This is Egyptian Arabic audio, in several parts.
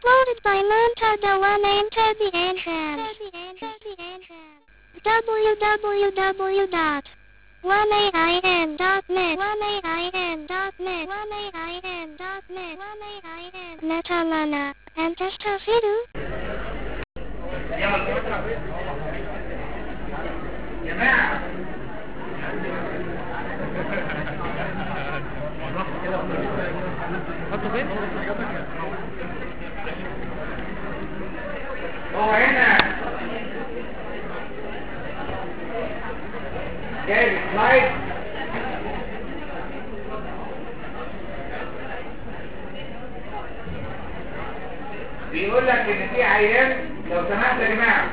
Uploaded by Montada One Enter the Entrance. www.1ain.net 1ain.net 1ain.net 1ain.net Netalana. And Testafidu. جماعة حطه فين؟ هو هنا جايب سلايد بيقول لك ان في عيان لو سمحت يا جماعه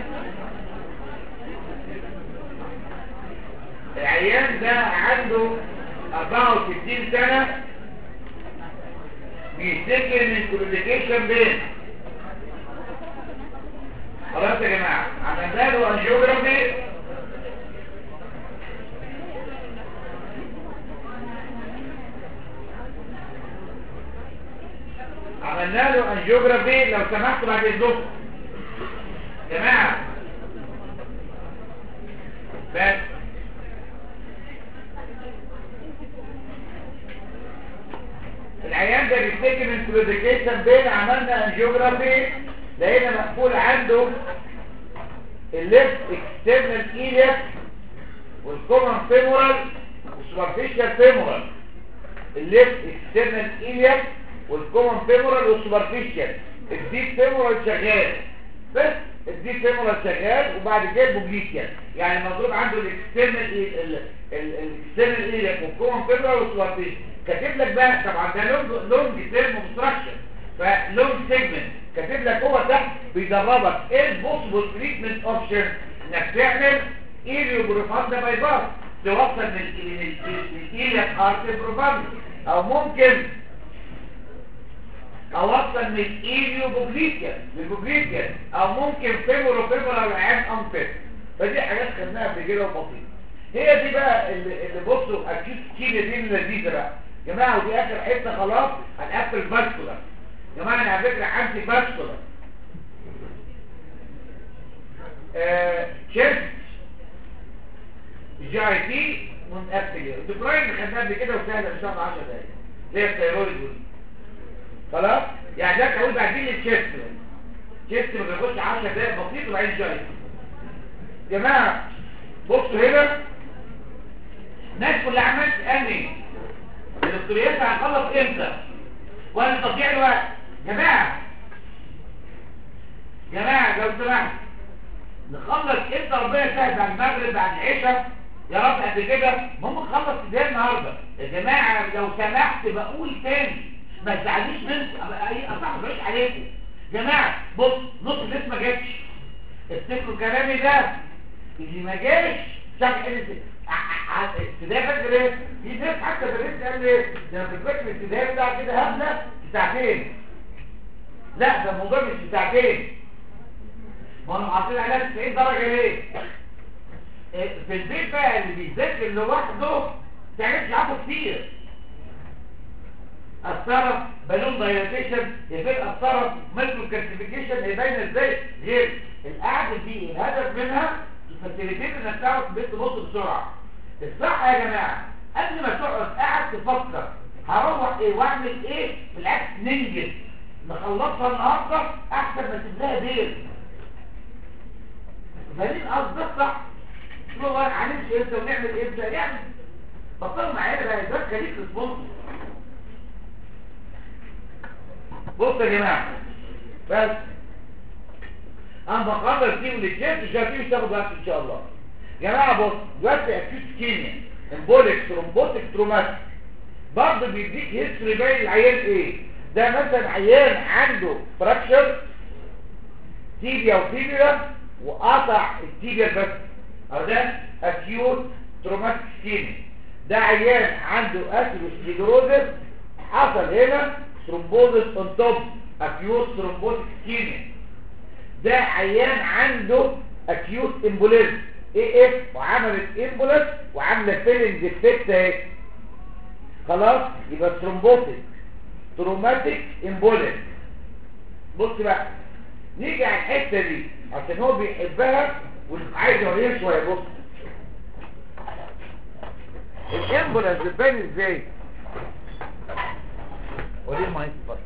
العيان ده عنده 64 سنه بيشتكي من كوميونيكيشن بين خلاص يا جماعه عملنا له انجيوجرافي عملنا له انجيوجرافي لو سمحتوا بعد اذنكم جماعه بس العيان ده بيشتكي من كلوديكيشن بين عملنا انجيوجرافي لقينا مقفول عنده الليفت اكسترنال ايليك والكومن فيمورال والسوبرفيشال فيمورال الليفت اكسترنال ايليك والكومن فيمورال والسوبرفيشال الديب فيمورال شغال بس الديب فيمورال شغال وبعد كده بوبليكيا يعني مضروب عنده الاكسترنال الاكسترنال ايليك والكومن فيمورال والسوبرفيشال كاتب لك بقى طبعا ده لونج لونج تيرم اوبستراكشن فلونج سيجمنت كاتب لك هو تحت بيدربك ايه البوسيبل تريتمنت اوبشن انك تعمل ايليو بروفاندا باي باس توصل من الايليك ارت بروفاندا او ممكن اوصل من الايليو بوبليكا للبوبليكا او ممكن فيمورو فيمورال عين امفيت فدي حاجات خدناها قبل كده وبسيطه هي دي بقى اللي, اللي بصوا اكيد كيلة دي اللذيذه بقى جماعه ودي اخر حته خلاص هنقفل فاسكولار جماعه انا على فكره عندي فاسكولار آه شيفت جي اي تي ونقفل الدبراين اللي خدناها قبل كده وسهله ان شاء الله 10 دقايق زي الثيرويد دي خلاص يعني ده هقول بعدين الشيفت شيفت ما بياخدش 10 دقايق بسيط وبعدين جي اي تي جماعه بصوا هنا الناس كلها عمال تسالني الدكتوريات هنخلص امتى ولا تضييع الوقت جماعه جماعه لو سمحت نخلص امتى ربنا يسهل بعد المغرب بعد العشاء يا رب قد كده ممكن نخلص ازاي النهارده يا جماعه لو سمحت بقول تاني ما تزعلوش منكم اي اصح ما عليكم جماعه بص نص الناس ما جاتش افتكروا كلامي ده اللي ما جاش شاف ايه ابتدائي فاكر ايه في ناس حتى درست قال لي ده انا كنت فاكر الابتدائي بتاع كده هبله ساعتين لا ده الموضوع مش ساعتين ما انا حاطين عليها 90 درجه ليه في البيت بقى اللي بيذاكر لوحده ما تعملش عفو كتير الطرف بالون دايلاتيشن يبقى الطرف مايكرو كالسيفيكيشن هي باينه ازاي غير القعده دي الهدف منها الفاسيليتيت انك تعرف البيت تبص بسرعه الصح يا جماعه قبل ما تقعد قاعد تفكر هروح ايه واعمل ايه بالعكس ننجز نخلصها النهارده احسن ما تبلاها بير فاهمين قصدي ده صح شو هو هنمشي امتى ونعمل امتى يعني بطلوا معايا بقى ده خليك ريسبونسبل بص يا جماعه بس انا بقرر فيه والجيب مش هتيجي تاخد وقت ان شاء الله يا جماعه بص دلوقتي اكيوت كيميا امبوليك ثرومبوتيك تروماتيك برضه بيديك هيستوري باين العيان ايه ده مثلا عيان عنده فراكشر تيبيا وفيبيلا وقطع التيبيا بس او ده اكيوت تروماتيك كيميا ده عيان عنده اثيروسكليروزس حصل هنا ثرومبوزس اون توب اكيوت ثرومبوتيك كيميا ده عيان عنده اكيوت امبوليزم ايه اف وعملت امبولس وعامله فيلنج ديفكت اهي خلاص يبقى ثرومبوتيك تروماتيك امبوليس بص بقى نيجي على الحته دي عشان هو بيحبها وعايز اوريها شويه بص الامبولانس بتبان ازاي وريه المايك بس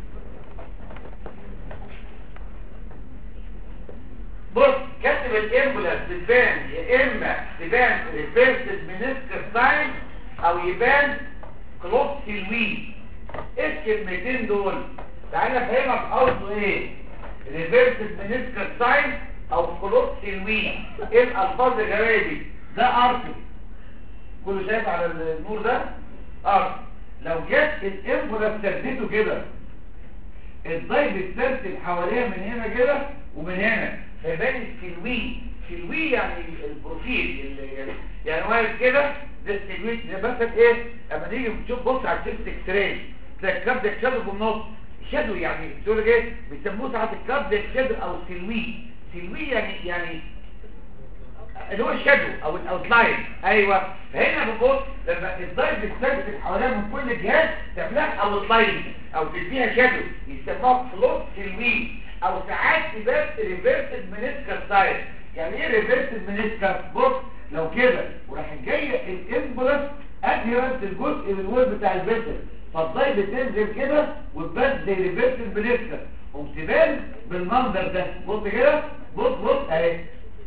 بص كاتب الامبولانس بتبان يا اما تبان ريفيرسد منسكر ساين او يبان كلوب سيلوين ايه الكلمتين دول تعالى افهمك قصده ايه ريفيرسد منسكر ساين او كلوب سيلوين ايه الالفاظ الجماليه دي ده ارتي كله شايف على النور ده ارتي لو جت الامبولانس سدته كده الضي بتسلسل حواليها من هنا كده ومن هنا فيبان السلوي سلوي يعني البروفيل اللي يعني واقف كده ده السلوي ده بس ايه اما نيجي نشوف بص على الشيست اكس راي تلاقي الكبد شادو في النص شادو يعني بتقول ايه بيسموه ساعات الكبد شادو او سلوي سلوي يعني يعني اللي هو الشادو او الاوتلاين ايوه فهنا بنبص لما الضيف بتسلسل حواليها من كل جهات تعملها اوتلاين او تديها شادو يسموها فلوت سلوي او ساعات تبان ريفيرسد منسكر سايد يعني ايه ريفيرسد منسكر بص لو كده وراح جايه الامبولس ادهرنت الجزء من الوول بتاع الفيتر فالضيف بتنزل كده وتبان زي ريفيرسد منسكر وبتبان بالمنظر ده بص كده بص بص اهي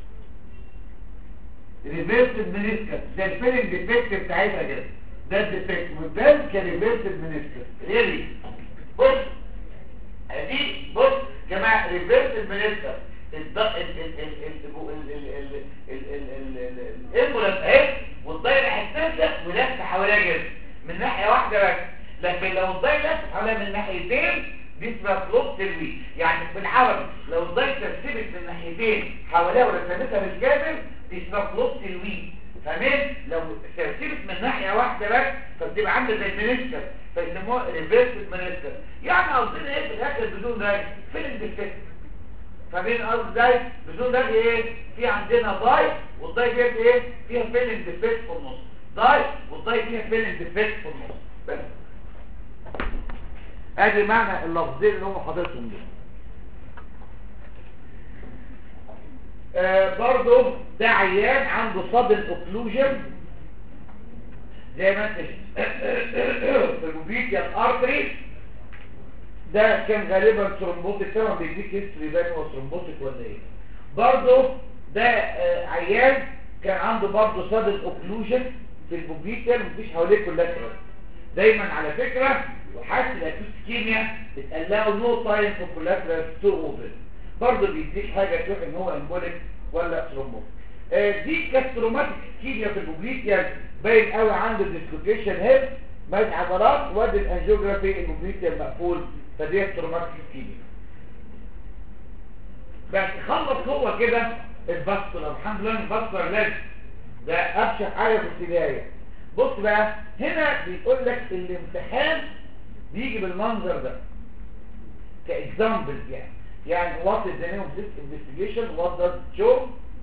ريفيرسد منسكر ده الفيلنج ديفكت بتاعتها كده ده الديفكت وتبان كريفيرسد منسكر ريلي بص دي بص يا جماعه ريفيرس المنستر الامبولانس اهي والضير هتنزل ولف حواليها كده من ناحيه واحده بس لكن لو الضير لف حواليها من ناحيتين دي اسمها فلوب سيلوي يعني بالعربي لو الضير ترسبت من ناحيتين حواليها ورسمتها بالكامل دي اسمها فلوب سيلوي فاهمين لو ترسبت من ناحيه واحده بس فبتبقى عامله زي المنستر فيسموها ريفيرس منستر يعني قصدنا ايه في الاخر بدون ده فيلم ديفكت فاهمين قصدي ازاي بدون ده ايه في عندنا داي والداي ديت ايه فيها فيلم ديفكت في النص داي والداي فيها فيلم ديفكت في النص بس ادي معنى اللفظين اللي هم حاططهم دول آه برضه ده عيان عنده صدر اوكلوجن زي ما انت في البوبيتيا ارتري ده كان غالبا ترومبوتيك طبعا بيديك هيستوري باين هو ترومبوتيك ولا ايه برضه ده آه عيان كان عنده برضه صدر اوكلوجن في البوبيتيا مفيش حواليه كولاترال دايما على فكره وحاسس الاكيوت كيميا اتقال له نو تايم فور كولاترال تو اوبن برضه بيديك حاجه تشوف ان هو امبوليك ولا ترومبوتيك آه دي كاستروماتيك كيميا في البوبيتيا باين قوي عنده ديسلوكيشن هيب مايز عضلات وادي الانجيوجرافي البوبيتيا المقفول فدي تروماتيك كيميا بس خلص هو كده الفاسكولار الحمد لله الفاسكولار لازم ده ابشع حاجه في البدايه بص بقى هنا بيقول لك الامتحان بيجي بالمنظر ده كاكزامبل يعني يعني what is the name of this investigation what does it show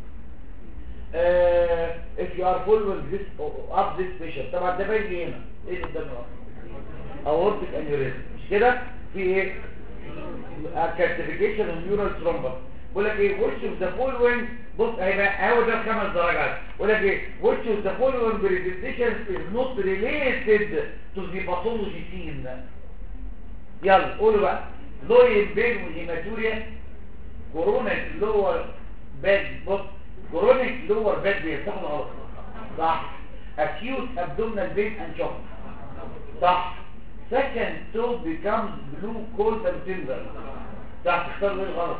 uh, if you are following this up this patient طبعا ده باين لي هنا ايه اللي قدامي aortic aneurysm مش كده في ايه calcification of neural thrombus بقول لك ايه which of the following بص هيبقى هو ده خمس درجات بقول لك ايه which of the following presentation is not related to the pathology seen يلا قولوا بقى لوين بين والهيماتوريا كورونيك لور باك بص كورونيك لور باك بين صح ولا غلط صح acute abdominal pain and shock صح second toe becomes blue cold and tender صح تختار ايه غلط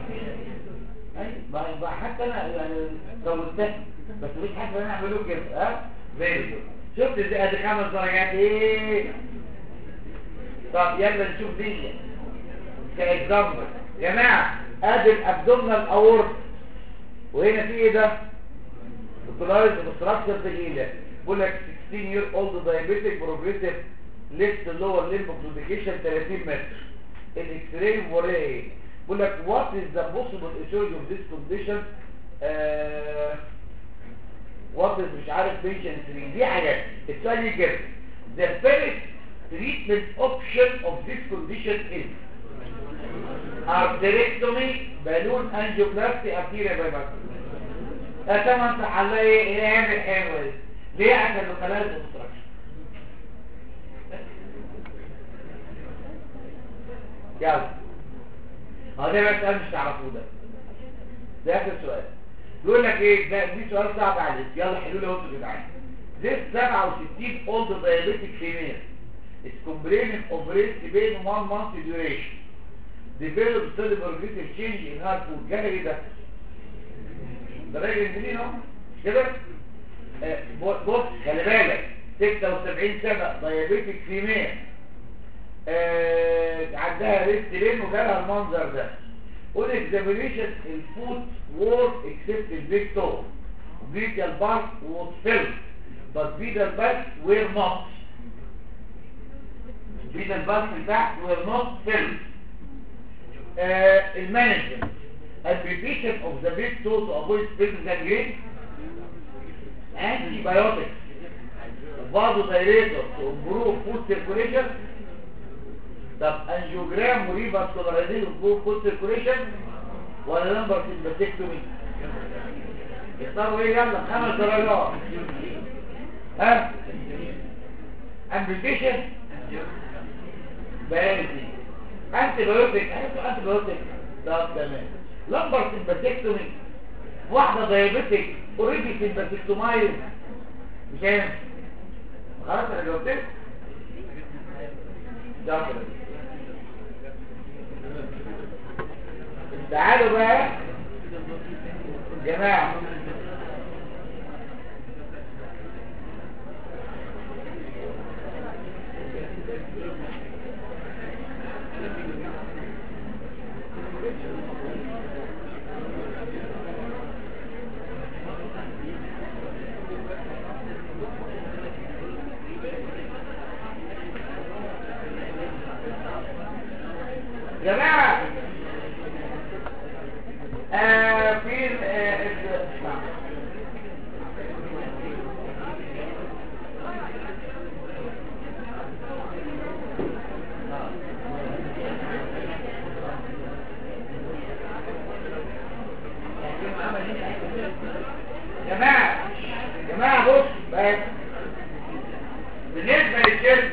ايوه ما حتى انا يعني لو انتهت بس مش حاجه انا اعمله كده ها فيري شفت ازاي ادي خمس درجات ايه طب يلا نشوف دي كاكزامبل يا جماعه ادي الابدومينال اورت وهنا في ايه ده بتلاحظ الاستراكشر تقيله بيقول لك 16 year old diabetic progressive left lower limb claudication 30 متر الاكس راي وراها ايه بيقول لك what is the possible etiology of this condition uh, what is مش عارف patient 3 دي حاجات السؤال دي كده the first treatment option of this condition is اندريكتومي بالون انجيوبلاستي ارتيريا بايباس اتمنى تحلي ايه يعمل حلوه ليه عشان لوكالايز اوبستراكشن يلا اه ده بس سؤال مش تعرفوه ده ده اخر سؤال يقول لك ايه ده دي سؤال صعب عليك يلا حلوا لي انتوا يا جدعان this 67 old diabetic female is complaining of breast pain one month duration developed study progressive change in her food جانا ايه ده ده راجل انجليزي اهو كده آه، بص خلي بالك 76 سنه دايابيتك فيميل آه عندها ريست بين وجالها المنظر ده اون اكزامينيشن الفوت وور اكسبت البيج تو بريكال بارت ووز فيلد بس بيدال باك وير نوت بيدال باك بتاعت وير نوت فيلد المانجمنت application of the big toe to avoid spilling gangrene antibiotics vasodilator to improve food circulation طب انجيوجرام وريفر سولاريزين improve food circulation ولا نمبر سيمباتيكتومي يختاروا ايه يلا خمس درجات ها امبيتيشن بيانتي انتي بايوتيك انتي بايوتيك طب تمام لمبر سيمباتيكتومي واحدة دايابيتك اوريدي سيمباتيكتومايز مش هينفع خلاص انا جاوبتك جاوبت تعالوا بقى جماعة جماعة آه في ال- آه ال- جماعة جماعة بص بس بالنسبة للشرك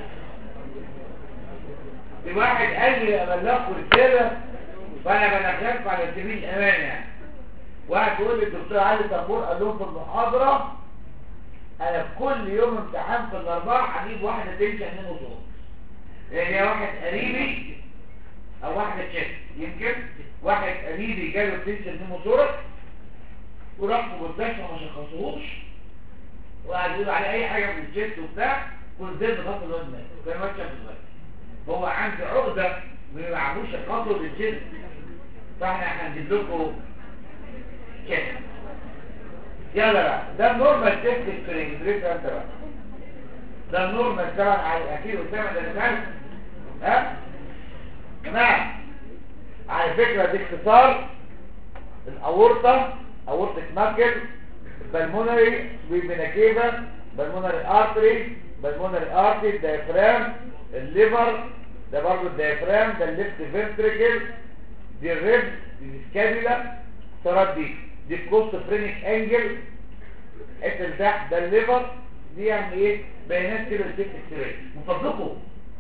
في واحد قال لي ابلغكم رسالة فانا بلغلكم على سبيل الامان يعني واحد يقول لي الدكتور علي طابور قال لهم في المحاضرة انا في كل يوم امتحان في الاربعاء هجيب واحدة تمشي عشان وصول لان هي واحد قريبي او واحدة تشيك يمكن واحد قريبي جاله تنشن من صورة وراح في مستشفى ما شخصوهوش وقعد يقول عليه اي حاجة في الجيت وبتاع ونزل بخط الواد مات وكان ماشي في الواد هو عنده عقدة ما يلعبوش خطوة بالجيت فاحنا هنجيب لكم كده يلا بقى ده النورمال تيست سبرينج دريس انت بقى ده النورمال طبعا على اكيد قدامك ده مثال ها جماعه على فكره دي اختصار الاورطه اورطه ماكل بالمونري بالمناكيبه بالمونري ارتري بالمونري ارتري دايفرام الليفر ده برضه الدايفرام ده الليفت فينتريكل دي الريب دي السكابيلا الصارات دي دي الكوست فرينيك انجل الحته اللي تحت ده الليفر دي يعني ايه بيانات كده الست اكسراي من فضلكم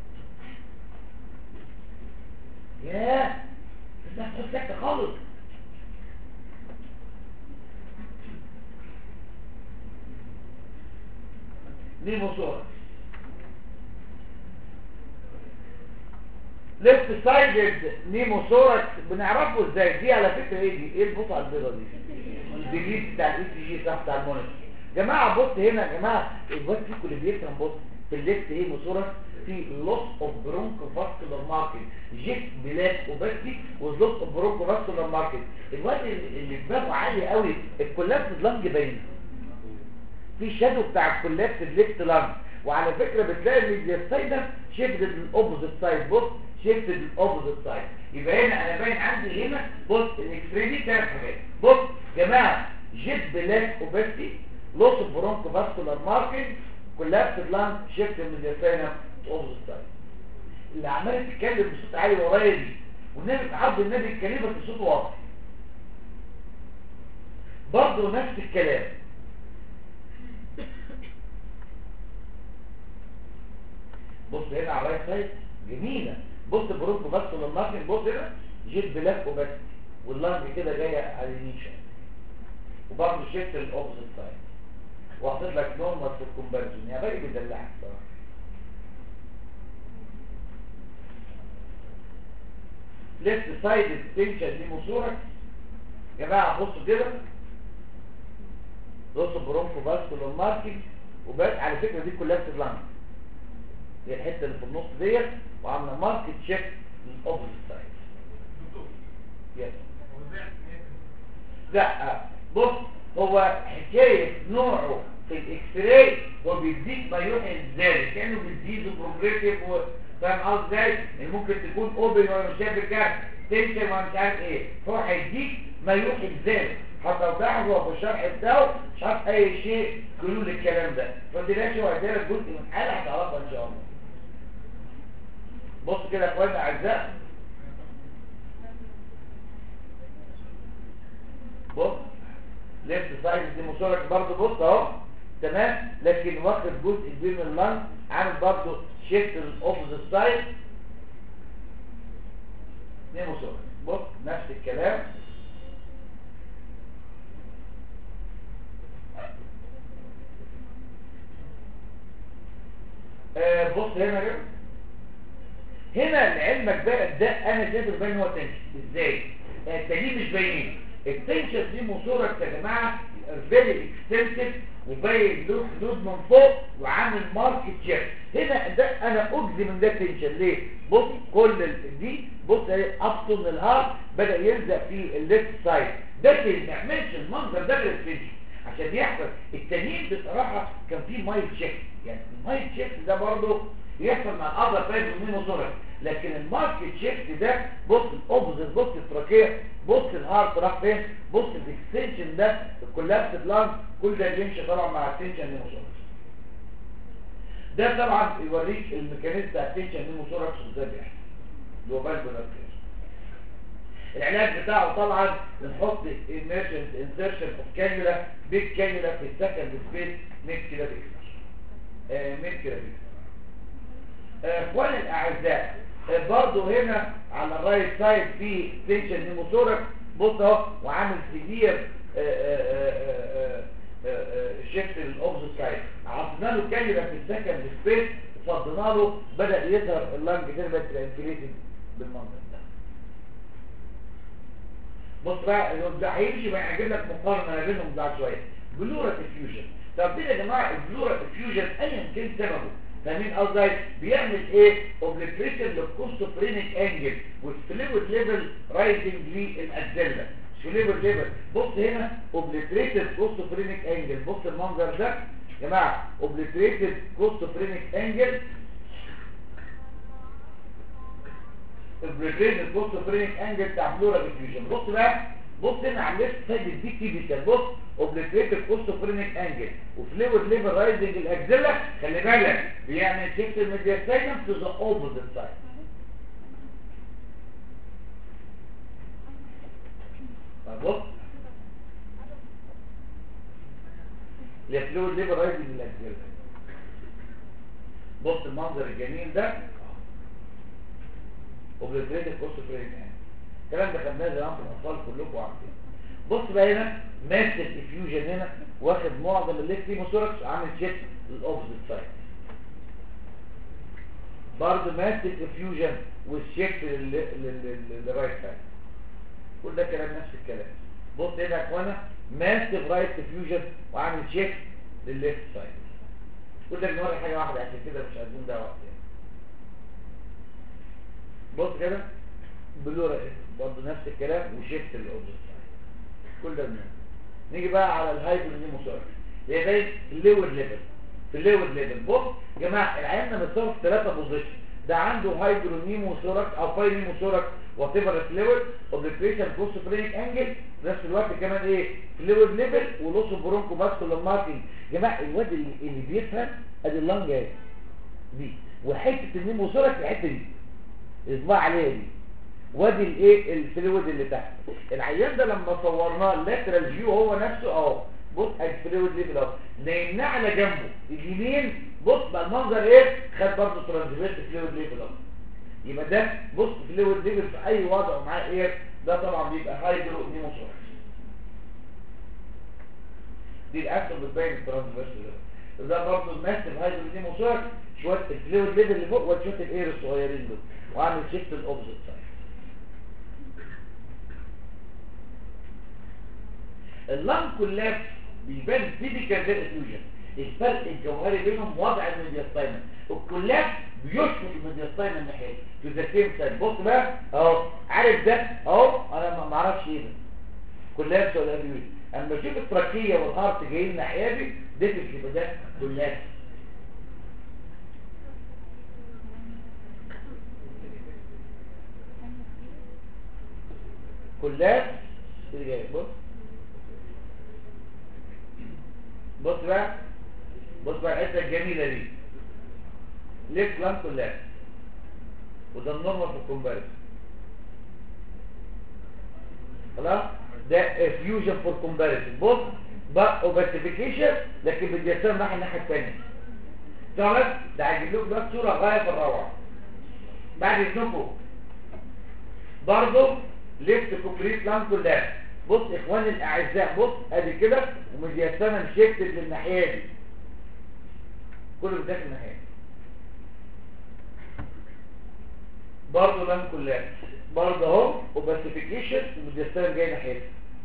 ياه بس هتحط سكته خالص نيموسورس ليفت سايدد نيموسورس بنعرفه ازاي دي على فكره ايه دي ايه البقعه البيضاء دي الديليت بتاع الاي سي جي صح بتاع المونيتور جماعه بص هنا يا جماعه الواد فيكم اللي بيفهم بص في الليفت ايه موسورس في لوس اوف برونكو فاسكولار ماركت جيت بلاك وبسي واللوس اوف برونكو فاسكولار ماركت الواد اللي اللي دماغه عالي قوي الكولابس لانج باين في شادو بتاع الكولابس الليفت لانج وعلى فكره بتلاقي ان السايد شيفت للاوبوزيت سايد بص شيفت للاوبوزيت سايد يبقى هنا انا باين عندي هنا بص الاكس راي دي ثلاث حاجات بص جماعه جيت بلاك وبسي لوس اوف برونكو فاسكولار ماركت كولابس لانج شيفت من الديافرام اوبوزيت سايد اللي عماله تتكلم بصوت عالي ورايا دي والنبي عبد النبي الكريم بس صوته واضح برضه نفس الكلام بص هنا على الرايت سايد جميله بص برونكو بس للناقل بص هنا جيت بلاك وبس واللانج كده جايه على اليمين شويه وبرضه شفت الاوبزيت سايد وحطيت لك نورمال في الكومباريزون يا باقي بيدلعك صراحه ليفت سايد التنشن دي مصورك يا جماعه بصوا كده بصوا برونكو باسكولار ماركينج وبس على فكره دي كلها بتتلانج هي الحته اللي في النص ديت وعامله ماركت تشيك للاوبزيت سايد يس لا بص هو حكايه نوعه في الاكس راي هو بيديك ما يوحي ازاي كانه بيزيد بروجريسيف فاهم قصدي ازاي ان ممكن تكون اوبن ولا مش شايف الكارت تنشن ولا مش عارف ايه فهو هيديك ما يوحي ازاي حتى لو تلاحظ هو في الشرح بتاعه مش عارف اي شيء كلول للكلام ده فدلوقتي هو هيديلك جزء من حاله هتعرفها ان شاء الله بص كده يا اخوانا اعزاء بص ليفت سايد دي مشارك برضه بص اهو تمام لكن واخد جزء كبير من اللانج عامل برضه شيفت للاوبوزيت سايد دي مشارك بص نفس الكلام آه بص هنا كده هنا لعلمك بقى ده انا شايف باين هو تنشن ازاي التانيين مش باينين التنشن دي مصورة يا جماعه فيري اكستنسيف وباين له حدود من فوق وعامل ماركت شير هنا ده انا اجزم من ده تنشن ليه بص كل ال- دي بص اهي ابطن الهارت بدا يلزق في الليفت سايد ده ما يعملش المنظر ده غير التنشن عشان يحصل التانيين بصراحه كان في مايل شيفت يعني المايل شيفت ده برضه يحصل مع الأضر فايد ومين وصورك لكن الماركت شيفت ده بص الاوبوزيت بص التراكيه بص الهارت راح فين بص الاكستنشن ده الكولابس بلان كل ده بيمشي طبعا مع التنشن نيموسوركس ده طبعا يوريك الميكانيزم بتاع التنشن نيموسوركس ازاي بيحصل اللي هو بالبولار العلاج بتاعه طبعا بنحط emergent insertion of cannula big cannula في السكند سبيس ميد كده بيكسر ميد كده بيكسر اخواني الاعزاء آه، برضو هنا على الرايت سايد في تنشن نيموثوركس بص اهو وعامل سيفير شيفت للاوبزيت سايد عطينا له كاميرا في السكند سبيس وفضينا له بدا يظهر اللانج كده بقت انفليتد بالمنظر ده بص بقى ده هيمشي بقى هيجيب لك مقارنه ما بينهم بعد شويه بلورا ديفيوجن طب كده يا جماعه البلورا ديفيوجن ايا كان سببه فاهمين قصدي بيعمل ايه اوبليتريشن للكوستوفرينيك انجل والفلويد ليفل رايزنج للاكزيلا فلويد ليفل بص هنا اوبليتريتد كوستوفرينيك انجل بص المنظر ده يا جماعه اوبليتريتد كوستوفرينيك انجل البريتين الكوستوفرينيك انجل بتاع بلورا ديفيوجن بص بقى بص هنا على الليفت سايد دي تيبيكال بص اوبليتريتد كوستوفرينيك انجل وفلويد ليفل رايزنج الاكزيلا خلي بالك بيعمل شيفت الميدياستاينم تو ذا اوبوزيت سايد بص الفلويد ليفل رايزنج الاكزيلا بص المنظر الجميل ده اوبليتريتد كوستوفرينيك انجل الكلام ده خدناه زمان في الاطفال كلكم عارفين بص بقى هنا ماسك الفيوجن هنا واخد معظم الليفت هيموثوركس عامل شيفت للاوبزيت سايد برضه ماسك الفيوجن والشيفت للرايت سايد كل ده كلام نفس الكلام بص هنا يا اخوانا ماسك رايت فيوجن وعامل شيفت للليفت سايد كل ده بنوري حاجه واحده عشان كده مش عايزين ده وقت يعني. بص كده بلورا برضه نفس الكلام وشيفت الاوبجكت كل ده بنعمل نيجي بقى على الهايبرنيموسورك هي زي الليور ليفل في الليور ليفل بص يا جماعه العيان متصور في ثلاثه بوزيشن ده عنده هايدرونيموسورك او باينيموسورك وات ايفر فلويد اوبليتريشن كوستوفرينيك انجل في نفس الوقت كمان ايه فلويد ليفل ولوس برونكو باسكولار ماركينج يا جماعه الواد اللي, اللي بيفهم ادي اللانج دي وحته النيموسورك الحته دي اصبع عليها دي وادي الايه الفلويد اللي تحت العيان ده لما صورناه اللاترال فيو هو نفسه اهو بص الفلويد ليفل اهو نايمناه على جنبه اليمين بص بقى المنظر ايه خد برضه ترانزفيرس فلويد ليفل اهو يبقى ده بص فلويد ليفل في اي وضع معاه ايه ده طبعا بيبقى هايدرو نيموثوركس دي الاكتر بتبين الترانسفيرس ليفل ده برضه الماسف هايدرو نيموثوركس شويه الفلويد ليفل اللي فوق وشويه الاير الصغيرين دول واعمل شيفت الاوبزيت سايد اللام كلها بيبان فيزيكال زي الفيوجن الفرق الجوهري بينهم وضع الميدياستاينم الكلاب بيشفط الميدياستاينم ناحيه تو ذا سيم سايد بص بقى اهو عارف ده اهو انا ما اعرفش ايه ده كلاب ولا فيوجن اما اشوف التراكيه والهارت جايين ناحيه دي ده يبقى ده كلاب كلاب اللي جاي بص بص بقى بص بقى الحته الجميله دي ليفت لام كلها وده النورمال في الكومباريسون خلاص ده فيوجن فور كومباريسون بص بقى اوبستيفيكيشن لكن بالجسام الناحيه الناحيه الثانيه تمام ده هجيب لكم بقى صوره غايه في الروعه بعد اذنكم برضه ليفت كومبليت لام كلها بص اخواني الاعزاء بص ادي كده ومديسمه شيفتد للناحيه دي كله داخل الناحيه برضه لام كلها برضه اهو اوبستيفيكيشن ومديسمه جاي ناحيه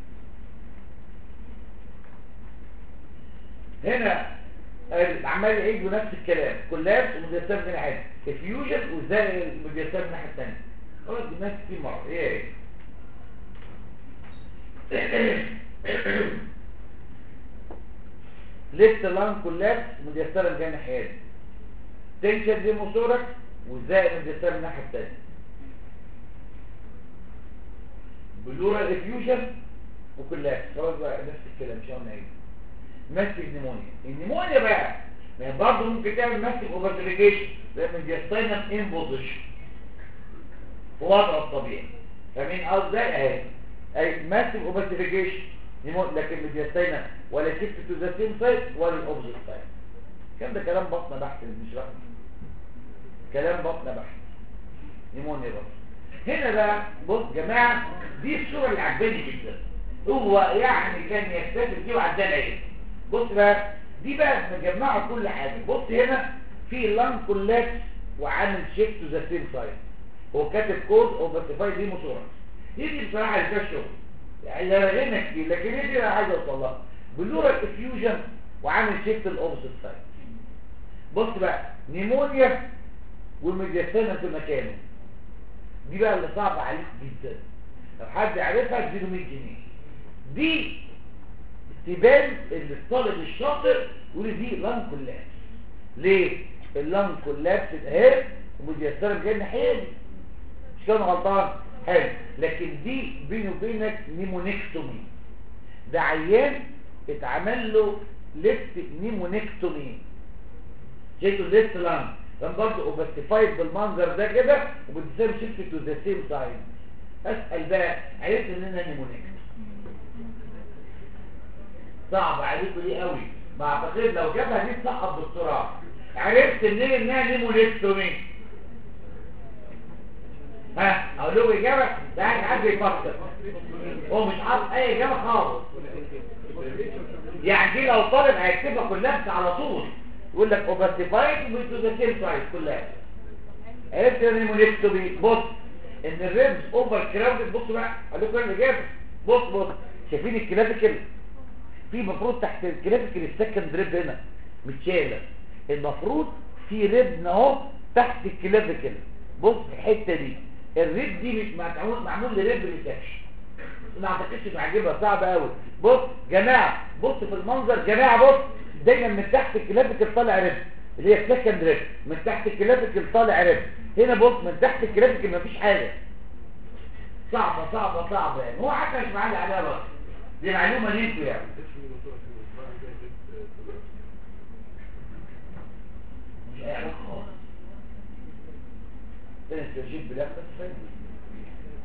هنا عمال يعيد نفس الكلام كلاب ومديسمه جاي ناحيه الفيوجن وازاي المديسمه الناحيه الثانيه خلاص دي ناس كتير مره ايه لسه لان كلاب مديستر الجنة حيادي تنشد دي مصورك وازاي مديستر الناحية التانية بلورا افيوجن وكلاب خلاص بقى نفس الكلام مش هقولنا ايه ماسك نيمونيا النيمونيا بقى ما هي برضه ممكن تعمل ماسك اوفرتريجيشن لان الجستاينم ان بوزيشن في وضعه الطبيعي فاهمين قصدي اهي اي ماسك اوبستيفيكيشن لكن ميدياستينا ولا شيفت تو ذا سيم سايد ولا الاوبجكت سايد كان ده كلام بطن بحث مش رقم كلام بطن بحث نيمونيا بس هنا بقى بص جماعه دي الصوره اللي عجباني جدا هو يعني كان يكتفي دي وعدها العين بص بقى دي بقى مجمعه كل حاجه بص هنا في لان كولابس وعامل شيفت تو ذا سيم سايد هو كاتب كود اوبستيفاي دي موتوركس دي دي بصراحة اللي فيها الشغل يعني لا غنى كتير لكن ايه دي انا عايز اوصل لها بلورال افيوجن وعامل شيفت الاوبسيت سايد بص بقى نيمونيا والميدياسينا في مكانه دي بقى اللي صعب عليك جدا لو حد عرفها اديله 100 جنيه دي تبان اللي الطالب الشاطر يقول دي لان كولابس ليه اللان كولابس اهي وميدياسينا جاي ناحيه مش كان غلطان حلو لكن دي بينه وبينك نيمونكتومي ده عيان اتعمل له ليفت نيمونكتومي شايفه الليفت لانج كان برضه اوبستيفايد بالمنظر ده كده وبتسيب شيفت تو ذا سيم سايد اسال بقى عرفت ان انا نيمونكت صعب عليكم دي قوي ما اعتقد لو جابها دي تسقط دكتوراه عرفت ان انها نيمونكتومي ها اقول له اجابه ده حد يفكر هو مش عارف اي اجابه خالص يعني دي لو طالب هيكتبها كلها على طول يقول لك اوبستيفايد ويتو ذا سيم سايز كلها عرفت ان المونكتومي بص ان الريبس اوفر كراودد بصوا بقى اقول لكم الاجابه بص بص شايفين الكلافيكل في المفروض تحت الكلافيكل السكند ريب هنا متشاله المفروض في ريب اهو تحت الكلافيكل بص الحته دي الريب دي مش معمول معمول لريب ريسكشن ما اعتقدش بعجبها صعبه قوي بص جماعه بص في المنظر جماعه بص دايما من تحت الكلافيكل طالع ريب اللي هي السكند ريب من تحت الكلافيكل طالع ريب هنا بص من تحت الكلافيكل مفيش حاجه صعبه صعبه صعبه يعني هو حتى مش معلق عليها بس دي معلومه ليكوا يعني مش اي حاجه خالص تاني تجيب بلاك بس فاهم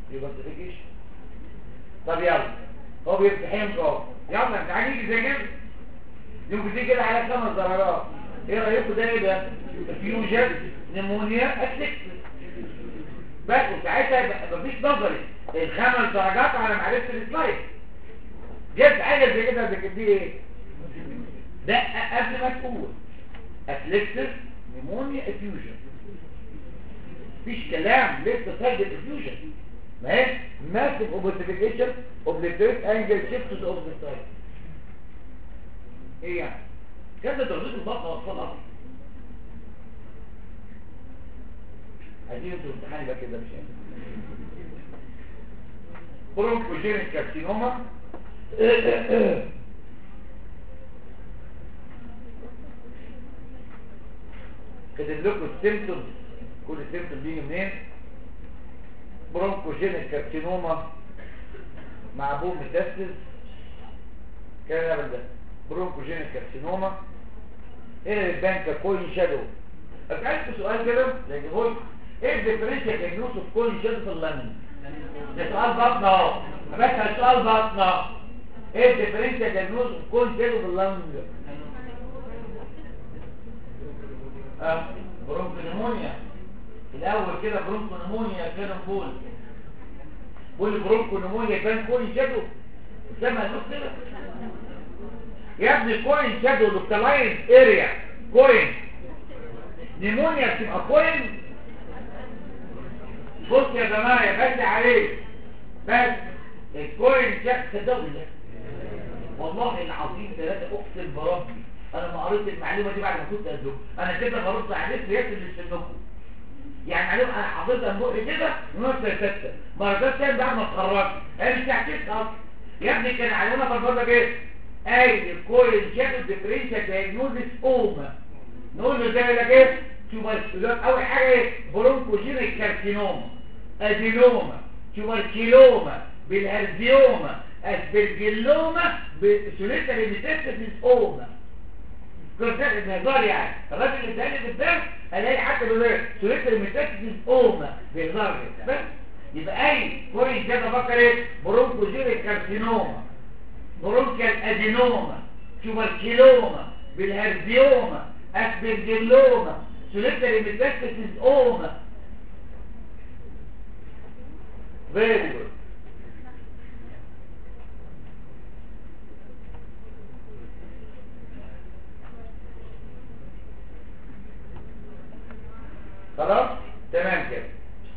يوباسيفيكيشن طب يلا هو بيمتحنكم اهو يلا تعالى نيجي زي كده يمكن دي كده على خمس درجات ايه رايكم ده ايه ده فيوجن نمونيا اتلكس بس وساعتها يبقى مفيش نظري الخمس درجات على معرفه السلايد جبت حاجه زي كده زي دي ايه ده قبل ما تقول افليكسس نمونيا افيوجن مفيش كلام لسه سايد افيوجن ما هي ماسف اوبوتيفيكيشن اوف ذا ثيرد انجل شيفتس اوف ذا سايد ايه يعني كذا درجات البطن والصدر عايزين انتوا امتحان يبقى كده مش برونكوجينيك كارسينوما كاتب لكم السيمتومز كل سيمتوم بيجي منين برونكوجينيك كارسينوما مع بوم ميتاستس كان يعمل ده برونكوجينيك كارسينوما هنا بتبان ككوين شادو اسالكم سؤال كده زي جهول ايه الديفرنشال دياجنوز اوف كوين شادو في اللمن ده سؤال بطنه اهو بس سؤال بطنه ايه الديفرنشال دياجنوز اوف كوين شادو في اللمن اه برونكونيمونيا الاول كده برونكونيمونيا كانوا بول بول برونكونيمونيا كان كوين شادو سمع النص كده يا ابني كوين شادو لوكالايز اريا كوين نيمونيا بتبقى كوين بص يا جماعه يا بس عليك بس الكوين شخص دولة والله العظيم ثلاثة اقسم بربي انا ما قريت المعلومة دي بعد ما كنت ادلكم انا كده برد عليك ليس اللي سنكم يعني معلومة انا حافظها من بقي كده ونص ستة مرتين تاني بعد ما اتخرجت انا مش تحكيت اصلا يا ابني كان علونا بالبرده ايه اي الكوين شادو ديفرنشال دايجنوزيس اوما نقول له زي لك ايه تيوبركلوز اول حاجه ايه برونكوجينيك كارسينوما ادينوما تيوبركلوما بالهرزيوما اسبرجلوما بسوليتري ميتاستاسيس اوما كل ده النظار يعني الراجل اللي اداني في الدرس الاقي حتى بيقول ايه سوليتري ميتاستاسيس اوما بالنظر بس يبقى اي كويس ده بفكر ايه برونكوجينيك كارسينوما برونكيال ادينوما تيوبركلوما بالهرزيوما اسبرجلوما سوليتري ميتاستاسيس اوما فيري جود خلاص تمام كده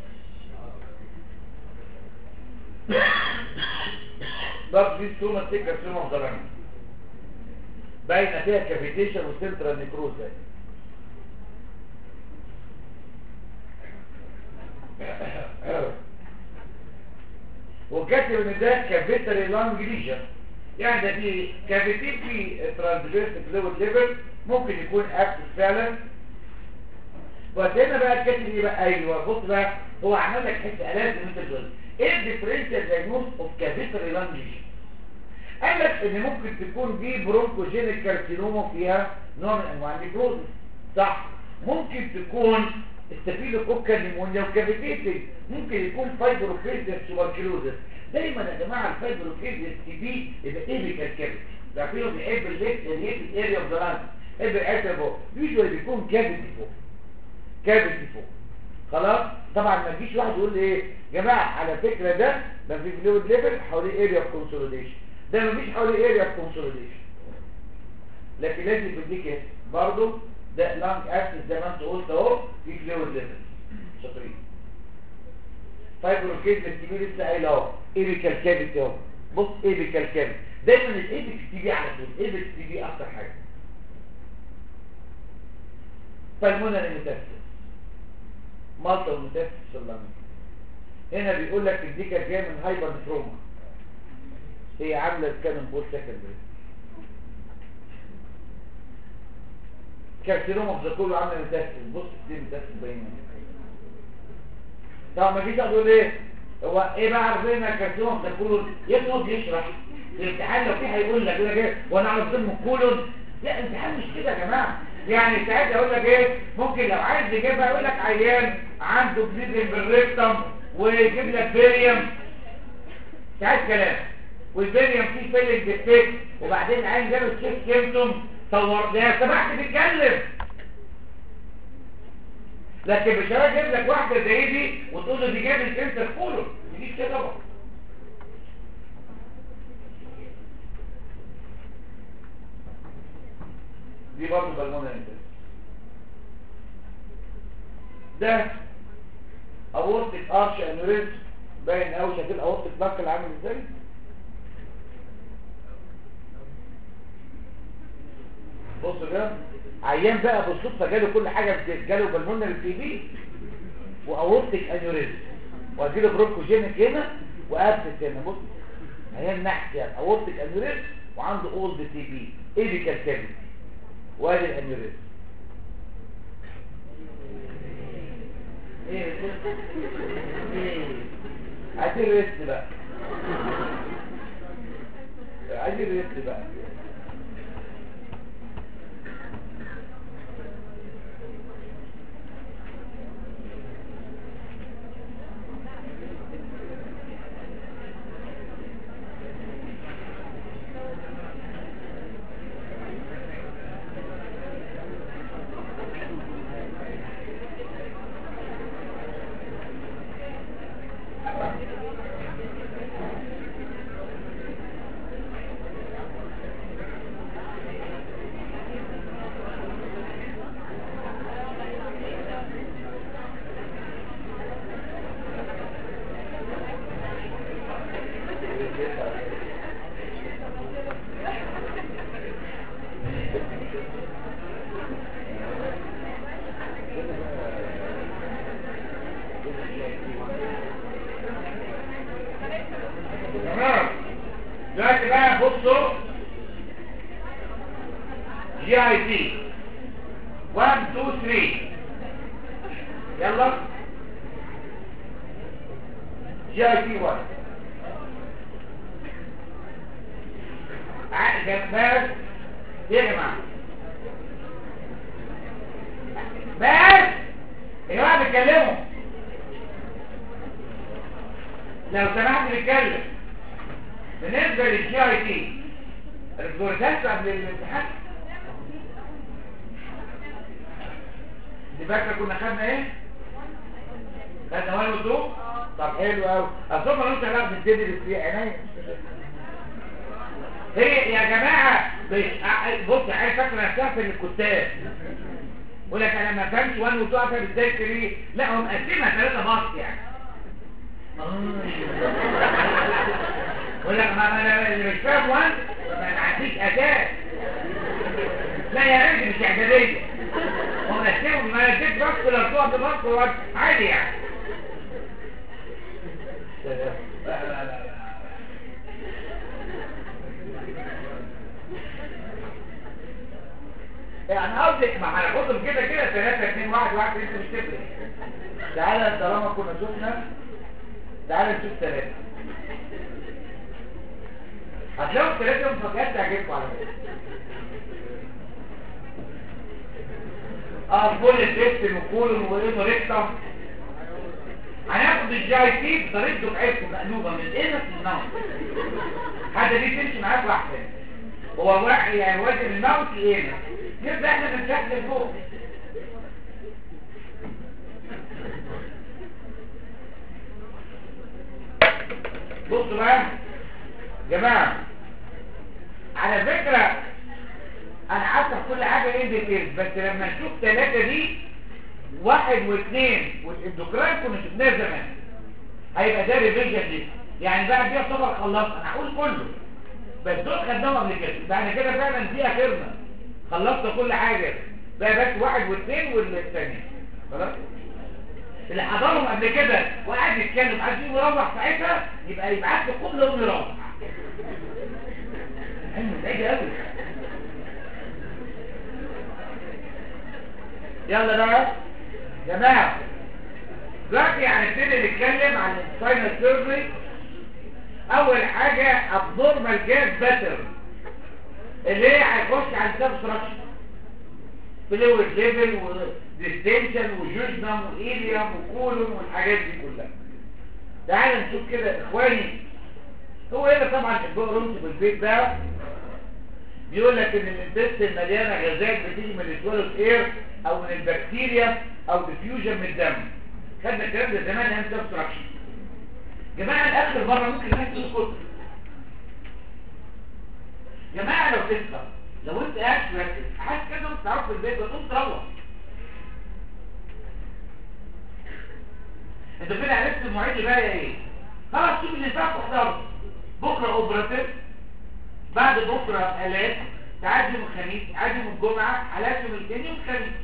ضرب دي ستوما تكة ستوما مضرمة باينة فيها كافيتيشن وسنترال نيكروز وكاتب ان ده كافيتري لانج ليجن يعني ده في كافيتين في ترانسفيرس فلويد ليفل ممكن يكون اكتف فعلا وهنا بقى كاتب ايه بقى ايوه بص بقى هو عمل لك حته لازم انت تقول ايه الديفرنشال دايجنوز اوف كافيتري لانج ليجن قال لك ان ممكن تكون دي برونكوجينيك كارسينوما فيها نوع من انواع النيكروزس صح ممكن تكون ستافيلوكوكا نيمونيا وكافيتيتنج ممكن يكون فايبروكريزيس توبركلوزس دايما يا جماعه الفايبروكريزيس تي بي يبقى ايبيكال كافيتي عارفين بيحب الليكس الهيت اريا اوف ذا لاند يحب الاتبو يوجوالي بيكون كافيتي فوق كافيتي فوق خلاص طبعا ما تجيش واحد يقول لي ايه يا جماعه على فكره ده ده في فلويد ليفل حواليه اريا اوف كونسوليديشن ده مفيش حواليه اريا اوف كونسوليديشن لكن لازم يديك ايه برضه ده لانج اكسس زي ما انت قلت اهو في فلويد ليفل شاطرين فايبروكيز الكبير لسه قايل اهو ايبيكال كافيتي اهو بص ايبيكال كافيتي دايما الايبكس تي بي على طول ايبكس تي بي اكتر حاجه بالمونري ميتاستس مالتا ميتاستس في اللمن هنا بيقول لك الديكا جايه من هايبر نفروما هي عامله كانون بول سكندري كارسينوما في كله عامله ميتاستس بص دي ميتاستس باينه طب ما جيش اقول ايه هو ايه بقى عارفين الكارسينوما في كله يقعد يشرح الامتحان لو في هيقول لك كده كده وانا اعرف ضمن الكولون لا الامتحان مش كده يا جماعه يعني ساعتها اقول لك ايه ممكن لو عايز يجيبها يقول لك عيان عنده بليدنج بالريكتم ويجيب لك بيريم مش عايز كلام والبيريم فيه فيلنج ديفكت وبعدين العين جاله تشيك سيمتوم صور ده سمحت تتكلم لكن مش هجيب لك واحده زي دي وتقول له دي جاب الكنسر كله تجيب كده طبعا دي برضه بالمونة انت ده اورتك ارش انوريزم باين قوي شايفين اورتك باكل عامل ازاي بص كده عيان بقى بالصدفه جاله كل حاجه جاله بالمونة التي بي واورتك انوريزم واديله بروكوجينيك هنا وابسس هنا بص عيان نحس يعني اورتك انوريزم وعنده اولد تي بي ايه دي كالكابيتي وادي الانوريزم ايه ايه عايزين ريست بقى عايزين ريست بقى تمام دلوقتي بقى بصوا جي اي تي 1 2 3 يلا جي اي تي 1 عقل جنبات ايه يا جماعه بس يا جماعه بيتكلموا لو سمحت نتكلم بالنسبة للجي اي تي الريبورتات قبل الامتحان دي فاكرة كنا خدنا ايه؟ خدنا وين وضوء؟ طب حلو قوي اصل ما انت لا بتدي اللي في عينيا هي يا جماعة مش بص عايز فاكرة نفسها في الكتاب يقول لك انا ما فهمش وان وضوء افهم ازاي ليه لا هو مقسمها ثلاثة باص يعني يقول لك ما انا اللي مش فاهم وان ما عنديش اداء لا يا راجل مش اعداديه هو نسيهم ما اديت بس ولا تقعد بس عادي يعني لا لا لا لا يعني قصدك ما هناخدهم كده كده 3 2 1 1 انت مش تفرق تعالى طالما كنا شفنا تعالى نشوف ثلاثة هتلاقوا ثلاثة مفاجآت تعجبكم على فكرة اه كل التست وكولون وايه ريكتم هناخد الجاي تي بطريقته بتاعتكم مقلوبه من ايه للموت حتى دي تمشي معاك واحده هو واحد يعني وزن الموت ايه نبدا احنا من تحت لفوق بصوا بقى جماعة على فكرة انا عارف كل حاجة ايه ديتيلز بس لما نشوف ثلاثة دي واحد واثنين والاندوكراين كنا شفناه زمان هيبقى ده ريفيجن دي يعني بعد دي يعتبر خلصنا انا هقول كله بس دول خدناهم قبل كده بعد كده فعلا دي اخرنا خلصنا كل حاجة بقى بس واحد واثنين والثاني خلاص اللي حضرهم قبل كده وقاعد يتكلم عايز يروح ساعتها يبقى يبعت له كل يوم يروح علم بعيد قوي يلا بقى جماعه دلوقتي هنبتدي نتكلم عن الساينال سيرجري اول حاجه ابنورمال جاز باتر اللي هي هيخش على السبستراكشن فلويد ليفل وديستنشن وجوجنم وايليوم وكولون والحاجات دي كلها تعال نشوف كده يا اخواني هو هنا طبعا البقرونت بالبيت ده بيقول لك ان الانتستين مليانه غازات بتيجي من السوالف اير او من البكتيريا او ديفيوجن من الدم خدنا الكلام ده زمان يعني سبستراكشن جماعه الاخر مره ممكن الناس تسكت جماعه لو تسكت لو انت قاعد مركز حاسس كده وانت تعرف في البيت وتقوم تروح انت كده عرفت المواعيد بقى ايه خلاص شوف اللي فات واحضره بكره اوبراتيف بعد بكره الات تعاد يوم الخميس تعاد يوم الجمعه حالات يوم الاثنين يوم الخميس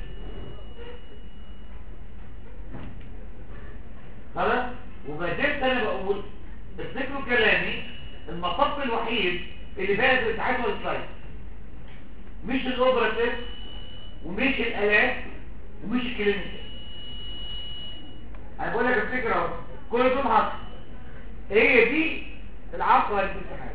خلاص وبدأت انا بقول افتكروا كلامي المطب الوحيد اللي باز الاتحاد والسلايد مش الاوبراتيف ومش الالات ومش الكلينيكال انا بقول لك الفكره اهو كل دول حصل هي دي العقله اللي في الامتحان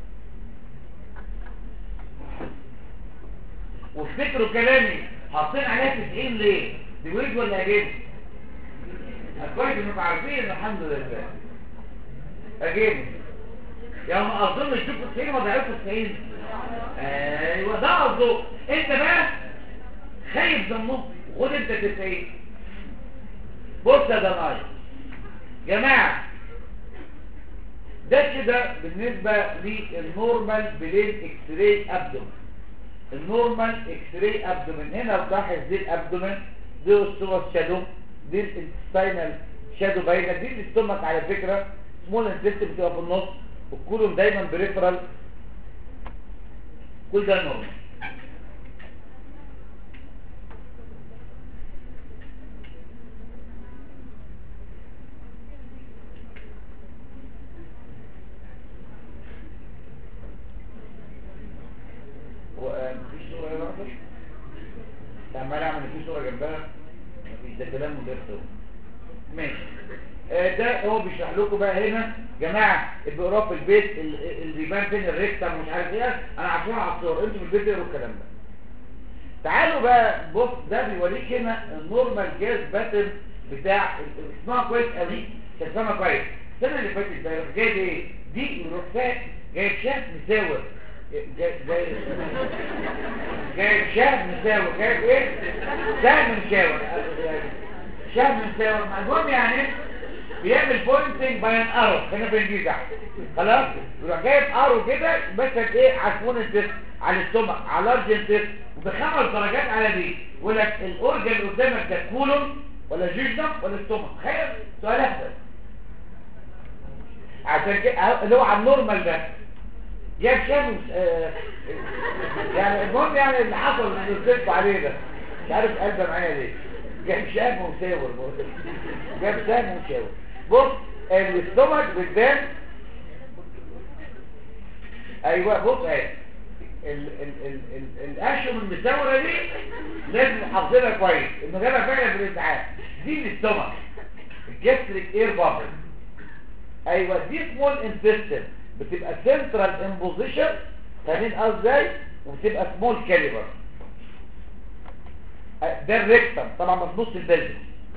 وافتكروا كلامي حاطين عليها 90 ليه دي ويج ولا اجيب كويس انكم عارفين الحمد لله اجيب يا ما اظن تشوفوا 90 ما ضعفوا 90 ايوه ده قصده انت بقى خايف ضمه خد انت 90 بص يا جماعه جماعه ده كده بالنسبه للنورمال بلين اكس راي ابدومن النورمال اكس راي ابدومن هنا وضحت دي الابدومن دي السوبر شادو دي الانتستينال شادو باينه دي الاستومك على فكره سمول انتست بتبقى في النص والكولوم دايما بريفرال كل ده نورمال ومفيش صورة يا رب عمال اعمل في صورة جنبها مفيش ده كلام مدير صورة ماشي آه ده هو بيشرح لكم بقى هنا جماعة بيقراه في البيت ال- اللي بيبان فين الريكتم ومش عارف ايه انا عارفين على الصور انتوا في البيت اقروا الكلام ده تعالوا بقى بص ده بيوريك هنا النورمال جاز باترن بتاع اسمها كويس قوي تفهمها كويس السنه اللي فاتت ده يروح جايب ايه دي يروح فات جايب شاف مساور جايب جايب جايب شاف مساور جايب ايه سهم مساور شاف مساور المهم يعني بيعمل بوينتنج باي ان ارو هنا في الانجليزي احسن. خلاص يروح جايب ارو كده مثلا ايه على سمون الديسك على السtomach على لارج الديسك وبخمس درجات على دي يقول لك الاورجن اللي قدامك ده كولون ولا جيجنم ولا ستومك تخيل سؤال احسن عشان كده اللي هو على النورمال ده جاب شمس آه يعني المهم يعني اللي حصل اللي قلت عليه ده مش عارف قلبه معايا ليه جاب شام ومساور برضه. جاب شام ومساور بص الاستومك قدام ايوه بص اهي ال- ال- ال- ال- الاشم المساوره دي لازم نحافظها كويس انه جابها فعلا في الامتحان دي الاستومك الجاستريك اير بابل ايوه دي سمول انتستين بتبقى سنترال امبوزيشن فاهمين قصدي ازاي وبتبقى سمول كاليبر ده الريكتم طبعا في نص البلد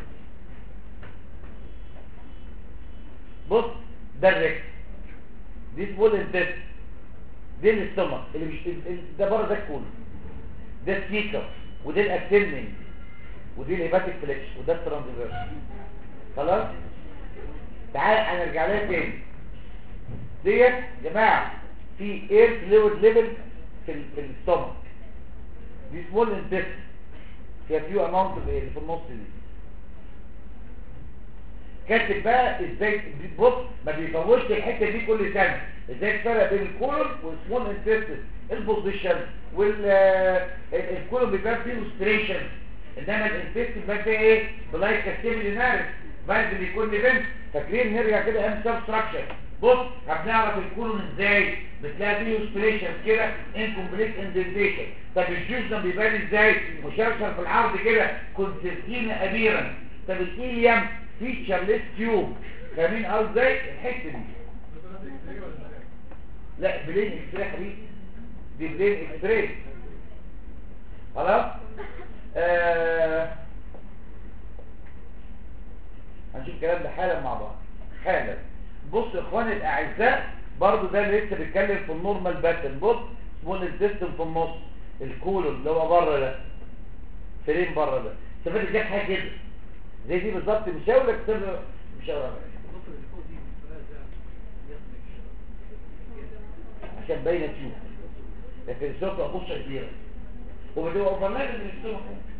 بص ده الريكتم دي سمول انتستين دي الاستومك اللي مش ال- ده بره ده الكول ده السيكر وده الاكتينينج ودي الهيباتيك فليكس وده الترانزفيرس خلاص تعال هنرجع لها تاني ديت يا جماعه في اير فلويد ليفل في ال في الاستومك دي سمول انتست فيها فيو اماونت اوف اير في النص دي كاتب بقى ازاي بص ما بيفوتش الحته دي كل سنه ازاي الفرق بين الكولون والسمول انتستين البوزيشن والكولون بيبقى فيه ستريشن انما الانتستين بيبقى فيه ايه بلايك كاستيميلي نارس بعد اللي يكون بنت فاكرين نرجع كده ام سبستراكشن بص هبنعرف الكولون ازاي بتلاقي فيه ستريشن كده انكمبليت اندنتيشن طب الجوزن بيبان ازاي مشرشر في العرض كده كونسرتينا ابيرا طب الايليم فيتشرليس تيوب فاهمين قصدي ازاي الحته دي لا بلين اكس راي حبيبي دي بلين اكس راي خلاص آه... هنشوف الكلام ده حالا مع بعض حالا بص يا اخواني الاعزاء برضو ده اللي لسه بيتكلم في النورمال باتن بص سمول السيستم في النص الكولون اللي هو بره ده فين بره ده استفاد جاب حاجه كده زي دي بالظبط مشاور لك تبقى مشاور عليها. عشان باينه تشوف لكن الصوت بقى كبيره وبتبقى اوفرلايد من الصوت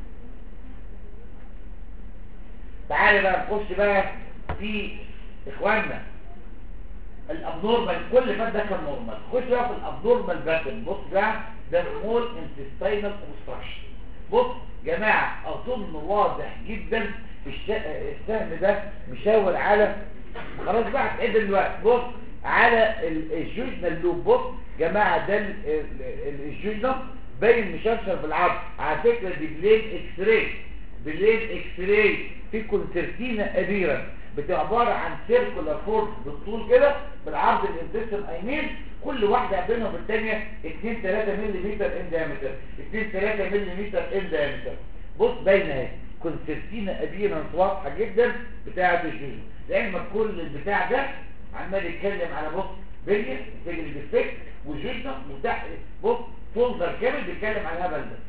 تعالى بقى نخش بقى في اخواننا الابنورمال كل ما ده كان نورمال خش بقى في الابنورمال باتن بص بقى ده سمول انتستينال اوبستراكشن بص جماعه اظن واضح جدا الش- السهم ده مشاور على خلاص بقى هتعد دلوقتي بص على ال- الجوجنال لوب بص جماعه ده ال- ال- الجوجنال باين مشرشر في العظم على فكره دي بلين اكس راي بلين اكس راي في كونسرتينا كبيره بتبقى عباره عن سيركولار فورس بالطول كده بالعرض الانتستين ايمين كل واحده بينهم والثانيه 2 3 ملم ان دايمتر 2 3 ملم ان دايمتر بص باينه اهي كونسرتينا ابيرنس واضحه جدا بتاعه الجوجن لعلمك كل البتاع ده عمال يتكلم على بص بليه بيجري ديفكت وجوجنا وتحت بص فولدر كامل بيتكلم على الهبل ده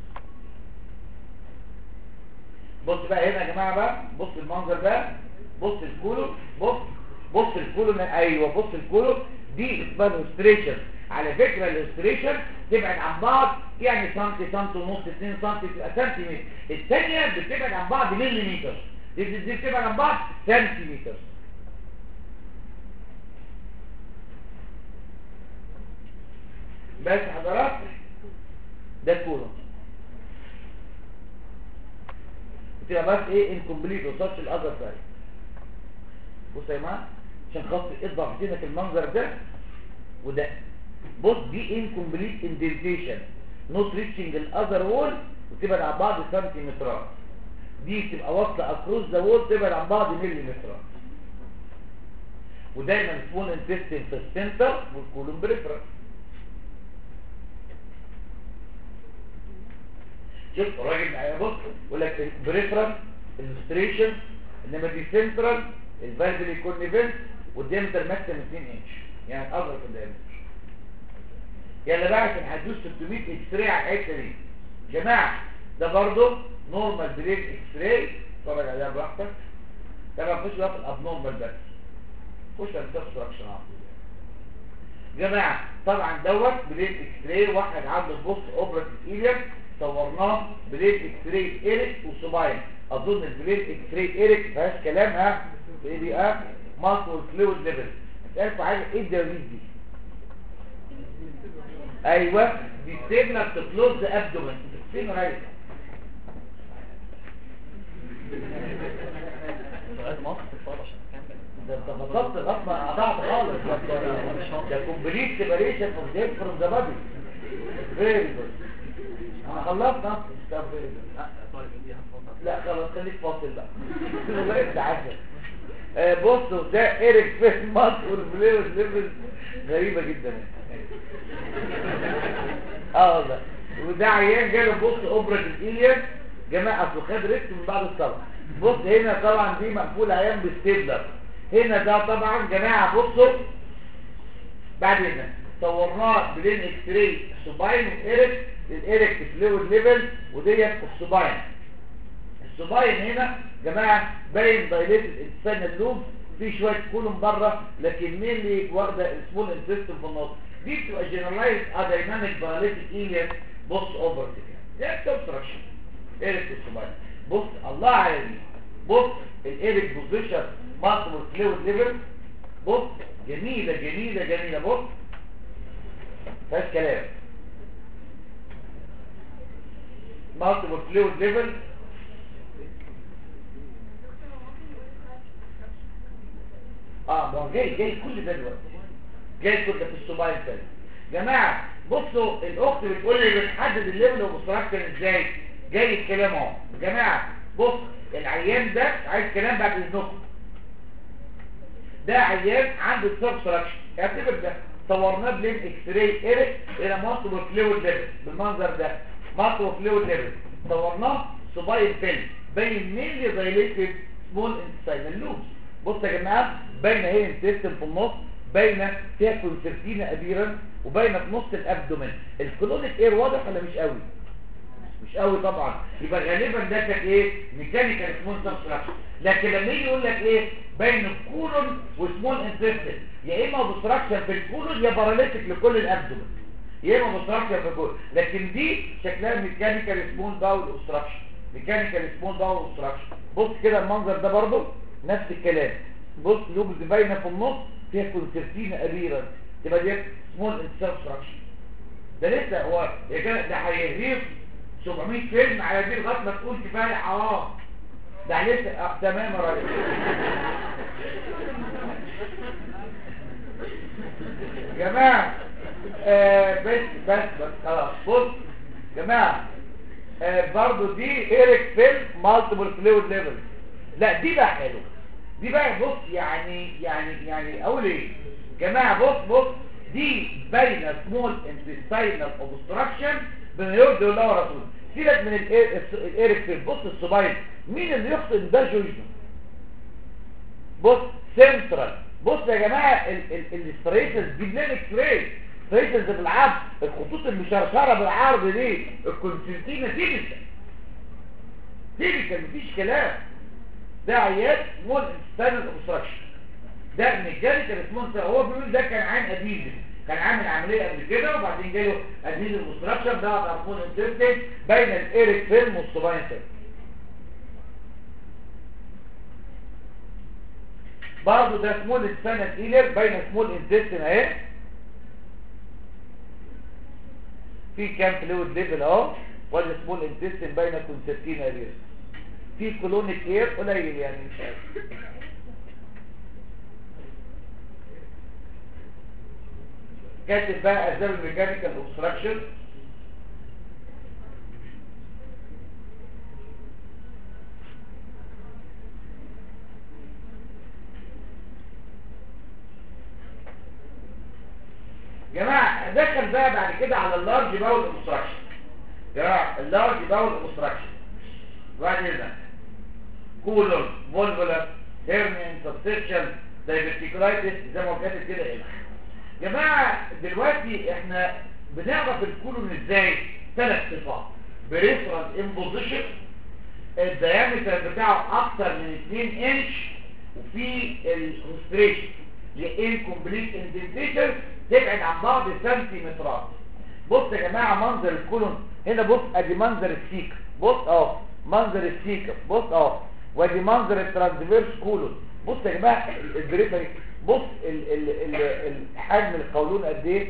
بص بقى هنا يا جماعه بقى بص المنظر ده بص الكولو بص بص الكولو ايوه بص الكولو دي اسمها الهستريشن على فكره الهستريشن تبعد عن بعض يعني سنتي سنتي ونص 2 سنتي تبقى سنتيمتر الثانيه بتبعد عن بعض مليمتر دي دي دي بتبعد عن بعض سنتيمتر بس حضرات ده الكولو بتبقى بس ايه انكمبليت وصلش الاذر سايد بص يا جماعه عشان خاطر اضغط هنا في المنظر ده وده بص دي انكمبليت اندنتيشن نوت ريتشنج الاذر وول وتبعد عن بعض سنتيمترات دي تبقى واصله اكروس ذا وول تبعد عن بعض مليمترات ودايما سمول انتستين في السنتر والكولوم بريفرال شوف الراجل معايا بص يقول لك بريفرال الستريشن انما دي سنترال الفالفلي كونيفنت والديامتر ماكسيمم 2 انش يعني اصغر في الديامتر يلا بقى عشان هتدوس 600 اكس راي على الحته دي جماعه ده برضه نورمال بلين اكس راي اتفرج عليها براحتك طبعا خش بقى في الابنورمال بس خش على الدستركشن على طول جماعه طبعا دوت بلين اكس راي واحد عنده بص اوبرا ايليا صورناه بلين اكس راي ايريك وسوباين اظن البلين اكس راي ايريك ما فيهاش كلام ها ايه دي اه ماسل فلويد ليفل اسالكوا حاجه ايه الدواليب دي ايوه دي ستيبنا بتكلوز ابدومن فين رايح لغايه ما اصل الصوت عشان اكمل ده انت بسطت لغايه ما قطعت خالص ده انت- ده كومبليت سيبريشن اوف ديت فروم ذا بادي فيري جود انا خلصت نفسي طب very good. لا طالب عندي هتفضل لا خلاص خليك فاصل بقى والله انت عسل آه بصوا ده ايريك فين مات والبلايرز ليفل غريبه جدا اه والله وده عيان جاله بص اوبرا الايليا جماعه اصله خد ريست من بعد الصلاه بص هنا طبعا دي مقفول عيان بالستيبلر هنا ده طبعا جماعه بصوا بعد هنا صورناه بلين اكس راي سوباين وايريك الايريك فلويد ليفل وديت السوباين السوباين هنا جماعه باين دايليتد انسان اللوب في شويه كولوم بره لكن مين اللي واخده السمول انتستين في النص دي بتبقى جنرالايز ادايناميك دايليتد ايليا بص اوفر كده ده كونستراكشن ايريك السوباين بص الله عليك بص الايريك بوزيشن ماسل فلويد ليفل بص جميله جميله جميله بص فيهاش كلام ماسل فلويد ليفل اه ما هو جاي جاي كل ده دلوقتي جاي كل ده في السوباين تاني جماعه بصوا الاخت بتقول لي بتحدد الليفل اوف ازاي جاي الكلام اهو جماعه بص العيان ده عايز كلام بعد اذنكم ده عيان عنده سبستراكشن اعتبر ده صورناه بلين اكس راي ايريك الى ماسو فلويد ليفل بالمنظر ده ماسو فلويد ليفل صورناه سوباين فيلم باين مينلي دايليتد سمول انتستينال لوبس بص يا جماعه باينه اهي انتستين في النص باينه فيها كونسرتينا ابيرنس وباينه في نص الابدومين الكلونيك اير واضح ولا مش قوي مش قوي طبعا يبقى غالبا ده كانت ايه ميكانيكال سمول سبستراكشن لكن لما يجي يقول لك ايه بين الكولون وسمول انتستين يا اما اوبستراكشن في الكولون يا باراليتيك لكل الابدومين يا اما اوبستراكشن في الكولون لكن دي شكلها ميكانيكال سمول باول اوبستراكشن ميكانيكال سمول باول اوبستراكشن بص كده المنظر ده برضو نفس الكلام بص لوبز باينه في النص فيها كونسرتينا ابيرا تبقى دي سمول اوبستراكشن ده لسه هو يا جماعه ده هيهريف 700 فيلم على دي لغايه ما تقول كفايه حرام ده لسه آه تمام يا راجل جماعه آه بس بس بس خلاص بص جماعه آه برضو دي ايريك فيلم مالتيبل فلويد ليفل لا دي بقى حلو دي بقى بص يعني يعني يعني اقول ايه جماعه بص بص دي باينه سمول انتستينال اوبستراكشن بين يرضي الله ورسوله سيبك من الايريك فيلم بص الصباين مين اللي يقصد ده جوجنا بص سنترال بص يا جماعه الاستريتس دي بلان اكس راي ستريتس بالعرض الخطوط المشرشره بالعرض دي الكونسنتينا تيبيكال تيبيكال مفيش كلام ده عيان سمول انتستينال اوبستراكشن ده ميكانيكال سمول هو بيقول ده كان عين اديزل كان عامل عمليه قبل كده وبعدين جاله اديزل اوبستراكشن ده هرمون انتستين بين الايريك فيلم والصباين فيلم برضه ده سمول انتستينال ايلر بين سمول انتستين اهي في كام فلويد ليفل اهو ولا سمول انتستين بين كونسرتينا ايلر في كولونيك اير قليل يعني مش عارف كاتب بقى اسباب الميكانيكال اوبستراكشن جماعه دخل بقى بعد كده على اللارج باول اوبستراكشن جماعه اللارج باول اوبستراكشن بعد كده كولون فولفولار هيرنين سبسكشن دايبرتيكولايتس زي ما كاتب كده ايه جماعة دلوقتي احنا بنعرف الكولون ازاي ثلاث صفات بريفرال امبوزيشن الديامتر بتاعه اكتر من 2 انش وفي الكونستريشن لانكمبليت اندنتيشن تبعد عن بعض سنتيمترات بص يا جماعة منظر الكولون هنا بص ادي منظر السيكا بص اهو منظر السيكا بص اهو وادي منظر الترانسفيرس كولون بص يا جماعة البريفرال بص ال ال ال الحجم القولون قد ايه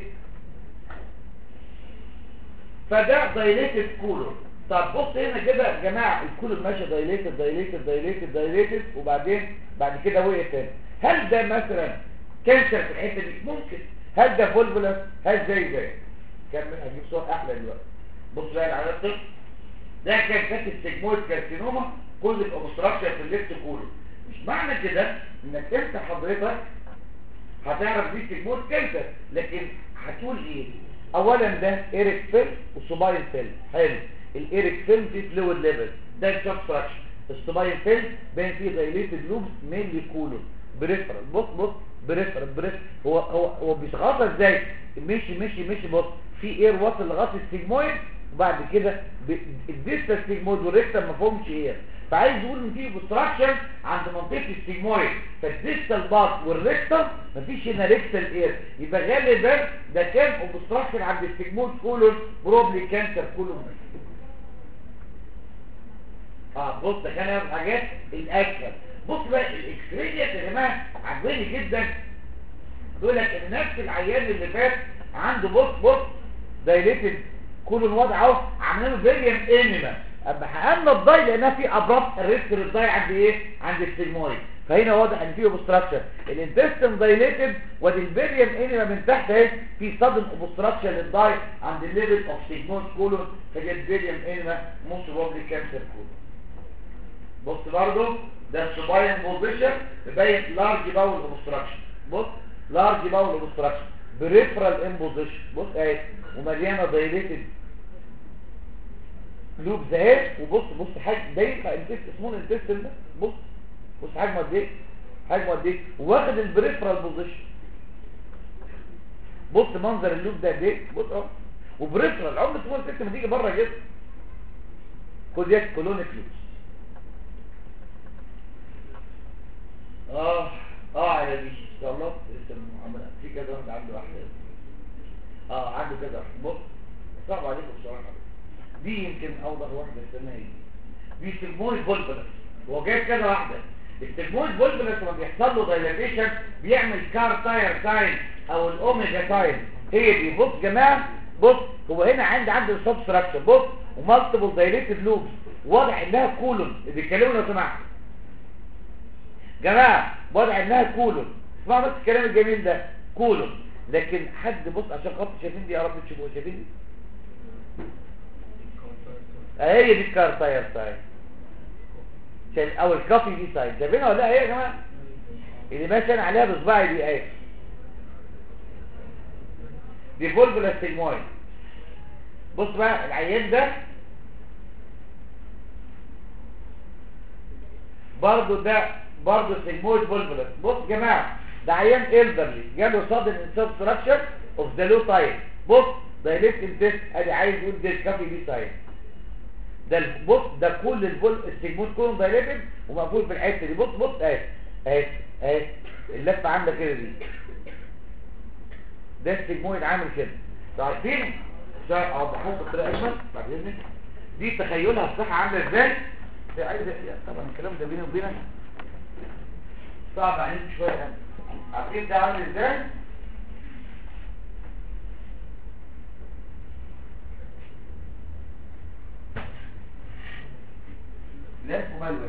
فده دايليتد كولون طب بص هنا كده يا جماعه الكولون ماشي دايليتد دايليتد دايليتد دايليتد وبعدين بعد كده وقف تاني هل ده مثلا كانسر في الحته دي ممكن هل ده فولفولاس هل زي زي كمل هجيب صور احلى دلوقتي بص بقى على الطفل ده كان كاتب سيجمويد كارسينوما كل الاوبستراكشن في الليفت كولون مش معنى كده انك انت حضرتك هتعرف دي سيجمويد كانسر لكن هتقول ايه اولا ده ايريك فيل وصباين فيل حلو الايريك فيل فيه فلويد ليفل ده السبستراكشن الصباين فيل باين فيه دايليتد لوبس مينلي كولون بريفرال بص بص بريفرال بريفرال هو هو هو بيتغطى ازاي مشي مشي مشي بص في اير واصل لغايه السيجمويد وبعد كده الديستال سيجمويد والريكتم ما فيهمش اير فعايز يقول ان في اوبستراكشن عند منطقه السيجمويد فالديستال باط والريكتم مفيش هنا ريكتال اير يبقى غالبا ده كان اوبستراكشن عند السيجمويد كولون بروبلي كانسر كولون اه بص ده كان من الحاجات الاكثر بص بقى الاكس راي يا جماعه عجباني جدا بيقول لك ان نفس العيان اللي فات عنده بص بص دايليتد كولون وضعه عاملين له فيريم انيما اما حققنا الضي لانها في ابرابت الريسك للضي عند ايه عند السيجمويد فهنا واضح ان في اوبستراكشن الانتستين دايليتد وادي الفيريم انيما من تحت اهي في صدم اوبستراكشن للضي عند الليفل اوف سيجمويد كولون فدي الفيريم انيما موست بروبلي كانسر كولون بص برضو ده السوباين بوزيشن يبين لارج باول اوبستراكشن بص لارج باول اوبستراكشن بريفرال امبوزيشن بص اهي ومليانه دايليتد لوبز اهي وبص بص حجم ضيق انتست سمول انتستين ده بص بص حجمه قد ايه حجمه قد ايه واخد البريفرال بوزيشن بص منظر اللوب ده قد ايه بص اهو وبريفرال عمر سمول ست ما تيجي بره كده خد يد كولونيك لوب اه اه يا بيش ان شاء الله اسم محمد في كذا واحد عنده واحده اه عنده كذا واحد بص صعب عليكم بصراحه دي يمكن اوضح واحده السنه دي دي سيجمويد فولبلس هو جايب كذا واحده السيجمويد فولبلس لما بيحصل له دايلاتيشن بيعمل كار تاير ساين او الاوميجا ساين هي دي بص يا جماعه بص هو هنا عندي عندي السبستراكشن بص ومالتيبل دايليتد لوبس واضح انها كولون بيتكلموا لو سمحت جماعه واضح انها كولون اسمعوا بس الكلام الجميل ده كولون لكن حد بص عشان خاطر شايفين دي يا رب تشوفوها شايفين دي هي دي الكار تاير ساين شايف او الكافي دي ساين شايفينها ولا لا هي يا جماعه اللي ماشي انا عليها بصباعي دي اهي دي فولفولا ستيجمويد بص بقى العيان ده برضه ده برضه ستيجمويد فولفولا بص يا جماعه ده عيان إلدرلي جاله صادم انسبستراكشر اوف ذا لو تايب بص ده ليفت انتست ادي عايز يقول ده الكافي دي ساين ده ال- بص ده كل البول السيجمويد كله دايليتد ومقفول في الحته دي بص بص اهي اهي اهي اللفه عامله كده دي ده السيجمويد عامل كده انتوا عارفين ده اوضحها لكم بطريقه اجمل بعد اذنك دي تخيلها الصحه عامله ازاي ده عايز يعني طبعا الكلام ده بيني وبينك صعب عليك شويه يعني عارفين ده عامل ازاي لا مملوك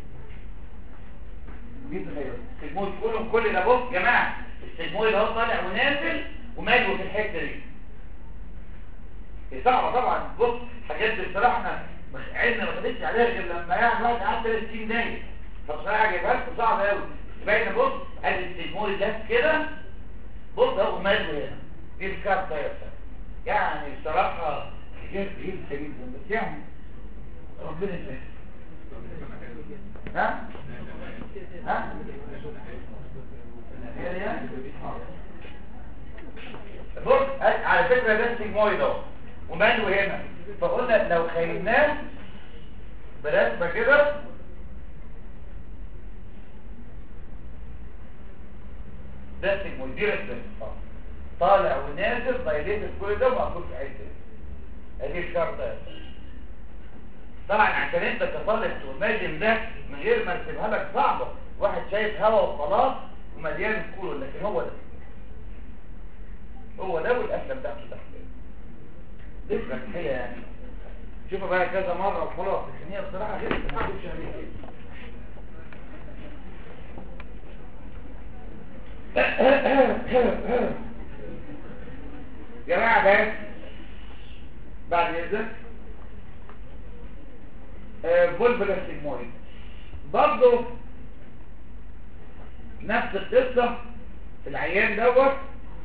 دي تخيل السجموي كلهم كل ده بص يا جماعه السجموي ده هو طالع ونازل وملوي في الحته دي هي صعبه طبعا بص حاجات دي بصراحه احنا مش- عيننا ما خدتش عليها غير لما يعني واحد قعد 30 دقايق فبصراحه جايبها لكم صعبه قوي باينه بص ادي السجموي ده كده بص اهو ملوي هنا دي الكارته يا استاذ يعني بصراحه حاجات غريبه جدا بس يعني ربنا يسهل ها ها هي دي؟ بص على فكرة ده السيجمويد اهو وماله هنا فقلنا لو خيلناه برسمة كده ده السيجمويد دي رسمة اه. طالع ونازل دايليتد كل ده ومقفول في حته ادي الشرطة طبعا عشان انت كطالب تماجن ده من غير ما ارسمها لك صعبة واحد شايف هوا وخلاص ومليان كولو لكن هو ده هو ده والقفله بتاعته تحت دي فتحيه يعني شوفها بقى كذا مره وخلاص لكن هي بصراحه غير ما تكونش عليه كده جماعه بس بعد اذنك بولبل السيجمويد برضه نفس القصة في العيان دوت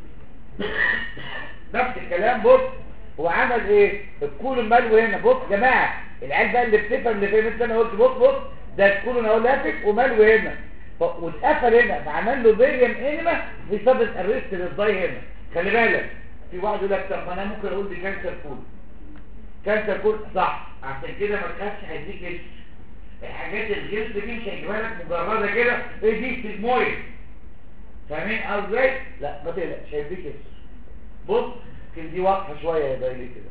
نفس الكلام بص هو عمل ايه الكول الملوي هنا بص يا جماعة العيال بقى اللي بتفهم اللي فاهم انت انا قلت بص بص ده الكول انا لافف وملوي هنا ف- واتقفل هنا فعمل له بيريم انما في صدد الريست للضي هنا خلي بالك في واحد يقول لك طب ما انا ممكن اقول دي كانسر كول كانسر كول صح عشان كده ما تخافش هيديك إيه؟ الحاجات الجلد دي مش هيجيبها لك مجرده كده ايه دي سيجمويد فاهمين قصدي ازاي لا ما تقلقش هيديك اسم بص كان دي واضحه شويه يا بايلي كده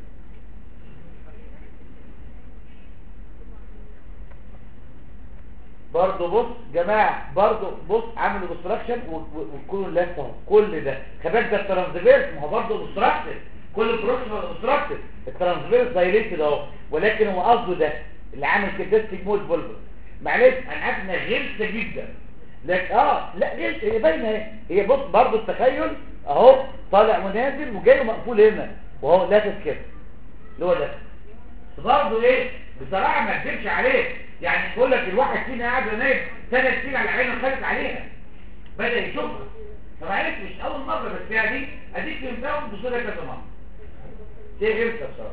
برضه بص جماعه برضه بص عملوا ديستراكشن والكل لسه اهو كل ده خباك ده الترانسفيرس ما هو برضه ديستراكتد كل بروكسيمال ديستراكتد الترانسفيرس دايليتد اهو ولكن هو قصده ده اللي عامل كده سيجمويد فولفر معلش انا عارف انها غلسه جدا لكن اه لا غلسه هي باينه اهي هي بص برضه التخيل اهو طالع ونازل وجاي مقفول هنا وهو لافف كده اللي هو ده بس برضه ايه بصراحه ما اكذبش عليه يعني بقول لك الواحد فينا قاعد نايم ثلاث سنين على عينه خدت عليها بدا يشوفها فمعلش مش اول مره بس يعني دي اديك فهمتها وتبص لها كذا مره دي غلسه بصراحه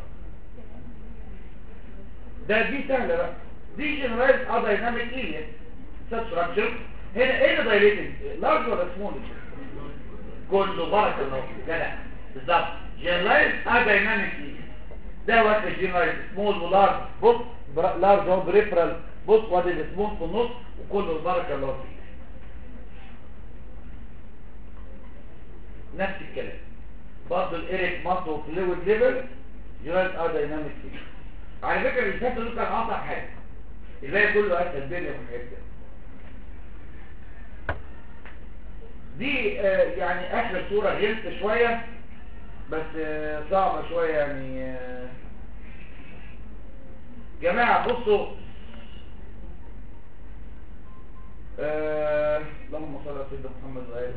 ده دي سهله بقى دي جنرايز اه دايناميك ايليا سبستراكشر هنا ايه اللي دايليتد لارج ولا سمول كله بارك الله فيك جدع بالظبط جنرالايز اه دايناميك ده وقت الجنرالايز سمول ولارج بص برا- لارج اهو بريفرال بص وادي السمول في النص وكله بارك الله فيك نفس الكلام برضه الايريك ماسو فلويد ليفل جنرالايز اه دايناميك على فكره اللي فات دول كان اصعب حاجه الباقي كله اسهل الدنيا في الحته دي. دي آه، يعني اخر صورة غلط شوية بس آه، صعبة شوية يعني آه. جماعة بصوا آه، اللهم صل على سيدنا محمد وآله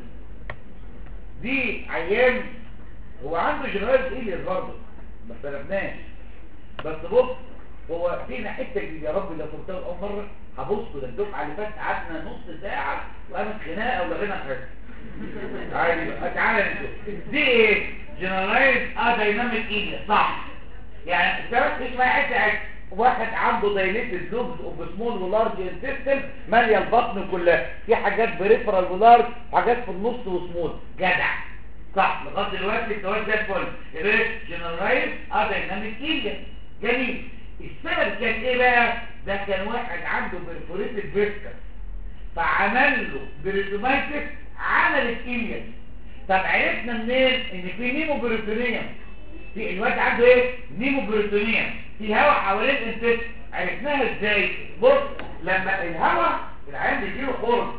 دي عيان هو عنده جنرال إيليس برضه ما اختلفناش بس بص هو فينا حته جديده يا رب لو قلتها اول مره هبص ده الدفعه اللي فاتت قعدنا نص ساعه وقامت خناقه ولغينا حاجه عادي بقى تعالى نشوف دي ايه جنرالايز اه دايناميك ايليا صح يعني السبب مش ما حته واحد عنده دايليتد لوبز اوف سمول ولارج انتستين ماليه البطن كلها في حاجات بريفرال ولارج وحاجات في النص وسمول جدع صح لغايه دلوقتي السؤال زي الفل يبقى جنرالايز اه دايناميك ايليا جميل السبب كان ايه بقى ده كان واحد عنده برفوريتد فيسكس فعمل له بريتومايتس عمل الكيمياء طب عرفنا منين ان في نيمو بريتونيوم في الواد عنده ايه نيمو بريتونيوم في هواء حوالين الانتست عرفناها ازاي بص لما الهواء العين بيجيله خرم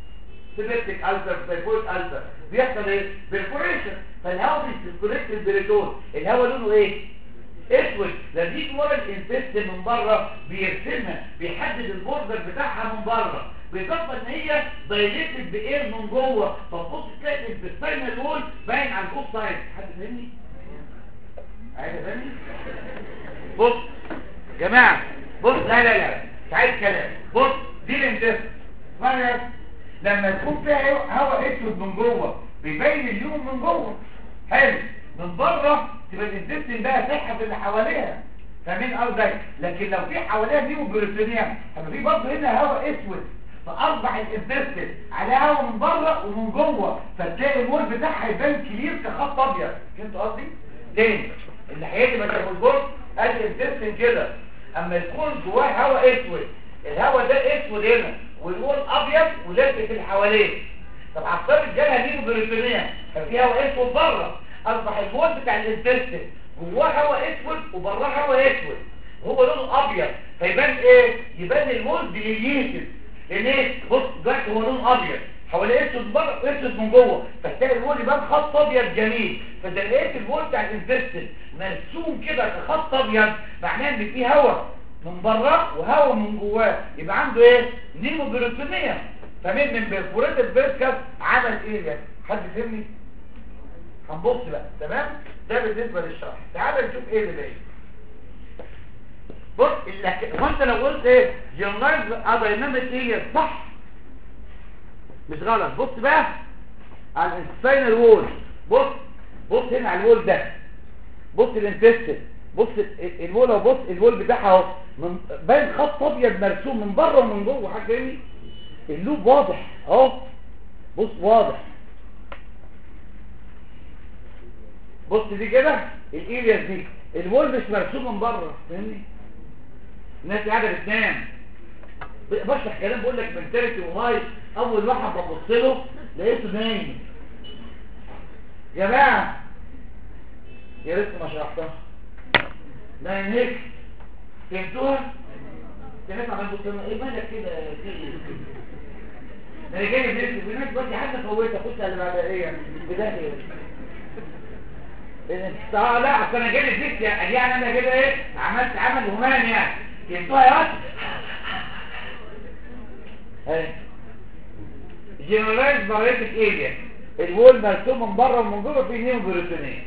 سيبتك ألسر تيفويد ألسر بيحصل ايه برفوريشن فالهواء بيسكوليت البريتون الهواء لونه ايه اسود لذيذ ورا الانتست من بره بيرسمها بيحدد البوردر بتاعها من بره بالاضافه ان هي دايليتد باير من جوه فتبص تلاقي البستاينال وول باين على البوست سايد حد فاهمني عايز فاهمني بص جماعه بص لا لا لا مش عايز كلام بص دي الانتست اسمعنا لما يكون فيها هواء اسود من جوه بيبين اليوم من جوه حلو من بره تبقى الانتستين بقى صحه في اللي حواليها فاهمين قصدي لكن لو في حواليها نيمو بروتينيا هيبقى في برضه هنا هواء اسود فاصبح الانتستين عليه هواء من بره ومن جوه فتلاقي الوول بتاعها يبان كبير كخط ابيض فهمت قصدي تاني اللي هيجي مثلا البورد ادي الانتستين كده اما يكون جواه هواء اسود الهواء ده اسود هنا والوول ابيض ولازق في اللي حواليه طب عصار الجالها نيمو بروتينيا كان في هواء اسود بره اصبح البول بتاع الانتستين جواه هواء اسود وبراه هواء اسود وهو لونه ابيض فيبان ايه يبان المول ديليتد لان ايه بص دلوقتي هو لونه ابيض حواليه اسود بره واسود من جوه فتلاقي البول يبان خط ابيض جميل فده لقيت البول بتاع الانتستين مرسوم كده كخط ابيض معناه ان فيه هواء من بره وهواء من جواه يبقى عنده ايه نيمو بروتونيا فمن من برفوريت الفيسكس عمل ايه ده حد فهمني هنبص بقى تمام ده بالنسبة للشرح تعال نشوف ايه اللي باقي بص اللك... وانت لو قلت ايه جنرايز ادايناميك ايه صح مش غلط بص بقى على الانتستينال وول بص بص هنا على الوول ده بص الانتستين بص ال- الوول اهو بص الوول بتاعها اهو من باين خط ابيض مرسوم من بره ومن جوه حاجه فاهمني اللوب واضح اهو بص واضح بص دي كده الايلياس دي الوول مش مرسوم من بره فاهمني الناس قاعده بتنام ب- بشرح كلام بقول لك منتاليتي وهاي اول واحد ببص له لقيته نايم يا جماعه يا ريت ما شرحتها نايم هيك فهمتوها الناس عمال تبص لنا ايه مالك كده في ايه ده انا جاي بنفسي هناك دلوقتي حتى فوتها خش على اللي بعدها ايه بدايه ايه اه لا اصل انا جالي فيك يعني يعني انا كده ايه عملت عمل همان يعني فهمتوها يا واد اهي جنرالايز باريتك ايليا الوول مرسوم من بره ومن جوه فيه نيمو بروتونيه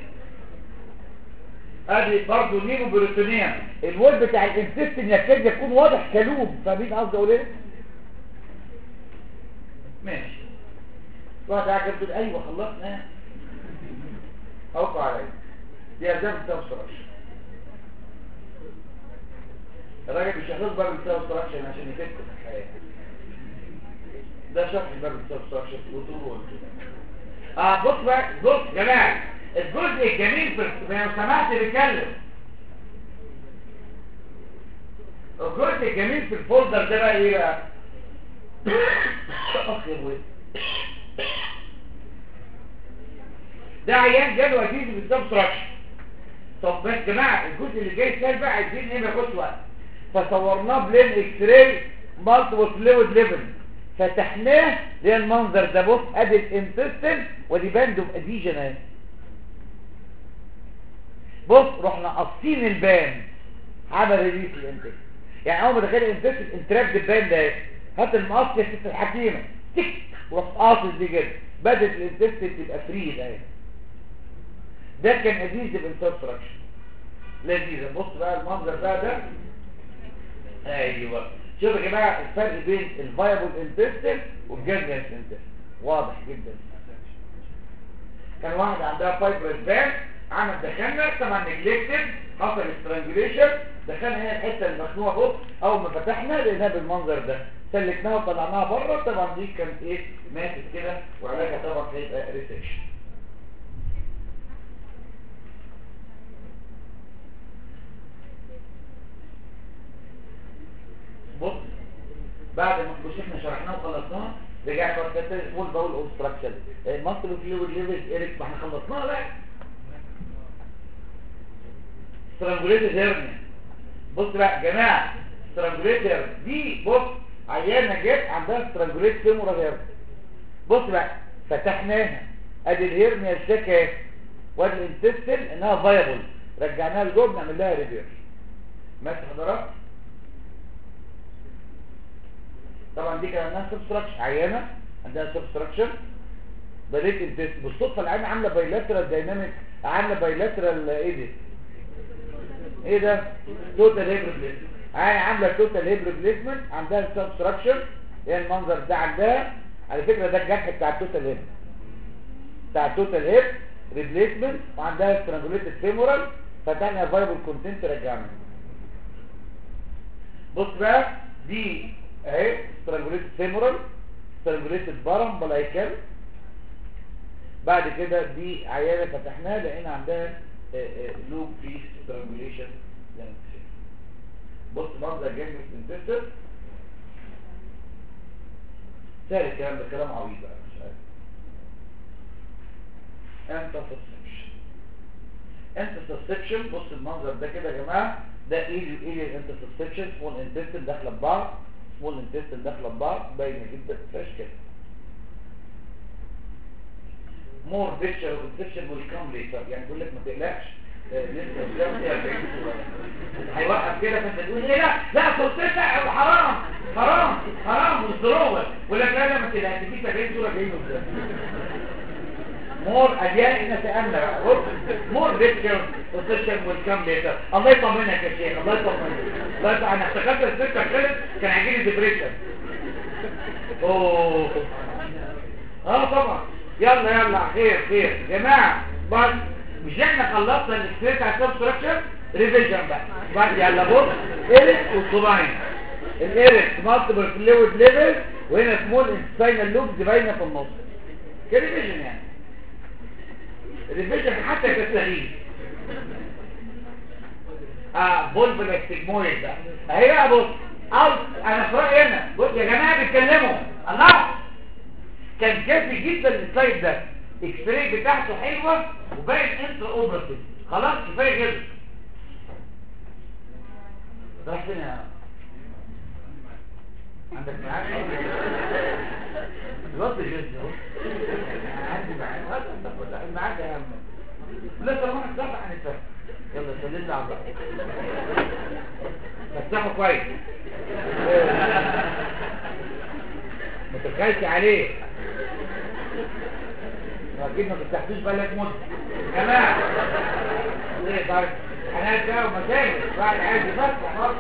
ادي برضه نيمو بروتونيه الوول بتاع الانتستين يكاد يكون واضح كلوب فاهمين قصدي اقول ايه ماشي واحد قاعد بتقول ايوه خلصنا اوقع عليا دي ارجام بتاع الصراحه الراجل مش هيخلص بقى بتاع الصراحه عشان يفكر في الحياه ده شرح باب السبستراكشن وطول اه بص بقى بص يا جماعه الجزء الجميل في لو سمحت بيتكلم الجزء الجميل في الفولدر ده بقى ايه بقى اخر وين ده عيان جاله اكيد بالسبستراكشن طب بس يا جماعه الجزء اللي جاي الثالث بقى عايزين ايه ما ياخدش وقت فصورناه بلين اكس راي مالتيبل فلويد ليفل فتحناه للمنظر ده بص ادي الانتستين ودي باند اوف اديجن اهي بص رحنا قاصين الباند عمل ريليس الانتستين يعني اول ما دخل الانتستين انتراكت الباند ده هات المقص يا ست الحكيمه تك وراح قاصص دي كده بدات الانتستين تبقى فري ده ده كان اديزيف انترستراكشن لذيذه بص بقى المنظر بقى ده ايوه شوف يا جماعه الفرق بين الفايبل انتستين والجنجل انتستين واضح جدا كان واحد عندها فايبرس بان عمل دخلنا طبعا نجلكتد حصل استرانجوليشن دخلنا هنا الحته المخنوقه بص اول ما فتحنا لقيناها بالمنظر ده سلكناها وطلعناها بره طبعا دي كانت ايه ماتت كده وعلاجها طبعا هيبقى ريسكشن بص بعد ما مش احنا شرحناها وخلصناها رجعت بقى كده فول باول اوبستراكشن المصل فلويد ليفل ايريك ما احنا خلصناها بقى سترانجوليتد هيرنيا بص بقى يا جماعه سترانجوليتد هيرنيا دي بص عيانه جت عندها سترانجوليت فيمورال هيرنيا بص بقى فتحناها ادي الهيرنيا الشكا وادي الانتستين انها فايبل رجعناها لجوه بنعمل لها ريفيرس ماشي حضرتك طبعا دي كان عندها سبستراكشن عيانه عندها سبستراكشن بليت انتست بالصدفه العيانه عامله بايلاترال دايناميك عامله بايلاترال ايه دي ايه ده توتال هيب ريبليسمنت عيانه عامله توتال هيب ريبليسمنت عندها سبستراكشن ايه المنظر ده عندها على فكره ده الجرح بتاع التوتال هيب بتاع التوتال هيب ريبليسمنت وعندها سترانجوليتد فيمورال فتحنا فايبل كونتنت رجعنا بص بقى دي اهي سترانجوليتد فيمورال سترانجوليتد بارم بلايكال بعد كده دي عيانه فتحناها لقينا عندها لوب في سترانجوليشن بص منظر جنب الانتستر سهل الكلام ده كلام عويض بقى مش عارف انتسسبشن انتسسبشن بص المنظر ده كده يا جماعه ده ايه ايه الانتسسبشن سمول انتستين داخله ببعض سمول انتستين داخله ببعض باينه جدا فيهاش كده مور بيكتشر والانتستين ويل كام ليتر يعني بيقول لك ما تقلقش آه، لسه قدام فيها بعيد شوية. هيوقف كده فانت تقول ايه لا لا صوتك حرام حرام حرام والضروه ولا لا لا ما تقلقش في 70 صوره جايين قدام مور اديان ان سألنا بقى بص مور بيكتشر والسيستم والكام ليتر الله يطمنك يا شيخ الله يطمنك الله يطمنك انا افتكرت السيستم خلص كان هيجي لي ديبريشن اوه اه طبعا يلا يلا خير خير يا جماعه بس مش احنا خلصنا الاكسبيرينس بتاع السب ستراكشر ريفيجن بقى بعد يلا بص ايريك والصباين الايريك مالتيبل فلويد ليفل وهنا سمول انساينال لوبز باينه في النص كده ريفيجن يعني الريفيجن حتى كالتغيير اه بولبل استجمويد ده اهي بقى بص او انا في رايي هنا بص يا جماعه بيتكلموا الله كان كافي جدا السلايد ده اكسبري بتاعته حلوه وباين انترا اوبراتيف خلاص كفايه كده راح فين يا عندك معاك الوقت جد اهو عندي معاك معاك يا عم لا طالما احنا صح هنتفهم يلا سلم لي على الضغط فتحه كويس ما تبخلش عليه اكيد ما تفتحتوش بالك مده يا جماعه ليه طيب حنات بقى ومساجد بعد عايز يفتح مصر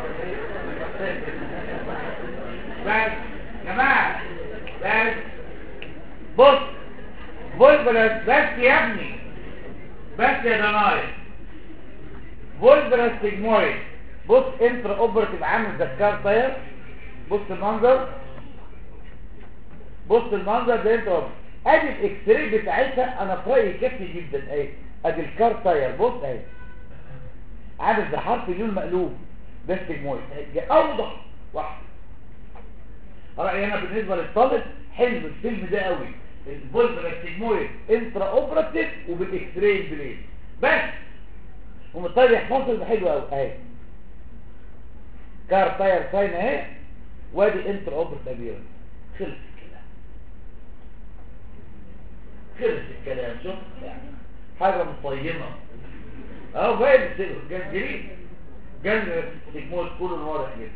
بس يا جماعه بس بص فولفرس بس يا ابني بس يا دناي فولفرس تجموي بص انترا اوبرتيف عامل زكار طير بص المنظر بص المنظر ده انت واضح. ادي الاكس راي بتاعتها انا في رايي كافي جدا اهي ادي الكار تاير بص اهي عامل زي حرف اليون مقلوب ده استجموي اوضح واحد رأيي انا بالنسبه للطالب حلم الفيلم ده قوي الفولف الاستجموي انترا اوبراتيف وبالاكس راي بليد بس ومضطر يحفظه ده حلو قوي اهي كار تاير ساين اهي وادي انترا اوبراتيف كبيره خلص الكلام خلص الكلام شوف يعني حاجه مطيمه اهو باين جنجرين جنج تجمول كله الواضح جدا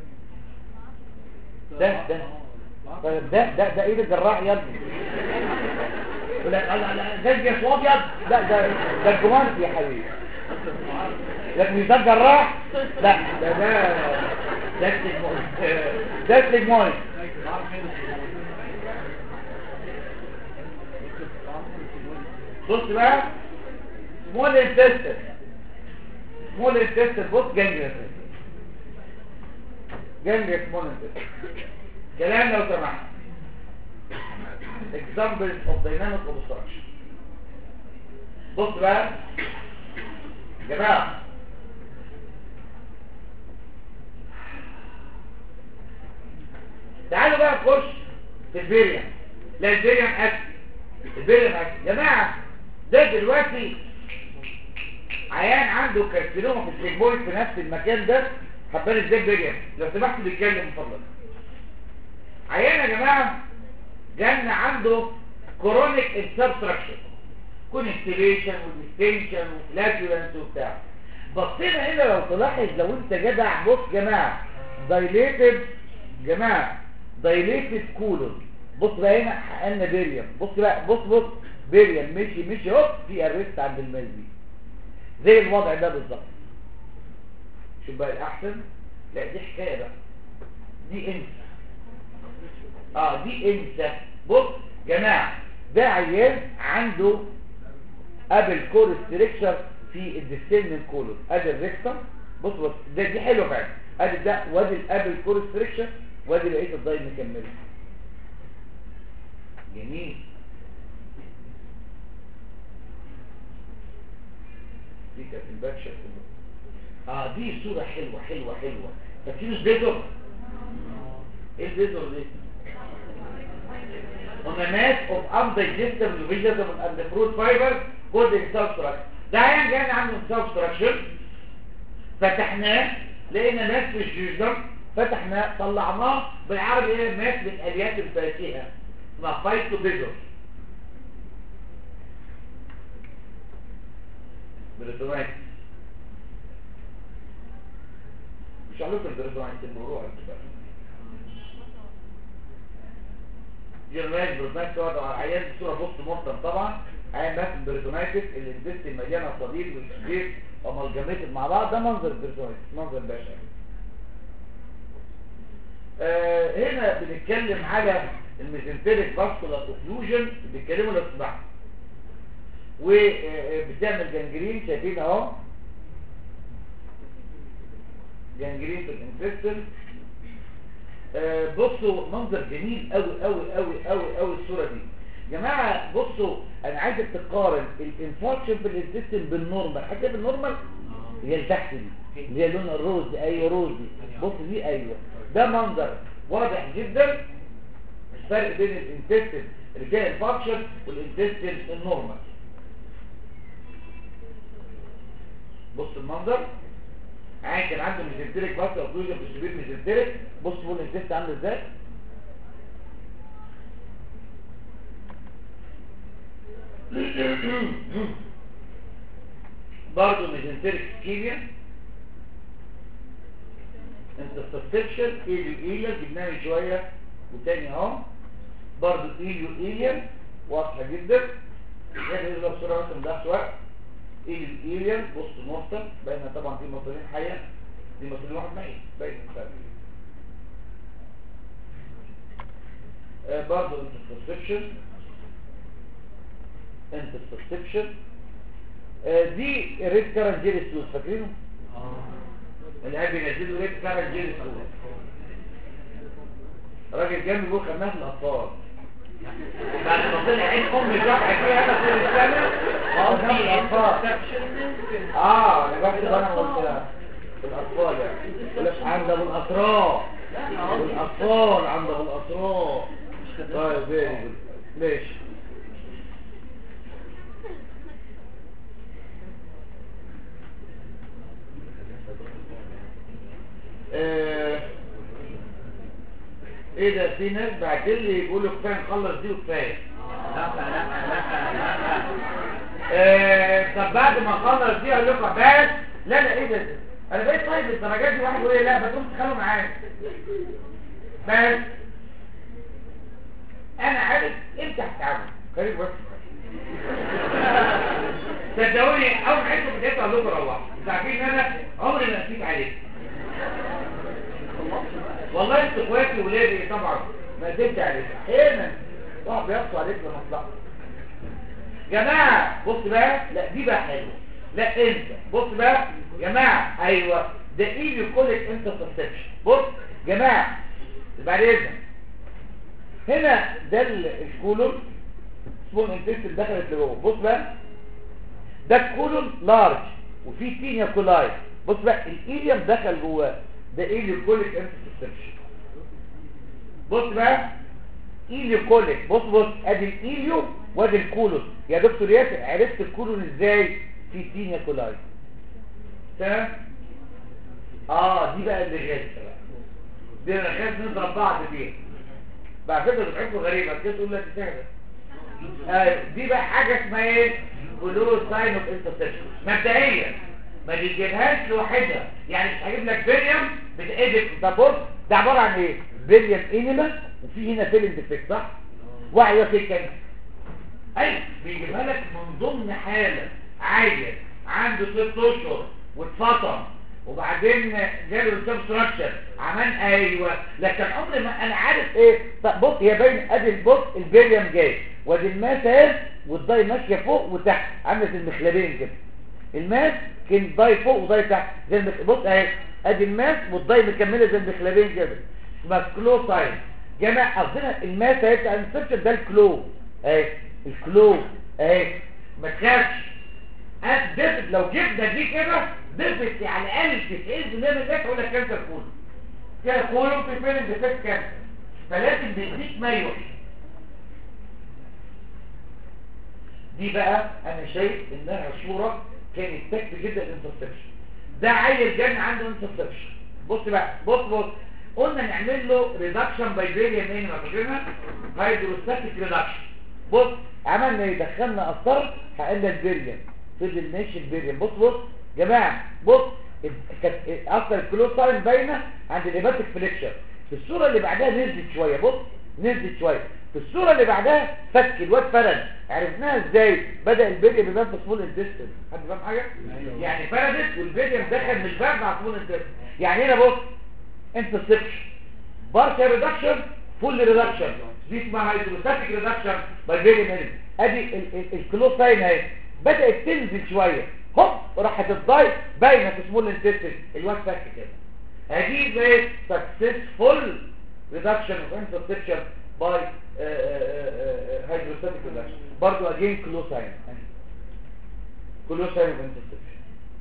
ده ده طيب ده ده ده ايه الجراح يا ابني يقول لك لا لا ده الجسم ابيض لا ده ده الجوانتي يا حبيبي لكن مش ده الجراح لا ده ده ده التجمول ده التجمول بص بقى سمول انتستر سمول انتستر بص جنجر جنجر سمول انتستر كلام لو سمحت examples of dynamic obstruction بص بقى يا جماعه تعالوا بقى نخش في الفيريان لا الفيريان اكل الفيريان اكل يا جماعه ده دلوقتي عيان عنده كارسينوما في السيجمويد في نفس المكان ده حبان ازاي فيريان لو سمحتوا بيتكلم من فضلك عيان يا جماعه جالنا عنده كرونيك انسبستراكشن كونستيليشن وديستنشن وفلاجولانس وبتاع بصينا هنا لو تلاحظ لو انت جدع بص جماعه دايليتد جماعه دايليتد كولون بص بقى هنا حققنا بيريم بص بقى بص بص بيريم مشي مشي اهو في ارست عند الماس دي زي الوضع ده بالظبط شوف بقى الاحسن لا دي حكايه بقى دي انسى اه دي انسى بص جماعه ده عيان عنده ابل كور ستريكشر في الديستنن كولون ادي الريكتم بص بص ده دي حلوه فعلا ادي ده وادي الابل كور ستريكشر وادي بقيه الضايل مكمله جميل دي كانت الباكشة اه دي صورة حلوة حلوة حلوة فاكرين البيزر ايه البيزر دي هرمونات of undigested vegetable and the fruit fiber called substructure ده عيان جاي عنده substruction فتحناه لقينا ماس في الجوجر فتحناه طلعناه بالعربي ايه ماس من اليات الفاكهه اسمها فايتو بيزر بريتونايت مش عارف البريتونايت الموضوع انت جنرال بريتونايت تقعد على عيان بصوره بوست مورتم طبعا عيان بس البريتونايتس اللي الدست المليانه صديد والسبير امالجاميتد مع بعض ده منظر البريتونايتس منظر بشع آه هنا بنتكلم على الميزنتريك فاسكولار اوكلوجن بيتكلموا الاصبع وبتعمل جنجرين شايفين اهو جنجرين في الانفستن آه بصوا منظر جميل قوي قوي قوي قوي قوي الصوره دي جماعه بصوا انا عايزك تقارن الانفاركشن في الانفستن بالنورمال حتى بالنورمال هي اللي تحت دي اللي هي لون الروز دي ايوه روز دي بص دي ايوه ده منظر واضح جدا الفرق بين الانتستين اللي فيها الفانكشن والانتستين النورمال بص المنظر عين كان عنده ميزنتريك بس اوكلوجن بالسبيل ميزنتريك بص فوق الانتست عامل ازاي برضه ميزنتريك سكيميا انترسبشن ايليو ايليا جبناها من شويه وتاني اهو برضه ايليو ايليا واضحه جدا يعني نضرب بسرعه بس ما وقت ايليو ايليا بص نقطه باينه طبعا في مصدرين حيه دي مصدرين واحد ميت باين آه برضه انترسبشن انترسبشن آه دي ريد كارن جيري سلوس فاكرينه؟ الاب ينزلوا ريد كارن جيري سلوس راجل جنبي بيقول خدناها في الاطفال بعد ما طلع عين امي شرح فيها انا طول السنه اه ده الاطفال اه انا بحكي انا قلت الاطفال يعني يقول لك عند ابو الاسرار والاطفال عند ابو الاسرار طيب فيري جود ماشي آه، ايه ده في ناس بعتلي يقولوا كفايه نخلص دي وكفايه آه، طب بعد ما اخلص دي اقول لكم بس لا لا ايه ده انا بقيت طيب الدرجات دي واحد يقول لي لا ما تقومش تخلوا معايا بس انا عارف امتى هتعمل خليك بس صدقوني اول ما عرفت بدايه اقول لكم روحوا انتوا عارفين ان انا عمري ما نسيت عليكم والله انتوا اخواتي وولادي طبعا ما قدرتش عليك احيانا واحد بيقصوا عليك لمصلحه جماعه بص بقى لا دي بقى حلوه لا انت بص بقى جماعه ايوه ده ايدي كولك انت بتستكشف بص جماعه بعد اذنك هنا ده ال- الكولون سبون انتست دخلت لجوه بص بقى ده الكولون لارج وفي تينيا كولاي بص بقى الايليوم دخل جواه ده ايليو كوليك انتستكشن بص بقى ايليو كوليك بص بص ادي الايليو وادي الكولون يا دكتور ياسر عرفت الكولون ازاي في تينيا كولاي تمام اه دي بقى اللي غاز بقى دي اللي غاز نضرب بعض فيها بعد كده بتحبه غريبة كده تقول لك تساعدك ايوه دي بقى حاجة اسمها ايه كلور ساين اوف انترسبشن مبدئيا ما بيجيبهاش لوحدها يعني مش هجيب لك بيريم بتقدر ده بص ده عبارة عن ايه بيريم انيما وفي هنا فيلنج ديفكت صح واحد في كان ايوه بيجيبها لك من ضمن حالة عيل عنده ست اشهر واتفطم وبعدين جاله السب ستراكشر عمل ايوه لكن عمري ما انا عارف ايه طب بص هي باين ادي البص البيريم جاي وادي الماس اهي والضاي ماشيه فوق وتحت عامله المخلبين كده الماس كان ضاي فوق وضاي تحت زي المخ... بص اهي ادي الماس والضاي مكمله زي المخلبين كده اسمها كلو ساين جماعه قصدنا الماس اهي بتاع الانسبشن ده الكلو اهي الكلو اهي ما تخافش دفت لو جبنا دي كده دفت على الاقل 90% من الناس هقول لك كانسر كولون كده كولون في فين ديفكت كانسر فلازم بيديك ما يوحي دي بقى انا شايف انها صوره كانت تكفي جدا الانترسبشن ده عيل جن عنده انترسبشن بص بقى بص بص قلنا نعمل له ريدكشن باي فيريم ايه ما فاكرينها هيدروستاتيك ريدكشن بص عملنا ايه دخلنا قسطره حقلنا الفيريم فضل ماشي الفيريم بص بص جماعه بص كانت اصلا الكلوساين باينه عند الهيباتيك فليكشر في الصوره اللي بعدها نزلت شويه بص نزلت شويه في الصورة اللي بعدها فك الواد فرد عرفناها ازاي بدأ البيريم يبان في سمول انتستين حد فاهم حاجة يعني فردت والبيريم دخل مش بقى مع سمول انتستين يعني هنا بص انترسبشن بارشال ريدكشن فول ريدكشن دي اسمها هيدروستاتيك ريدكشن باي بيريم ادي الكلوز ساين اهي بدأت تنزل شوية هوب راحت الضاي باينه في سمول انتستين الواد فك كده هجيب ايه سكسسفول ريدكشن اوف انترسبشن باي هيدروستاتيك ريدكشن برضو اجين كلوساين كلوساين اوف انترسبشن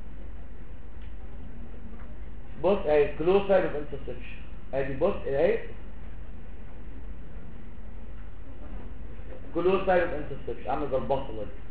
بص اهي كلوساين اوف انترسبشن ادي بص اهي كلوساين اوف انترسبشن عامل زي البصله دي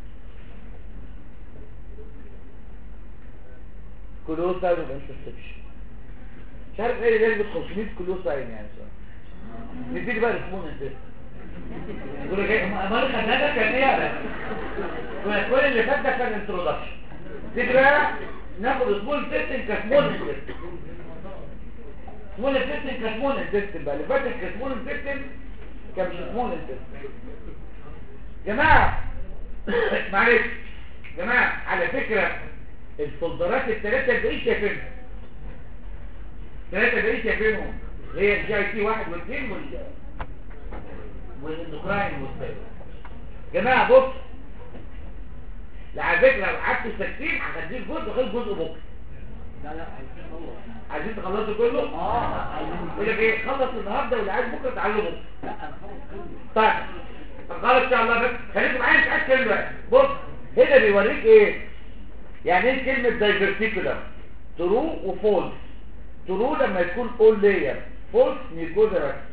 كلوساين اوف انترسبشن مش عارف ايه اللي يلبس 500 كلوساين يعني صراحه نبتدي بقى رسمون انت يقول لك ايه امال خدناك كان ايه بقى كل اللي فات ده كان انترودكشن نبتدي بقى ناخد سمول تيستنج كسمول تيستنج سمول تيستنج كسمول تيستنج بقى اللي فات كسمول تيستنج كان مش سمول تيستنج جماعه معلش جماعه على فكره الفولدرات الثلاثه الباقيين شايفينها ثلاثه الباقيين شايفينهم هي الجي اي تي واحد واثنين وال والاندوكراين والسيل جماعه بص لا على فكره لو قعدت ساكتين هخليك جزء غير جزء بكره لا لا عايزين نخلص عايزين تخلصوا كله اه عايزين يقول لك ايه خلص النهارده واللي عايز بكره تعلمه لا انا خلص كله طيب خلاص ان شاء الله بس خليكم معايا مش عايز كلمه بقى. بص هنا بيوريك ايه يعني ايه كلمه دايفرتيكولار ترو وفولس ترو لما يكون اول لاير فولس ميكوزا بس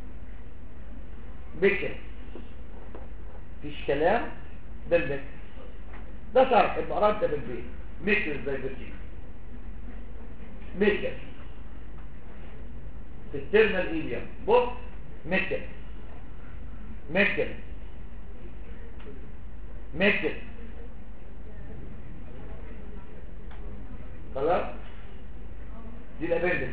بكر مفيش كلام ده البكر ده شرح يبقى رد بالبيت ميكر دايفرتيكولار ميكر في الترمال ايليا بص ميكر ميكل ميكل خلاص دي الابندكس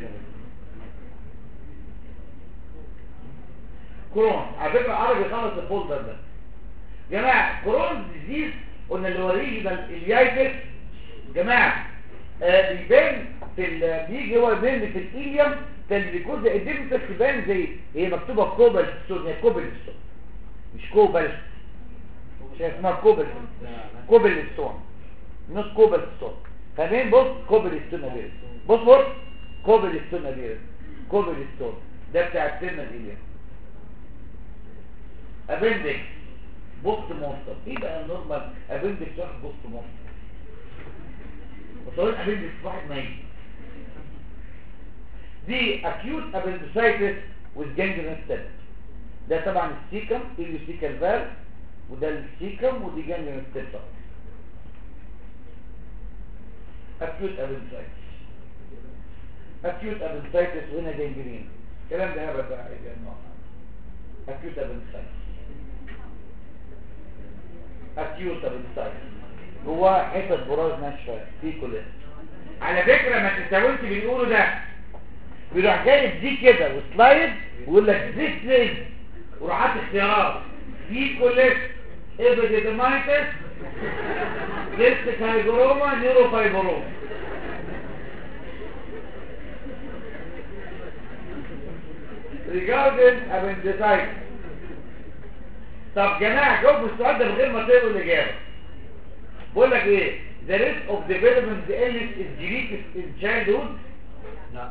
كرون على فكره عربي خلص الفولدر ده جماعه كرون ديزيز قلنا اللي هو ريجنال اليايتس جماعه آه بيبان في ال- بيجي هو يبان في الايليوم كان بيكون زي الديمتس تبان زي هي مكتوبه كوبل ستون هي كوبل ستون مش كوبل مش اسمها كوبل كوبل ستون نص كوبل ستون فاهمين بص كوبل ستون ابيرس بص بص كوبل ستون ابيرس كوبل ستون ده بتاع السنه دي ابندكس بوست مونستر ايه بقى النورمال ابندكس واحد بوست مونستر وطول ابندكس واحد ميت دي acute appendicitis with gangrenous step ده طبعا السيكم السيكال فالف وده السيكم ودي جانجرين ستيب acute appendicitis acute appendicitis وهنا جانجرين الكلام ده هبل بقى يا جماعه acute appendicitis acute appendicitis جواه حتت براز ناشفه في كلها على فكره ما تستاولش بنقوله ده بيروح جايب دي كده وسلايد ويقول لك this is وراحات اختيارات في كوليت ايبيديدمايتس ليست هايبروما نيوروفايبروما regarding appendicitis طب جماعة جاوبوا السؤال ده من غير ما تقروا الإجابة بقول لك ايه the risk of developing the illness is greatest in childhood لا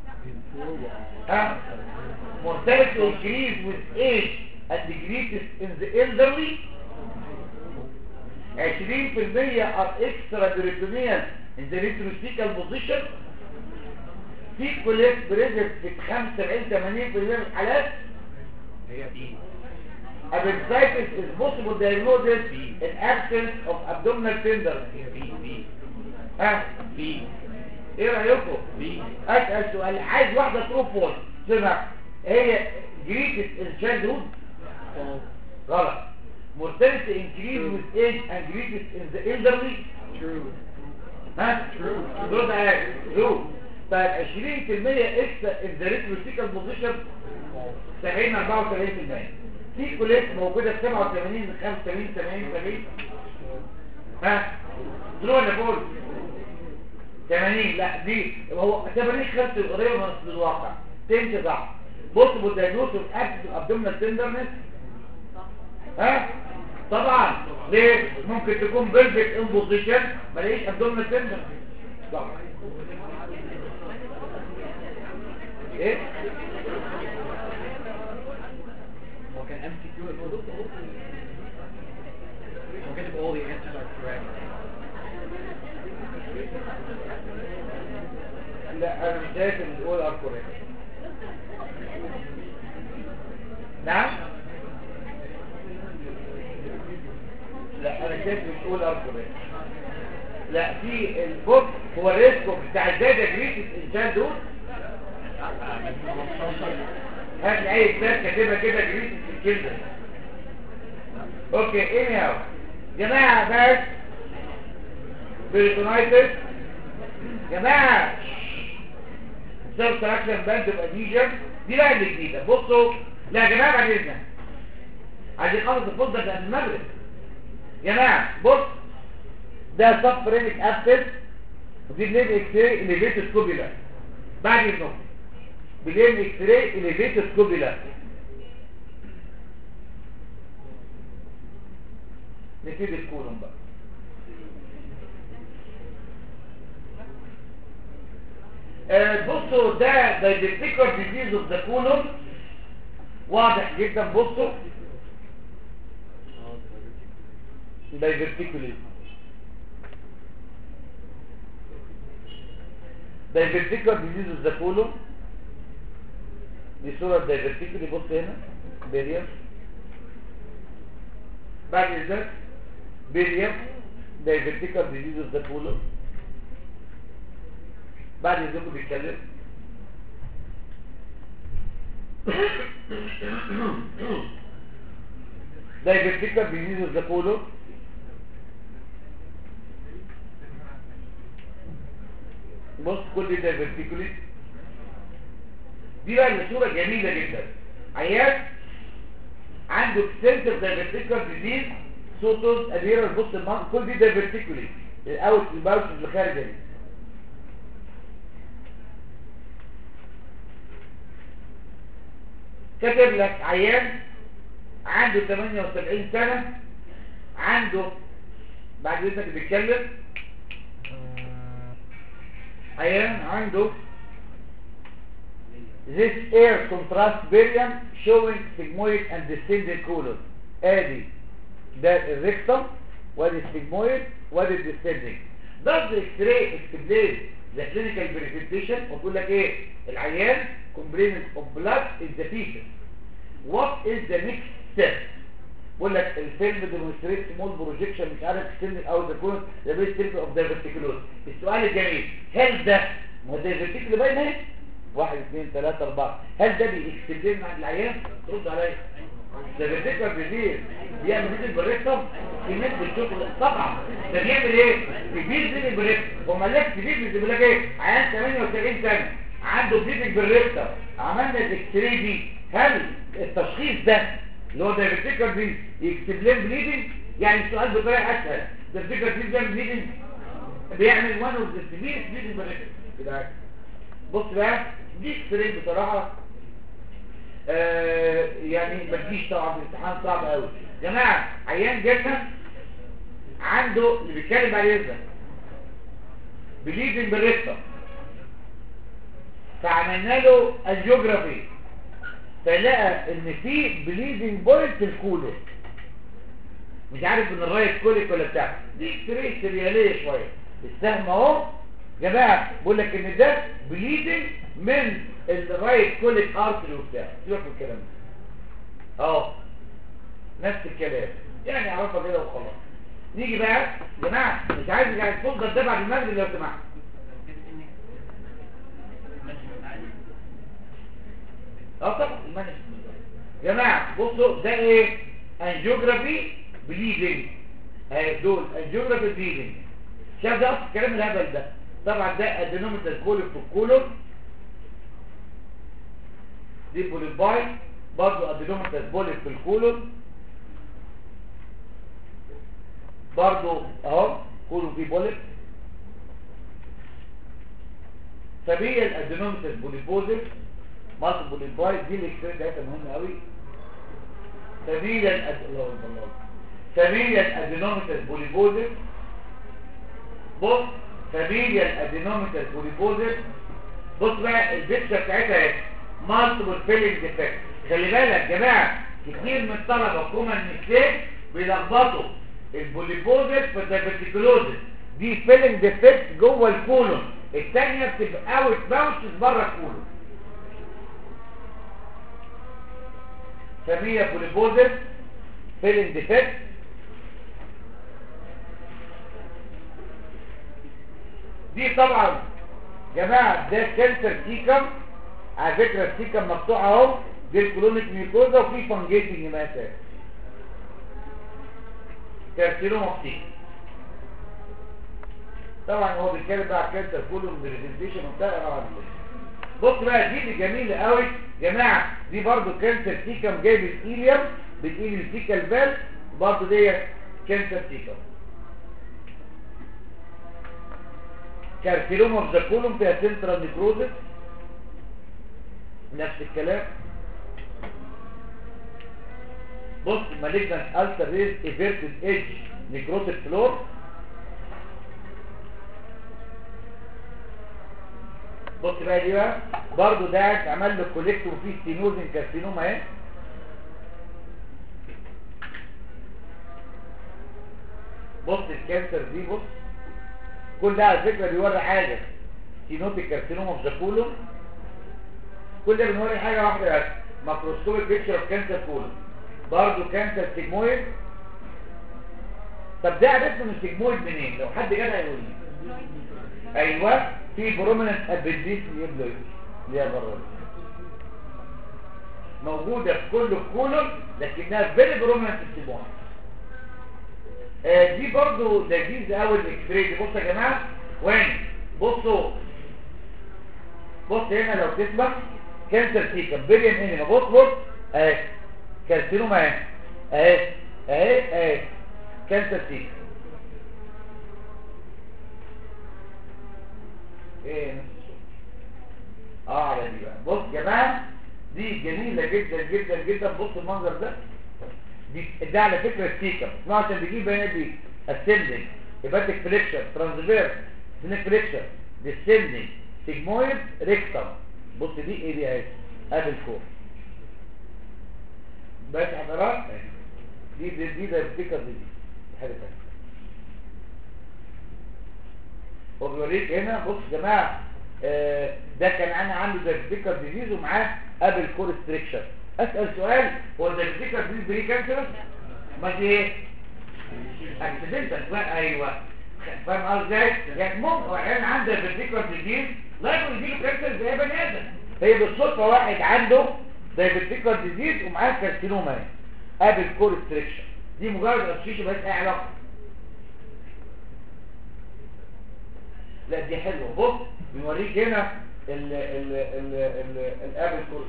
ها mortality increase with age and the greatest in the elderly 20% are extra peritoneal in the retrocecal position في كوليت بريزنت في 75 80% من الحالات هي دي appendicitis is possible diagnosis in absence of abdominal tenderness هي بي بي ها بي ايه رايكم بي اسال سؤال عايز واحده تروح فول سمع هي جريتس الشايلد هود غلط mortality increase with age and greatest in the elderly true ها True. رد عليك true طيب 20% extra in the retrocecal position 70 74% في كليات موجودة في 87 من 85 80 70 ها تروح ولا فوق 80 لا دي هو 80 خدت قريبة من الواقع تمشي صح بص بالدايجنوز اكتف الابدومينال تندرنس ها طبعا ليه ممكن تكون بلفيك ان بوزيشن ما لاقيش ابدومينال تندرنس صح ايه هو كان MCQ هو كاتب all the answers are correct لا انا مش شايف ان تقول ار كوريكت نعم لا انا شايف ان تقول ار كوريكت لا في البوك هو الريسكو بتاع الزايدة جريتس الانسان دول هات لي اي كتاب كاتبها كده جريتس الكلمة اوكي ايه هاو جماعة بس بيرتونايتس جماعة سيرف تراكشن باند باديجن دي بقى اللي جديدة بصوا لا يا جماعة بعد اذنك عايزين نخلص الفوز ده قبل المغرب يا جماعة بص ده سب فرينك ابسس ودي بلين اكس راي اليفيتد سكوبيلا بعد اذنك بلين اكس راي اليفيتد سكوبيلا نبتدي الكولوم بقى آه، بصوا ده diverticular disease of the colon واضح جدا بصوا diverticular diverticular disease of the colon دي صورة diverticular بص هنا بيريم بعد ذلك بيريم diverticular disease of the colon بعد ذلك بيتكلم diverticular disease of the colon بص كل ده فيرتيكولي دي بقى الصوره جميله جدا عيان عنده اكستنسيف دايفرتيكولار ديزيز صوتوز اديرال بص المنطقه كل دي دايفرتيكولي الاوت الباوتش اللي خارجه دي كاتب لك عيان عنده 78 سنه عنده بعد اذنك بيتكلم عيان عنده this air contrast variant showing sigmoid and descending colon ادي ده الريكتم وادي السيجمويد وادي الديسندنج does the x-ray explain the clinical presentation وتقول لك ايه العيان complainant of blood is the fetus what is the next step بقول لك الفيلم ديمونستريت سمول بروجيكشن مش عارف سن او ذا كون ذا بيست تيب اوف دايفرتيكولوز السؤال الجميل هل ده ما هو دايفرتيكول باين اهي واحد اثنين ثلاثة أربعة هل ده بيكسبلين عند العيان؟ ترد عليا دايفرتيكول كتير بيعمل ايه بالريكتم في ناس بتشوف طبعا ده بيعمل ايه؟ كبير زي البريكتم هما ليه كبير بيقول لك ايه؟ عيان 78 سنة عنده بليدنج بالريكتم عملنا الاكس راي دي هل التشخيص ده اللي هو دايفرتيكال دي يكتب لهم بليدنج يعني السؤال بطريقه اسهل دايفرتيكال دي بيعمل بليدنج بيعمل وان اوف ذا سيفير بليدنج بالريكتم كده بص بقى دي اكسرين بصراحه آه يعني ما تجيش طبعا الامتحان صعب قوي يا جماعه عيان جالنا عنده اللي بيتكلم عليه ده بليدنج بالريكتم فعملنا له الجيوغرافي فلقى ان في بليدنج بوينت في الكولر مش عارف ان الرايت كوليك ولا بتاع دي اكسري سرياليه شويه السهم اهو جماعه بقول لك ان ده بليدنج من الرايت كوليك ارتري وبتاع سيبك من الكلام ده اهو نفس الكلام يعني اعرفها كده وخلاص نيجي بقى يا جماعه مش عايز يعني تفضل ده بعد المغرب لو سمحت اه طبعا المانج يا جماعه بصوا ده ايه انجيوجرافي بليدنج اهي دول انجيوجرافي بليدنج شايف ده اصلا الكلام الهبل ده طبعا ده ادينوميتال كوليك في الكولون دي بوليباي برضه ادينوميتال بوليك في الكولون برضه اهو كولون فيه بوليك فبيه الادينوميتال بوليبوزيس مالتي بوليباي دي الاكسرين بتاعتها مهمه قوي فاميليا الله الله فاميليا ادينوميتال بوليبوزيس بص فاميليا ادينوميتال بوليبوزيس بص بقى البيكتشر بتاعتها اهي مالتيبل فيلينج ديفكت خلي بالك يا جماعه كتير من الطلبه كومن ميستيك بيلخبطوا البوليبوزيس في الدايفرتيكولوزيس دي فيلينج ديفكت جوه الكولون الثانيه بتبقى اوت باونسز بره الكولون سمية بوليبوزيس فيلينج ديفكت دي طبعا جماعة ده كانسر سيكم على فكرة السيكم مفتوحة اهو دي الكلونيك ميكوزا وفي فانجيتنج ماسات كارسينوما سيكم طبعا هو بيتكلم بقى على كانسر كله بريزنتيشن وبتاع اه بص بقى دي اللي جميله قوي جماعه دي برضو كانسر سيكم جايب الايليوم بتقيل السيكال فال برضو دي كانسر سيكم كارسينوما اوف ذا كولوم فيها سنترال نيكروزس نفس الكلام بص مالجنت التر ريز ايفيرتد ايدج نيكروتيك فلور بص بقى دي بقى برضه ده عمل له كوليكت وفيه ستينوزن كارسينوما اهي بص الكانسر دي بص كل ده على فكره بيوري حاجه ستينوتيك كارسينوما في ذا كولون كل ده بنوري حاجه واحده بس ماكروسكوبيك بيكتشر اوف كانسر كولون برضه كانسر سيجمويد طب ده عرفنا من السيجمويد منين لو حد جدع يقول لي ايوه في بروميننت ابنديس يبلويد اللي هي بره موجوده في كل الكولون لكنها فيري بروميننت في السيجمويد آه دي برضو لذيذ قوي الاكسبري دي بصوا يا جماعه وين بصوا بص هنا لو تسمع كانسر سيكا بليون انيما بص بص اهي كارسينوما اهي اهي اهي اهي كانسر سيكا ايه نفس الصوت اه على دي بقى بص يا جماعه دي جميله جدا جدا جدا بص المنظر ده دي ده على فكره السيكا اسمعوا عشان بيجيب هنا دي اسندنج هيباتيك فليكشن ترانسفير سنك فليكشن ديسندنج سيجمويد ريكتم بص دي ايه دي اهي ادي فوق بس حضرات دي دي دي ده الفكره دي دي حاجه ثانيه هو بيوريك هنا بص يا جماعه آه ده كان انا عنده دايبيتيكال ديزيز ومعاه ابل كور ستريكشر اسال سؤال هو الدايبيتيكال ديزيز بري كانسر ما دي ايه اكسيدنتال بقى ايوه فاهم قصدي ازاي يعني ممكن واحد عنده دايبيتيكال ديزيز لا يكون يجيله كانسر زي بني ادم هي بالصدفه واحد عنده دايبيتيكال ديزيز ومعاه كارسينوما ابل كور ستريكشر دي مجرد اسوشيشن بس ايه علاقه لا دي حلوه بص بيوريك هنا ال ال ال ال الابل كورس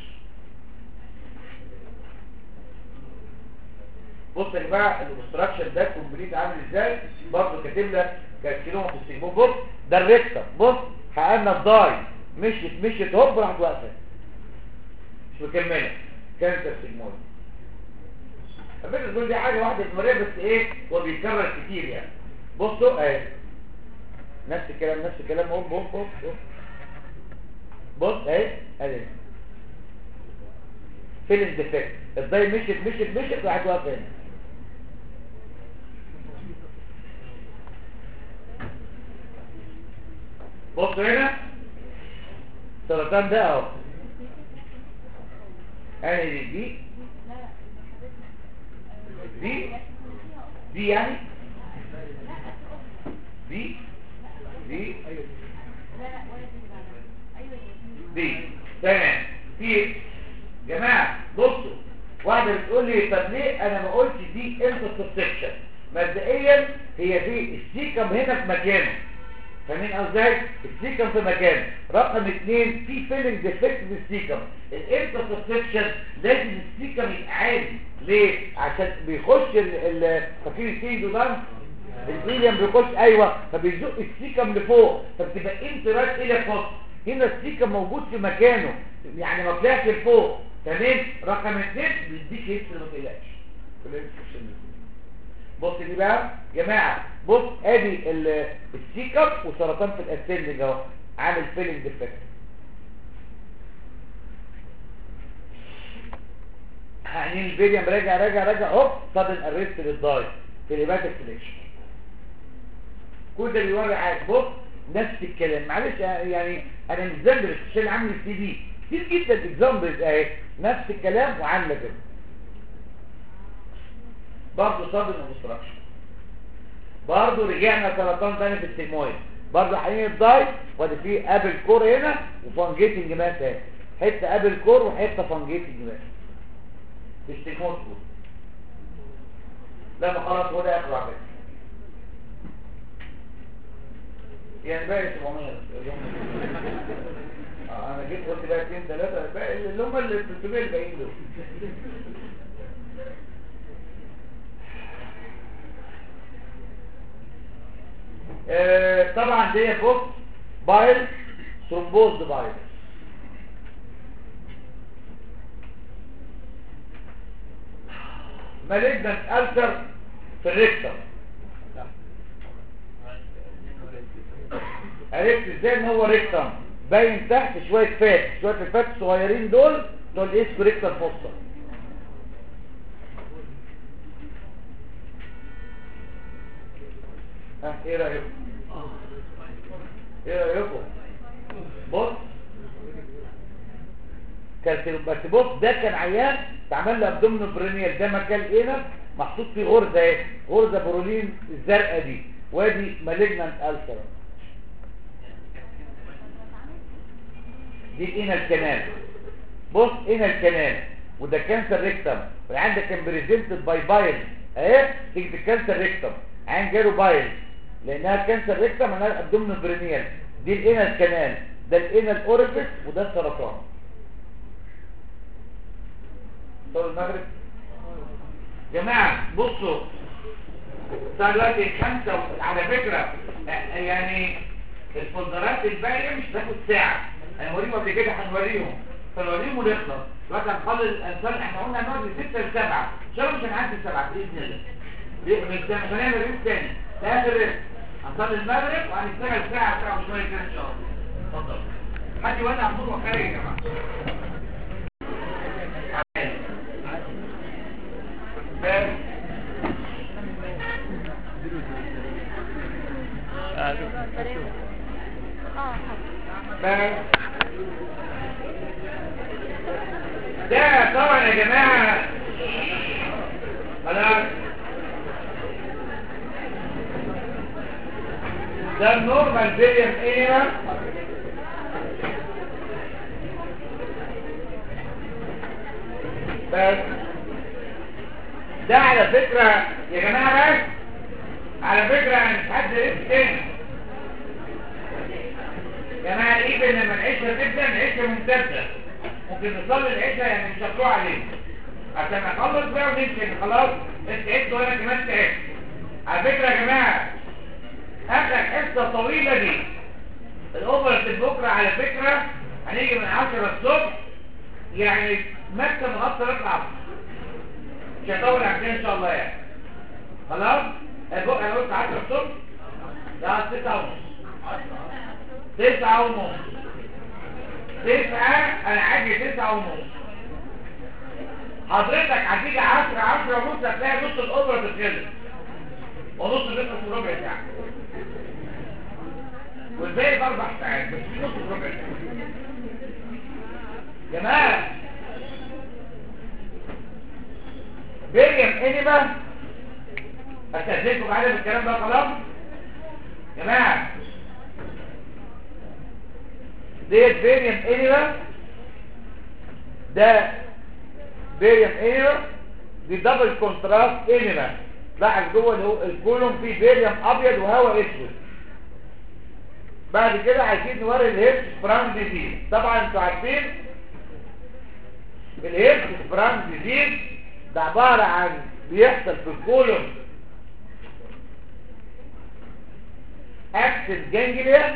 بص يا جماعه الاستراكشر ده كومبليت عامل ازاي برضه كاتب لك كارسينوما في السيجمون بص ده الريكتم بص حققنا الضاي مشيت مشيت هوب راحت واقفه مش مكمله كانسر سيجمون فكرة تقول دي حاجه واحده مريض بس ايه هو بيتكرر كتير يعني بصوا اهي نفس الكلام نفس الكلام هوب هوب هوب هوب. بص اهي ادي فين الديفكت الضي مشيت مشيت مشيت راحت واقفه هنا بصوا هنا السرطان ده اهو انا دي دي دي دي يعني دي دي دي تمام في جماعة بصوا واحدة بتقول لي طب ليه انا ما قلتش دي انترسبشن مبدئيا هي دي السيكم هنا في مكانه فاهمين ازاي السيكم في مكانه رقم اثنين في فيلنج ديفكت في السيكم الانترسبشن لازم السيكم يبقى عالي ليه عشان بيخش ال فاكرين السيدو ده الإيليم بيخش ايوه فبيزق السيكم لفوق فبتبقى انت رايح الى فوق هنا السيكم موجود في مكانه يعني ما طلعش لفوق تمام رقم اثنين بيديك هيك ما تقلقش بص دي بقى جماعه بص ادي السيكم وسرطان في الاسفل اهو عامل فيلنج ديفكت يعني الفيديوم راجع راجع راجع هوب صدن ارست للضاي في الهيباتيك سليكشن كل ده بيوري حاجه بص نفس الكلام معلش يعني انا مش ذنب الشيء عامل السي دي كتير جدا اكزامبلز اهي نفس الكلام وعامله كده برضه صدر اوبستراكشن برضه رجعنا سرطان تاني في السيمويد برضه حقيقي الضاي وادي فيه ابل كور هنا وفانجيتنج ماس اهي حته ابل كور وحته فانجيتنج ماس في السيمويد كور لا ما خلاص هو ده اخر عباد يعني باقي 700 اه انا جيت قلت بقى 2 3 باقي اللي هم ال 300 الباقيين دول آه طبعا دي فوق بايل ثرومبوز بايل مالجنت ألسر في الريكتر عرفت ازاي ان هو ريكتم باين تحت شويه فات شويه الفات الصغيرين دول دول ايه سكريكتال فوسطا ها ايه رايكم ايه رايكم بص كان بس بص ده كان عيان اتعمل له ابدومينو برينيال ده مكان ايه محطوط فيه غرزه ايه غرزه برولين الزرقاء دي وادي مالجنانت السر دي الانال كانال بص انال كانال وده كانسر ريكتم وعندك كان بريزنتد باي بايل اهي تيجي الكانسر ريكتم عين جاله بايل لانها كانسر ريكتم معناها ابدومينو برينيال دي الانال كانال ده الانال اوريفيس وده السرطان طول المغرب جماعة بصوا صار دلوقتي خمسة و- على فكرة آه، يعني الفولدرات الباقية مش تاخد ساعة هنوريهم قبل كده هنوريهم فنوريهم ونخلص دلوقتي هنخلص الأنسان احنا قلنا هنقعد من 6 ل 7 ان شاء الله مش هنعدي 7 بإذن الله ليه؟ مش مش هنعمل ريس تاني ده آخر ريس هنصلي المغرب وهنشتغل ساعة ساعة وشوية كده إن شاء الله اتفضل حد يولع النور وخارج يا جماعة بس بس ده طبعا يا جماعة خلاص ده النورمال فيريم ايه بس ده على فكرة يا جماعة بس على فكرة انا مش حد لسه تاني يا جماعة ايه لما العشرة تبدأ العشرة ممتدة ممكن نصلي العشاء يعني مش هتروح عليه عشان اخلص بقى ونمشي خلاص انت تعبت وانا كمان تعبت على فكرة يا جماعة اخر حصة طويلة دي الاوبرة بكرة على فكرة هنيجي من 10 الصبح يعني مكتب مغطى رقم العصر مش هطول عن كده ان شاء الله يعني خلاص البق انا قلت 10 الصبح لا 9 ونص 9 ونص 9 انا عاجي 9 ونص حضرتك هتيجي 10 10 ونص هتلاقي نص الاوبرا بتخلص ونص بيخلص في ربع ساعه والباقي باربع ساعات بس في نص في ربع ساعه جماعه بيريم انيما استاذنكم معايا بالكلام ده خلاص جماعه ديت بيريم انيما ده بيريم انيما دي دبل كونتراست انيما لاحظ جوه اللي هو الكولوم فيه بيريم ابيض وهواء اسود بعد كده عايزين نوري الهيرش براون ديزيز طبعا انتوا عارفين الهيرش براون ديزيز ده عبارة عن بيحصل في الكولوم اكسس جانجليا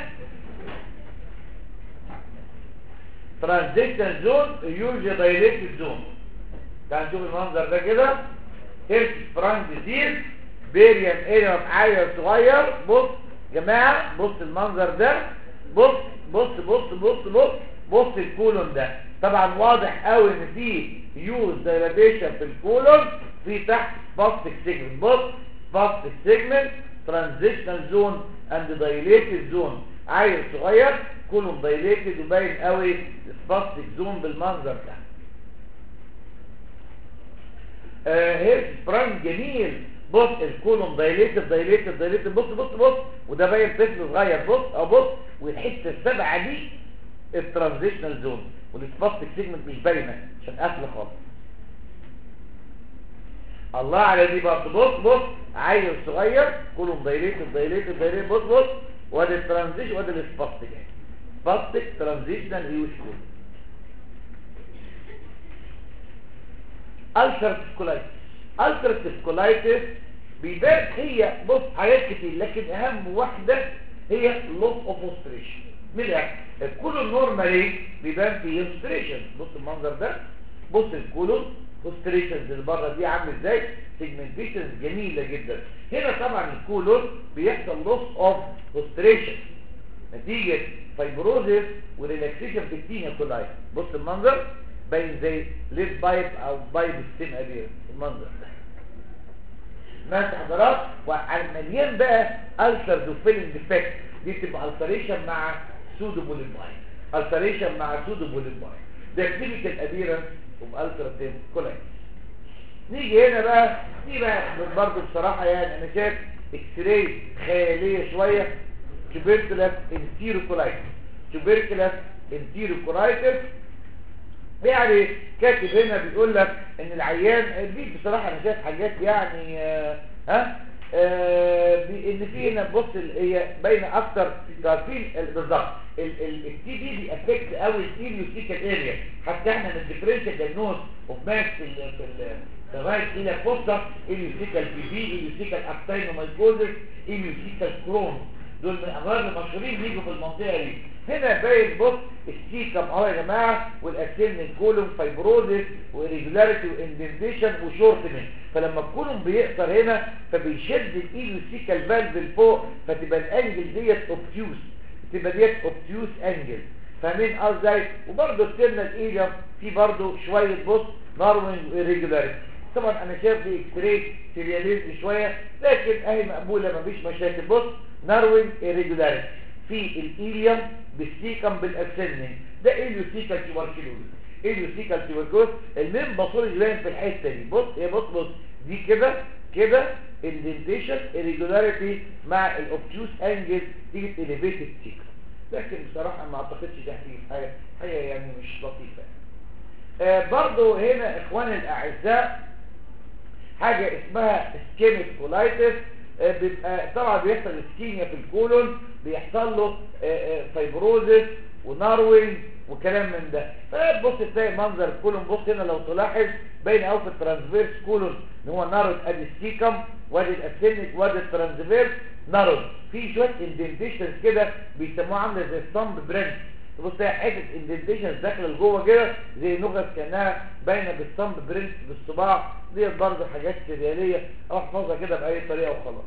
ترانزيشن زون يوجي دايركت زون تعال نشوف المنظر ده كده هيرش براون ديزيز بيريم اريا عيل صغير بص جماعة بص المنظر ده بص بص بص بص بص بص الكولون ده طبعا واضح قوي ان في يوز دايلاتيشن في الكولون في تحت فاستك سيجمنت بص فاستك سيجمنت ترانزيشنال زون اند دايليتد زون عيل صغير كولون دايليتد وباين قوي الفاستك زون بالمنظر ده آه هيرس براين جميل بص الكولوم دايليتد دايليتد دايليتد بص بص بص وده باين طفل صغير بص او بص والحته السبعه دي الترانزيشنال زون والسباستيك سيجمنت مش باينه عشان قافله خالص الله على دي برضه بص بص عيل صغير كولوم دايليتد دايليتد دايليتد بص بص وادي الترانزيشن وادي السباستيك سباستيك ترانزيشنال هيوش كولوم السرتيف كولايتس السرتيف كولايتس بيبان هي بص حاجات كتير لكن اهم واحده هي لوس اوف اوستريشن من الاخر الكولون نورمالي بيبان فيه اوستريشن بص المنظر ده بص الكولون اوستريشنز اللي بره دي عامل ازاي نتيجة فايبروزيس وريلاكسيشن في التينيا كولاي بص المنظر باين زي ليد بايب او بايب ستيم ابير المنظر ده ماشي حضرات وعلى مليان بقى ألسر دوفيلنج ديفكت دي تبقى ألسريشن مع سودو بوليماي ألسريشن مع سودو بوليماي ده كلينيكال ابيرنس وبألسرتين كولاي نيجي هنا بقى دي بقى برضه بصراحة يعني انا شايف اكس راي خيالية شوية تبركلس انتيروكولايتس تبركلس انتيروكولايتس يعني كاتب هنا بيقول لك ان العيان دي بصراحة انا شايف حاجات يعني آه ها آه بي- ان في هنا بص ال- هي باينه اكتر تعرفين ال- بالظبط التي دي بيأفكت قوي التيليوسيكال اريا حتى احنا من الديفرنشال دايجنوز اوف ماس في ال في ال لغايه الى فوسطه اليوسيكال بي بي اليوسيكال اكتاينومايكوزس اليوسيكال كرون دول من الامراض المشهورين بيجوا في المنطقه دي هنا باين بص السيكم اهو يا جماعه والاسيمن كولوم فايبروزيس وريجولاريتي واندنتيشن وشورتمنت فلما الكولوم بيقصر هنا فبيشد الايلوسيكال فالف لفوق فتبقى الانجل ديت اوبتيوس تبقى ديت اوبتيوس انجل فاهمين قصدي وبرده الترنال ايليوم في برده شويه بص ناروينج irregularity طبعا انا شايف دي اكس راي سيرياليزم شويه لكن اهي مقبوله مفيش مشاكل بص ناروينج irregularity في الايليوم بالسيكم بالاسنن ده ايليوسيكال تيوبركلوز ايليوسيكال تيوبركلوز المين باثولوجي باين في الحته دي بص هي بص بص دي كده كده اندنتيشن irregularity مع الاوبتيوس انجل تيجي اليفيتد سيكم لكن بصراحه ما اعتقدش ده فيه حاجه حاجه يعني مش لطيفه آه برضو هنا اخواني الاعزاء حاجة اسمها اسكيميك كولايتس آه بيبقى طبعا بيحصل اسكيميا في الكولون بيحصل له آه آه فايبروزس وناروينج وكلام من ده فبص تلاقي منظر الكولون بص هنا لو تلاحظ باين قوي في الترانسفيرس كولون ان هو نارود ادي السيكم وادي الاسينيك وادي الترانسفيرس نارود في شويه اندنتيشنز كده بيسموها عامله زي الصمب برنس تبص تلاقي حته اندنتيشنز داخله لجوه كده زي نغز كانها باينه بالصمب برنس بالصباع ديت برضه حاجات سرياليه او احفظها كده باي طريقه وخلاص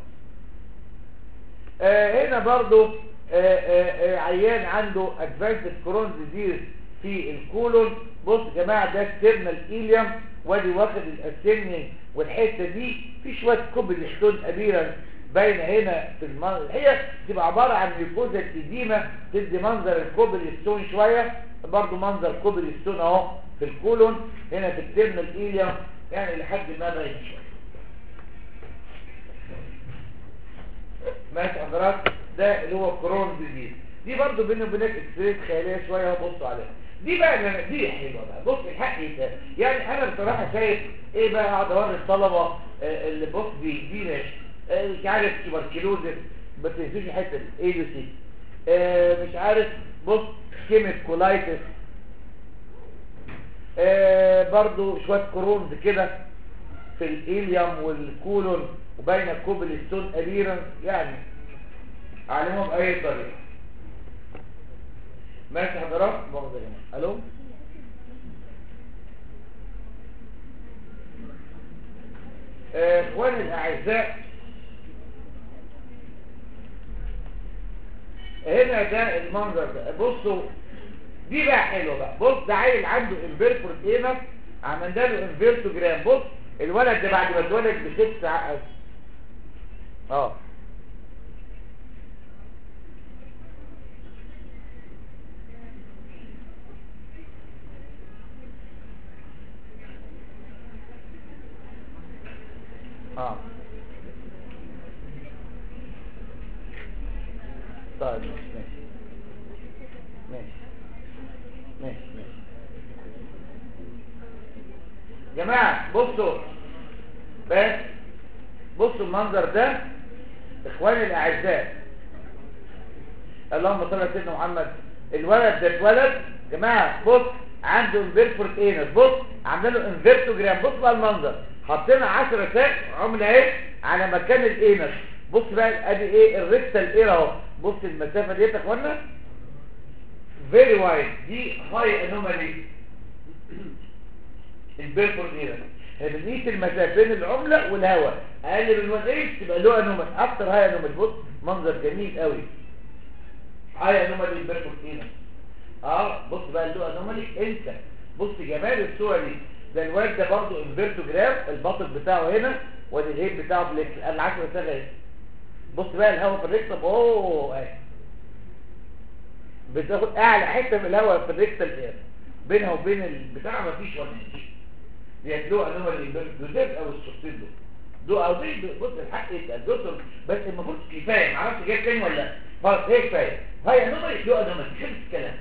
آه هنا برضه آه آه آه عيان عنده ادفانسد كرون ديزيز في الكولون بص يا جماعه ده الترنال ايليوم وادي واخد الاسني والحته دي في شويه كوبلستون ابيرا باينه هنا في المنظر هي تبقى عباره عن ميكوزا اديمه تدي منظر الكوبلستون شويه برضو منظر كوبلستون اهو في الكولون هنا في الترنال ايليوم يعني لحد ما باين شويه ماشي حضرتك ده اللي هو كرون ديزيز دي برضو بيني وبينك اكسريت خياليه شويه بصوا عليها دي بقى دي حلوه بقى بص الحق يتقال يعني انا بصراحه شايف ايه بقى اقعد اوري الطلبه آه، اللي بص دي دي ماشي آه، مش عارف تبركلوزس ما تنسوش الحته دي ايه دي سي آه، مش عارف بص كيميك كولايتس آه، برضو شويه كرونز كده في الإيليوم والكولون وبين الكوبلستون أبيرنس يعني أعلمهم بأي طريقة ماشي حضرات مؤاخذة يا جماعة ألو آه، إخواني الأعزاء هنا ده المنظر ده بصوا دي بقى حلوه بقى بص ده عيل عنده انفيرتور اينس عملنا له انفيرتوجرام بص الولد ده بعد ما اتولد بست ساعات اه اه طيب ماشي ماشي ماشي ماشي جماعة بصوا بس بصوا المنظر ده اخواني الاعزاء اللهم صل على سيدنا محمد الولد ده اتولد جماعة بص عنده انفيرفورت اينس بص عاملين له انفيرتوجرام بص بقى المنظر حطينا 10 ساق عملة ايه على مكان الاينس بص بقى ادي ايه الريكتال اير اهو بص المسافة ديت يا اخوانا فيري وايد دي هاي انومالي البيرفور ايرا بنقيس المسافه بين العمله والهواء اقل من 1 8 تبقى له انومال اكتر هاي انومال بص منظر جميل قوي هاي انومالي بيرفورتينا اه بص بقى اللو انومالي انت بص جمال الصوره دي ده الواد ده برضه انفيرتوجراف البطل بتاعه هنا وادي الهيد بتاعه بليكس انا عارف بتاعه ايه بص بقى الهواء في الريكتم اوه اهي بتاخد اعلى حته من الهواء في الريكتم اير بينها وبين البتاع مفيش ولا شيء دي لو انومالي انفيرتوجراف او الصورتين دول دو او دي بص الحق يبقى الدكتور بس المفروض كفايه معرفش جاي تاني ولا لا. خلاص هي كفايه هاي انومالي دو انومالي خلص الكلام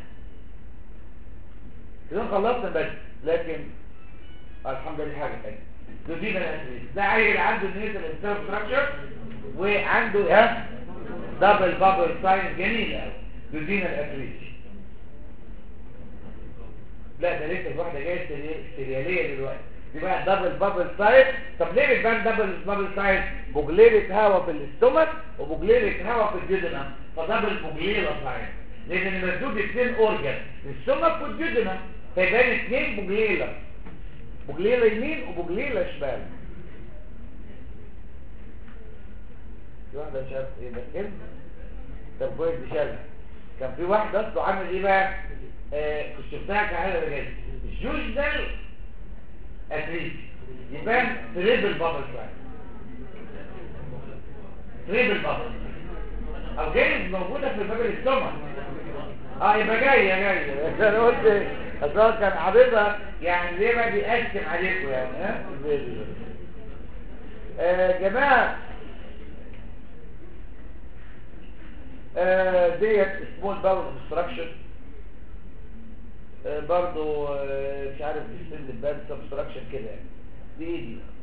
كده خلصنا بس لكن الحمد لله حاجه ثانيه دودينا الاسريس ده عيل عنده نيزل انتر ستراكشر وعنده ها دبل بابل ساين جميل قوي دودينا الاسريس لا ده لسه الواحده جايه سري- سرياليه دلوقتي دي بقى دبل بابل سايز طب ليه بتبان دبل بابل سايز بوجليرة هواء في الاستومك وبوجليرة هواء في الجدنم فدبل بوجليرة سايز لان المسدود اثنين اورجن الاستومك والجدنم فيبان اثنين بوجليلة بوجليلة يمين وبوجليلة شمال في واحدة مش عارف ايه ده كلمة طب كويس دي شالها كان في واحد اصله عامل ايه بقى آه كنت شفتها كحاجة بجد الجوج ده اتريد يبان تريبل بابل سايز تريبل بابل او جايز موجودة في باب الاستومك اه يبقى جاية جاية انا قلت اصلا كان عريضة يعني ليه ما بيقسم عليكم يعني ها آه جماعة آه ديت سمول باول اوبستراكشن برضو آه مش عارف السن البان سبستراكشن كده يعني دي ايه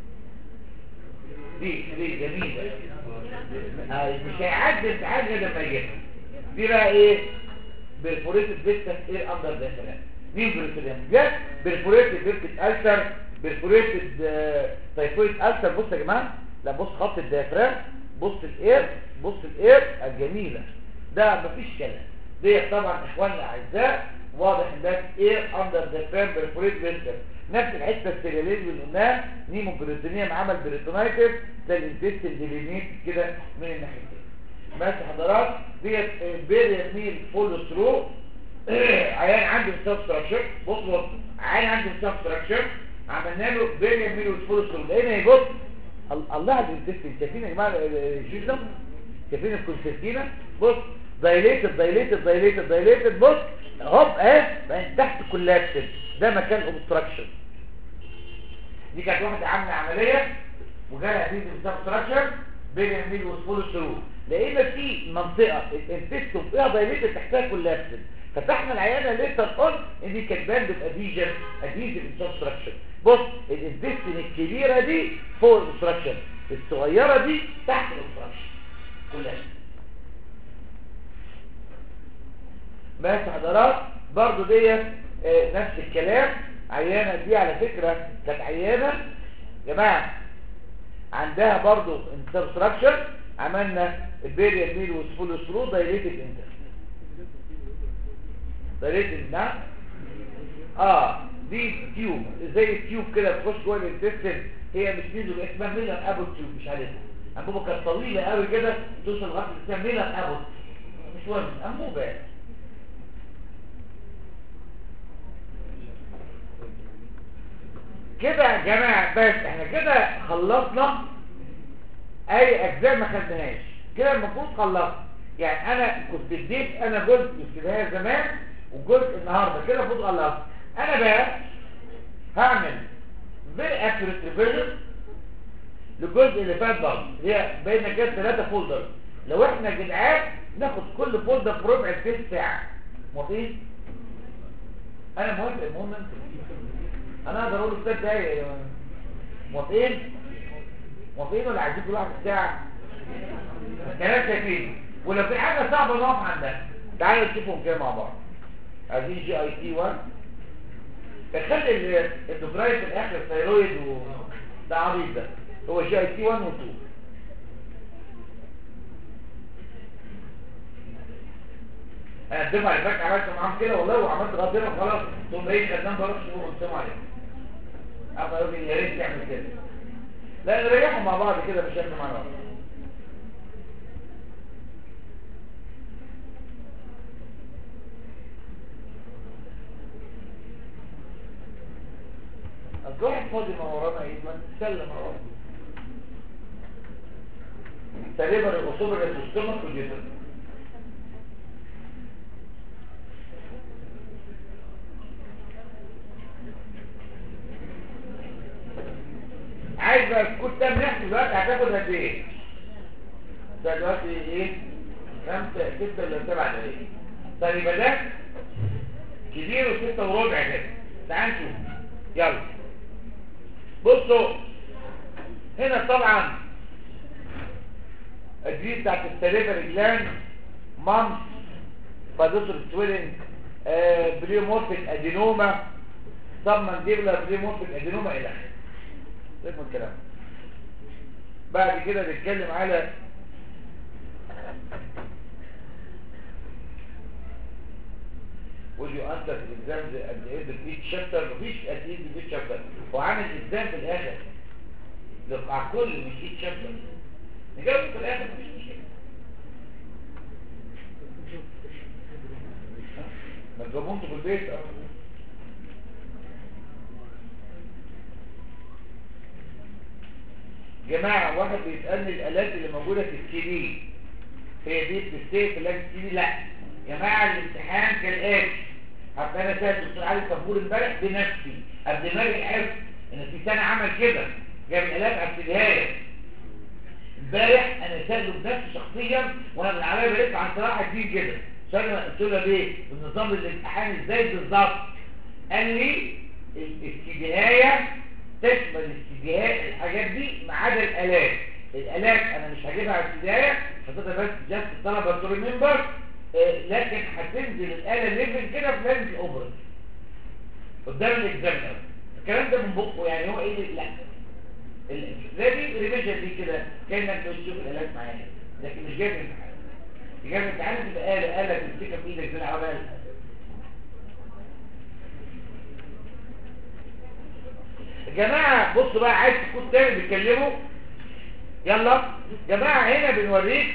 دي دي دي جميلة آه مش هيعدي امتحان غير لما يجيبها دي بقى ايه برفوريتد فيستس ايه اندر ديفرنس مين برفوريتد جت برفوريتد فيستس السر برفوريتد تايفويد السر بص يا جماعه لا بص خط الديافرام بص الاير بص الاير الجميله ده مفيش كلام دي طبعا اخواننا الاعزاء واضح ان ده اير اندر ذا فرام برفوريتد فيستس نفس الحته السيرياليه اللي قلناها نيمو بريتونيوم عمل بريتونايتس ده الانتستين ديلينيت كده من الناحيتين بس حضرات ديت بيريال ميل فول ثرو عيان عنده سب ستراكشر بص بص عيان عنده سب ستراكشر عملنا له بيريال ميل فول ثرو لقينا يبص ال- الله الانتستين شايفين يا جماعه الجيش ده شايفين الكونسرتينا بص دايليتد دايليتد دايليتد دايليتد بص هوب اهي بقى تحت كولابسد ده مكان اوبستراكشن دي كانت واحده عامله عمليه وجالها دي سب ستراكشر بين الميل وسفول ثرو لقينا في منطقه الانتستين فيها دايليتد تحتها كولابسد فتحنا العيانه ليتر اون ان دي كانت باند اديجن اديجن سبستراكشن بص الانتستين الكبيره دي فوق الاوبستراكشن الصغيره دي تحت الاوبستراكشن كلها بس حضرات برضو ديت آه، نفس الكلام عيانه دي على فكره كانت عيانه يا جماعه عندها برضو انترستراكشر عملنا البيريال ميل وسفول ثرو دايليتد انتر دايليتد نعم اه دي تيوب زي التيوب كده بتخش جوه الانتستين هي مش ميزو اسمها ميلر ابو تيوب مش عارفها انبوبه كانت طويله قوي كده توصل لغايه اسمها ميلر ابو مش مهم انبوبه يعني. كده يا جماعه بس احنا كده خلصنا اي اجزاء ما خدناهاش كده المفروض خلصنا يعني انا كنت اديت انا جزء في البدايه زمان وجزء النهارده كده المفروض خلصت انا بقى هعمل very accurate revision للجزء اللي فات برضه هي بين كده ثلاثة فولدر لو احنا يا جدعان ناخد كل فولدر في ربع ثلث ساعة موافقين؟ انا موافق المهم انتوا انا اقدر اقول ثلاث دقايق يا موافقين؟ موافقين ولا عايزين كل واحد ساعة؟ ثلاثة شايفين ولو في حاجة صعبة نقف عندها تعالوا نشوفهم كده مع بعض عايزين جي اي تي 1 تخلي الدوبراي في الاخر ثيرويد و ده عبيط ده هو جي اي تي 1 و 2 انا الدفعه اللي فاتت عملت معاهم كده والله وعملت غديره خلاص تقوم ايه خدام بروح شهور قدام عليهم ابقى يقول لي يا ريت تعمل كده لا نريحهم مع بعض كده مش هيعملوا معانا بعض واحد فاضي ما ورانا ايه ما نتسلم مع بعض تقريبا الاصول الاسيستمك والجسم عايز بقى الكود ده بنحكي دلوقتي هتاخد قد ايه؟ ده دلوقتي ايه؟ خمسة ستة ولا سبعة دقايق طيب يبقى ده كبير وستة وربع كده تعال نشوف يلا بصوا هنا طبعا الجديد بتاعت السليفري جلاند مامس بادوتر سويلنج آه بريمورفيك ادينوما سبمنديبلر بريمورفيك ادينوما الى اخره اسمه الكلام بعد كده نتكلم على would you answer the exams at the end of each chapter مفيش at the end of each chapter هو عامل exam في الاخر لقاع كل مش each chapter نجاوب في الاخر مفيش مشكلة ما تجاوبهم في البيت اه جماعة واحد بيسألني الآلات اللي موجودة في السي دي هي دي بتستيق في اللجنة السي دي لا جماعة الامتحان كالآتي حتى أنا سألت الدكتور علي صفور امبارح بنفسي قبل ما اجي عرفت إن في سنة عمل كده جاب الآلات على السجاير امبارح أنا سأله بنفسي شخصيا وأنا من عليا بقيت عن صراحة دي كده سأله قلت له ليه؟ النظام الامتحان ازاي بالظبط؟ قال لي السجاية تشمل الاستجهاء الحاجات دي ما عدا الالات الالات انا مش هجيبها على الابتدائيه حطيتها بس جاست الطلبه تو ريمبر لكن هتنزل الاله ليفل كده في لازم الاوبرا قدام الاكزامنر الكلام ده من بقه يعني هو ايه لا لا دي ريفيجن دي كده كانك بتشوف الالات معايا لكن مش جايب الامتحان جايب الامتحان تبقى اله اله تمسكها في ايدك زي العربيه جماعة بصوا بقى عايز تكون تاني بيتكلموا يلا جماعة هنا بنوريك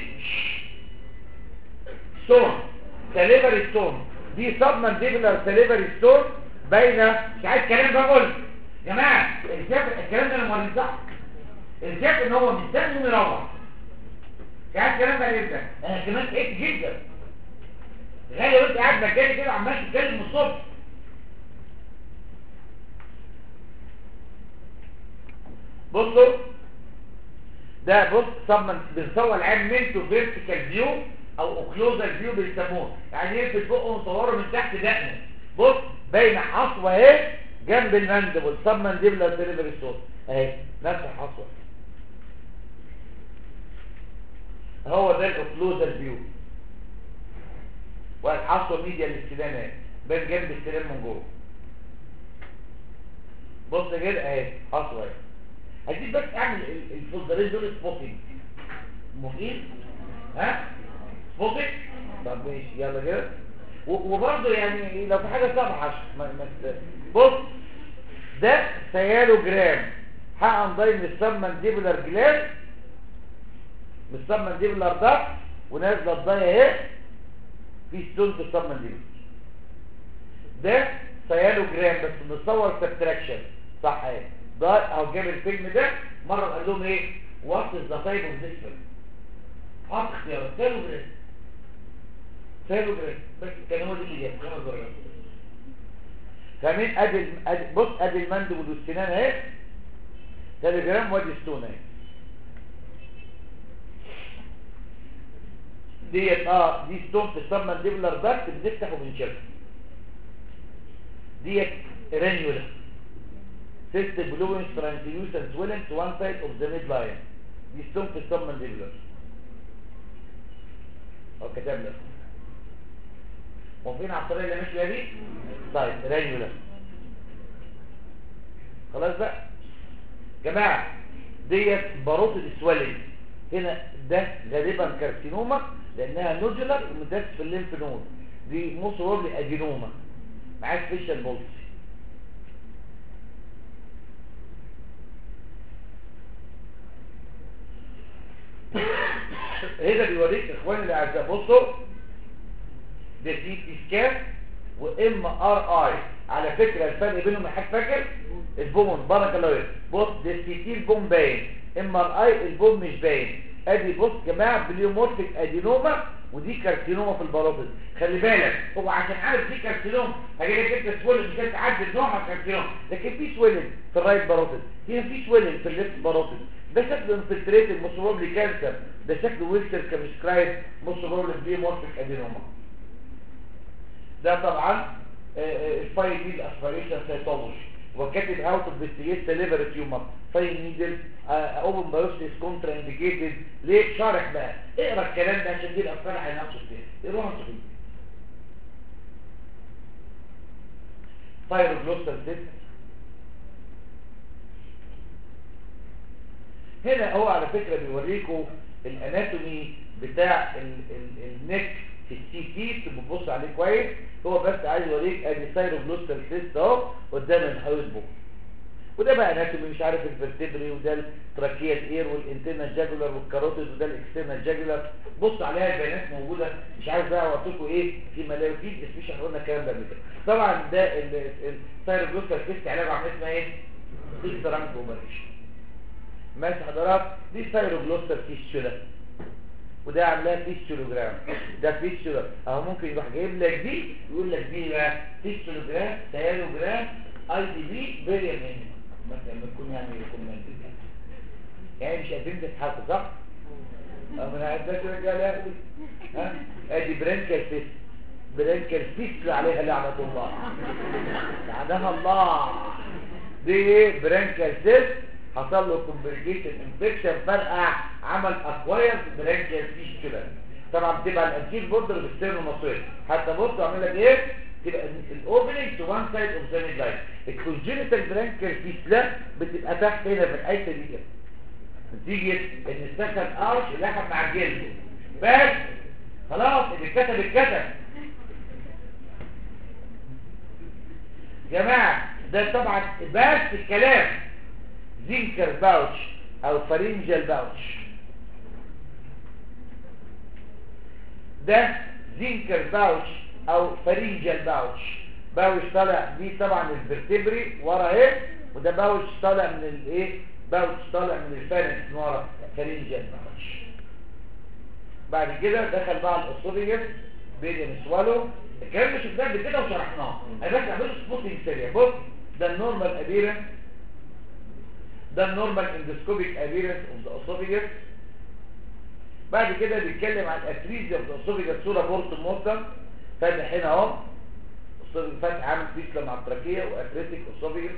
ستون سليفري ستون دي سب مانديبولار سليفري ستون باينة مش عايز كلام بقول جماعة اللي شاف الكلام ده انا موريه صح اللي شاف ان هو مستني انه يروح مش عايز كلام بقى جدا انا كمان تعبت جدا غالي وانت قاعد مكاني كده عمال تتكلم من الصبح بصوا ده بص طب بنصور العين منتو فيرتيكال فيو او اوكلوزال فيو بيسموه يعني يقفل بقه وصوره من تحت دقنه بص باين حصوه اهي جنب الماندبل سب مانديبلر ديليفري ستون اهي نفس الحصوه هو ده الاوكلوزال فيو والحصوه ميديا للسنان اهي بين جنب السنان من جوه بص كده اهي حصوه اهي عايزين بس اعمل الفولدرين دول سبوتنج موافقين ها سبوتنج طب ماشي يلا كده وبرضه يعني لو في حاجه صبحش ما ما بص ده سيالوجرام حقن ضاي من السبمنديبولار جلاند من السبمنديبولار ده ونازله الضايه اهي في ستون في السبمنديبولار ده سيالوجرام بس متصور سبتراكشن صح اهي ده او جاب الفيلم ده مرة قال لهم ايه وات از ذا تايب اوف ذيس فيلم حط اختيارات سالوا جريد سالوا جريد بس كان هو دي اللي جاب خمس درجات كمان ادي ادي بص ادي المندب والسنان اهي تليجرام وادي ستون اهي ديت اه دي ستون في السب مانديبولار داكت بنفتح وبنشيلها ديت رانيولا cystic bluish translucent swelling to one side of the midline دي ستون في السب مانديبولار هو كتب لك موافقين على الطريقه اللي ماشي بيها دي طيب رانيولا خلاص بقى جماعه ديت باروت السويلنج هنا ده غالبا كارسينوما لانها نودولار ومدات في الليمف نود دي موسورولي ادينوما معاك فيشل بولس هنا بيوريك اخواني الاعزاء بصوا ده سي تي سكان وام ار اي على فكره الفرق بينهم حاجه فاكر البومون بارك الله فيك بص ده السي البوم باين ام ار اي البوم مش باين ادي بص يا جماعه بليومورفيك ادينوما ودي كارسينوما في الباروتيد خلي بالك هو عشان عارف دي كارسينوما هجي لك انت سويلنج مش هتعدي نوعها كارسينوما لكن في سويلنج في الرايت باروتيد هنا في سويلنج في الليفت باروتيد ده شكله انفلتريتد موسوبروبلي كانسر ده شكله ويلتر كمسكرايب موسوبروبلي بليومورفيك ادينوما ده طبعا الفايل نيد اسبريشن سيتولوجي وكاتب هاو تو انفستيجيت سليفر تيومر فايل نيدل اوبن بايوسيس كونترا انديكيتد ليه شارح بقى اقرا الكلام ده عشان دي الافكار هيناقشوا فيها اقراها صحيح فايروجلوستال سيست هنا هو على فكرة بيوريكم الاناتومي بتاع ال ال النك في السي تي تبص عليه كويس هو بس عايز يوريك ادي سايروجلوستال سيست اهو قدام الهاوس بوك وده بقى اناتومي مش عارف الفرتبري وده التراكيه الاير والانترنال جاجولار والكاروتيد وده الاكسترنال جاجولار بص عليها البيانات موجوده مش عارف بقى اوصفكم ايه في ملايين سبيشال قلنا الكلام ده قبل كده طبعا ده السايروجلوستال سيست علاجه عامل اسمها ايه؟ سيسترانك اوبريشن ماشي حضرات دي سايروجلوستال فيستولا وده عاملاها فيستولوجرام ده فيستولا اهو ممكن يروح جايب لك دي يقول لك دي بقى فيستولوجرام سيالوجرام اي دي بي فيري مينيمم مثلا لما تكون يعني ريكومندد يعني مش قادرين تتحطوا صح؟ اه انا عايز كده يا لهوي ها ادي برانكال فيست برانكال فيست عليها لعنه الله لعنها الله دي ايه برانكال فيست حصل له كومبليكيشن انفكشن فرقع عمل اكواير برانكيال فيستولا طبعا بتبقى الانتيل بوردر بالستيرنوماسويد حتى بص اعمل لك ايه تبقى الاوبننج تو وان سايد اوف ذا ميد لاين الكونجنتال برانكيال فيستولا بتبقى تحت هنا في الحته دي كده نتيجه ان السكن ارش لحم مع الجلد بس خلاص اللي اتكتب اتكتب جماعه ده طبعا بس الكلام زينكر باوتش او فرينجال باوتش ده زينكر باوتش او فرينجال باوتش باوتش طالع دي طبعا الفرتبري ورا اهي وده باوتش طالع من الايه باوتش طالع من الفارنكس من ورا فرينجال باوتش بعد كده دخل بقى الاسوفيجس بين سوالو الكلام ده شفناه قبل كده وشرحناه انا بس اعمله سبوتنج سريع بص ده النورمال ابيرنس ده النورمال اندسكوبيك ابيرنس اوف ذا اسوفيجس بعد كده بيتكلم عن اتريزيا اوف ذا اسوفيجس صوره بورت مورتم فاتح هنا اهو فتح عامل فيسلا مع التراكيه واتريتيك اسوفيجس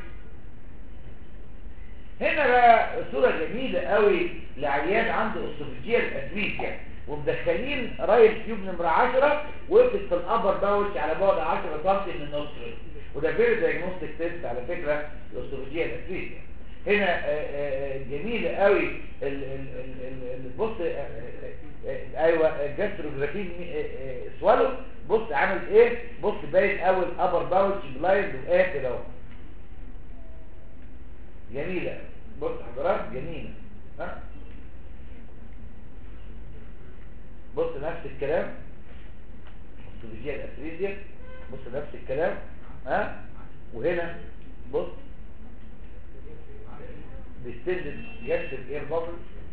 هنا بقى صوره جميله قوي لعيان عنده اسوفيجيال اتريزيا ومدخلين رايل تيوب نمره 10 وقفت في الابر باوتش على بعد 10 سم من النصر وده فيري دايجنوستيك تيست على فكره الاسوفيجيال اتريزيا هنا جميل قوي بص ايوه الجاستروجرافين سوالو بص عامل ايه بص باين قوي الابر باوتش بلايند وقافل اهو جميله بص حضرات جميله ها بص نفس الكلام استراتيجيه الافريزيا بص نفس الكلام ها وهنا بص بيستند يكسر اير بابل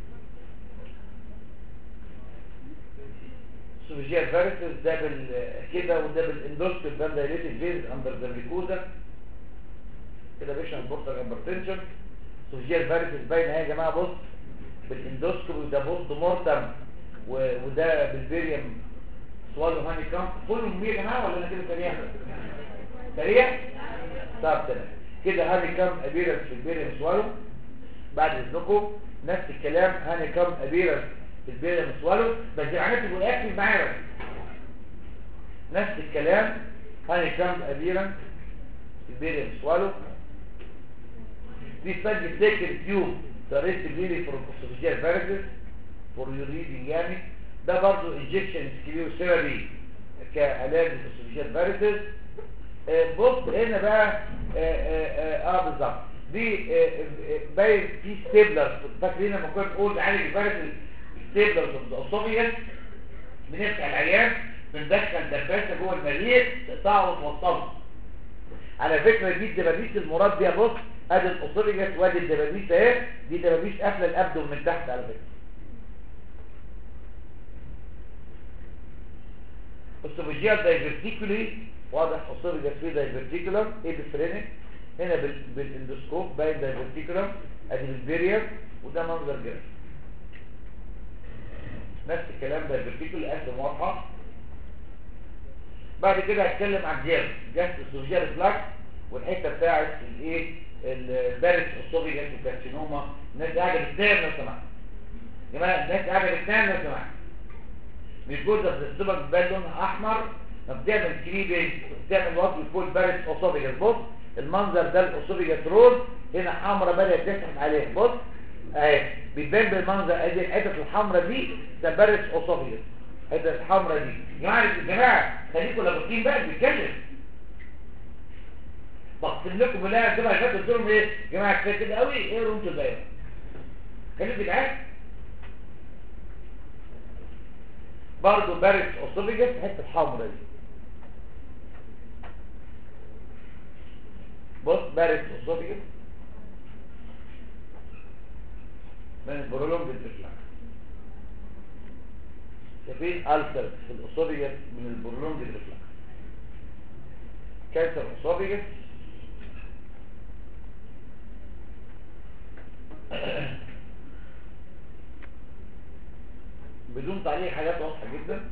سوفيجيال فيرسز ده بال كده وده بالاندوسكوب ده دايليتد فيز اندر ذا ميكوزا كده بيشن بورتال هايبرتنشن سوفيجيال فيرسز باينه اهي يا جماعه بص بالاندوسكوب وده بوست مورتم وده بالفيريوم سوالو هاني كام كلهم يا جماعه ولا انا كده سريع سريع طب تمام كده هاني كام ابيرنس في الفيريوم سوالو بعد اذنكم نفس الكلام هاني كام ابيرنس في الفيريوم سوالو بس يعني تبقوا اكتب معايا نفس الكلام هاني كام ابيرنس في الفيريوم سوالو دي سجل سيكل تيوب تريست بيلي فور الكوسوفيجيال فيرسز فور يوريدنج يعني ده برضو انجكشن سكيليو ثيرابي كعلاج للكوسوفيجيال فيرسز بص هنا بقى اه, آه, آه بالظبط دي اه باين في ستيبلر فاكرين لما كنا بنقول عالج الفيروس ستيبلر اوف اسوفيجس بنفتح العيان بندخل دباسه جوه المريء تقطعه وتوصله على فكره دي الدبابيس المراد بيها بص ادي الاسوفيجاس وادي الدبابيس اهي دي دبابيس قافله الابدو من تحت على فكره اسوفيجيال دايفرتيكولي واضح اسوفيجاس فيه دايفرتيكولم ايه بالفرينك هنا بال- بالاندوسكوب باين دايفرتيكولم ادي بالبيرير وده منظر جرح نفس الكلام دايفرتيكولي قسم واضحه بعد كده هتكلم عن جير جاست السوجيال فلاكس والحته بتاعت الايه البارس اسوفيجاس والكارسينوما الناس قاعده بتنام لو سمحت يا جماعه الناس قاعده بتنام لو سمحت مش جزء في السمك بيبان لونها احمر فبتعمل كريبنج بتعمل وات يكون بارس اسوفيجاس بص المنظر ده الاسوفيجاس رول هنا حمرا بدات تسحب عليه بص اهي بيبان بالمنظر ادي الحتت الحمراء دي ده بارس اسوفيجاس الحتت الحمراء دي يا جماعه يا جماعه خليكم لابطين بقى بيتكلم بقسم لكم بالله يا جماعه فاتوا قلت لهم ايه يا جماعه كفايه كده قوي ايه رمتوا البيان خليكم معاك برضه بارس اسوفيجاس الحته الحمراء دي بص بارس اسوفيجاس من البرولونج الريفلاكس شايفين ألسر في الأسوفيجاس من البرولونج الريفلاكس كانسر أسوفيجاس بدون تعليق حاجات واضحة جدا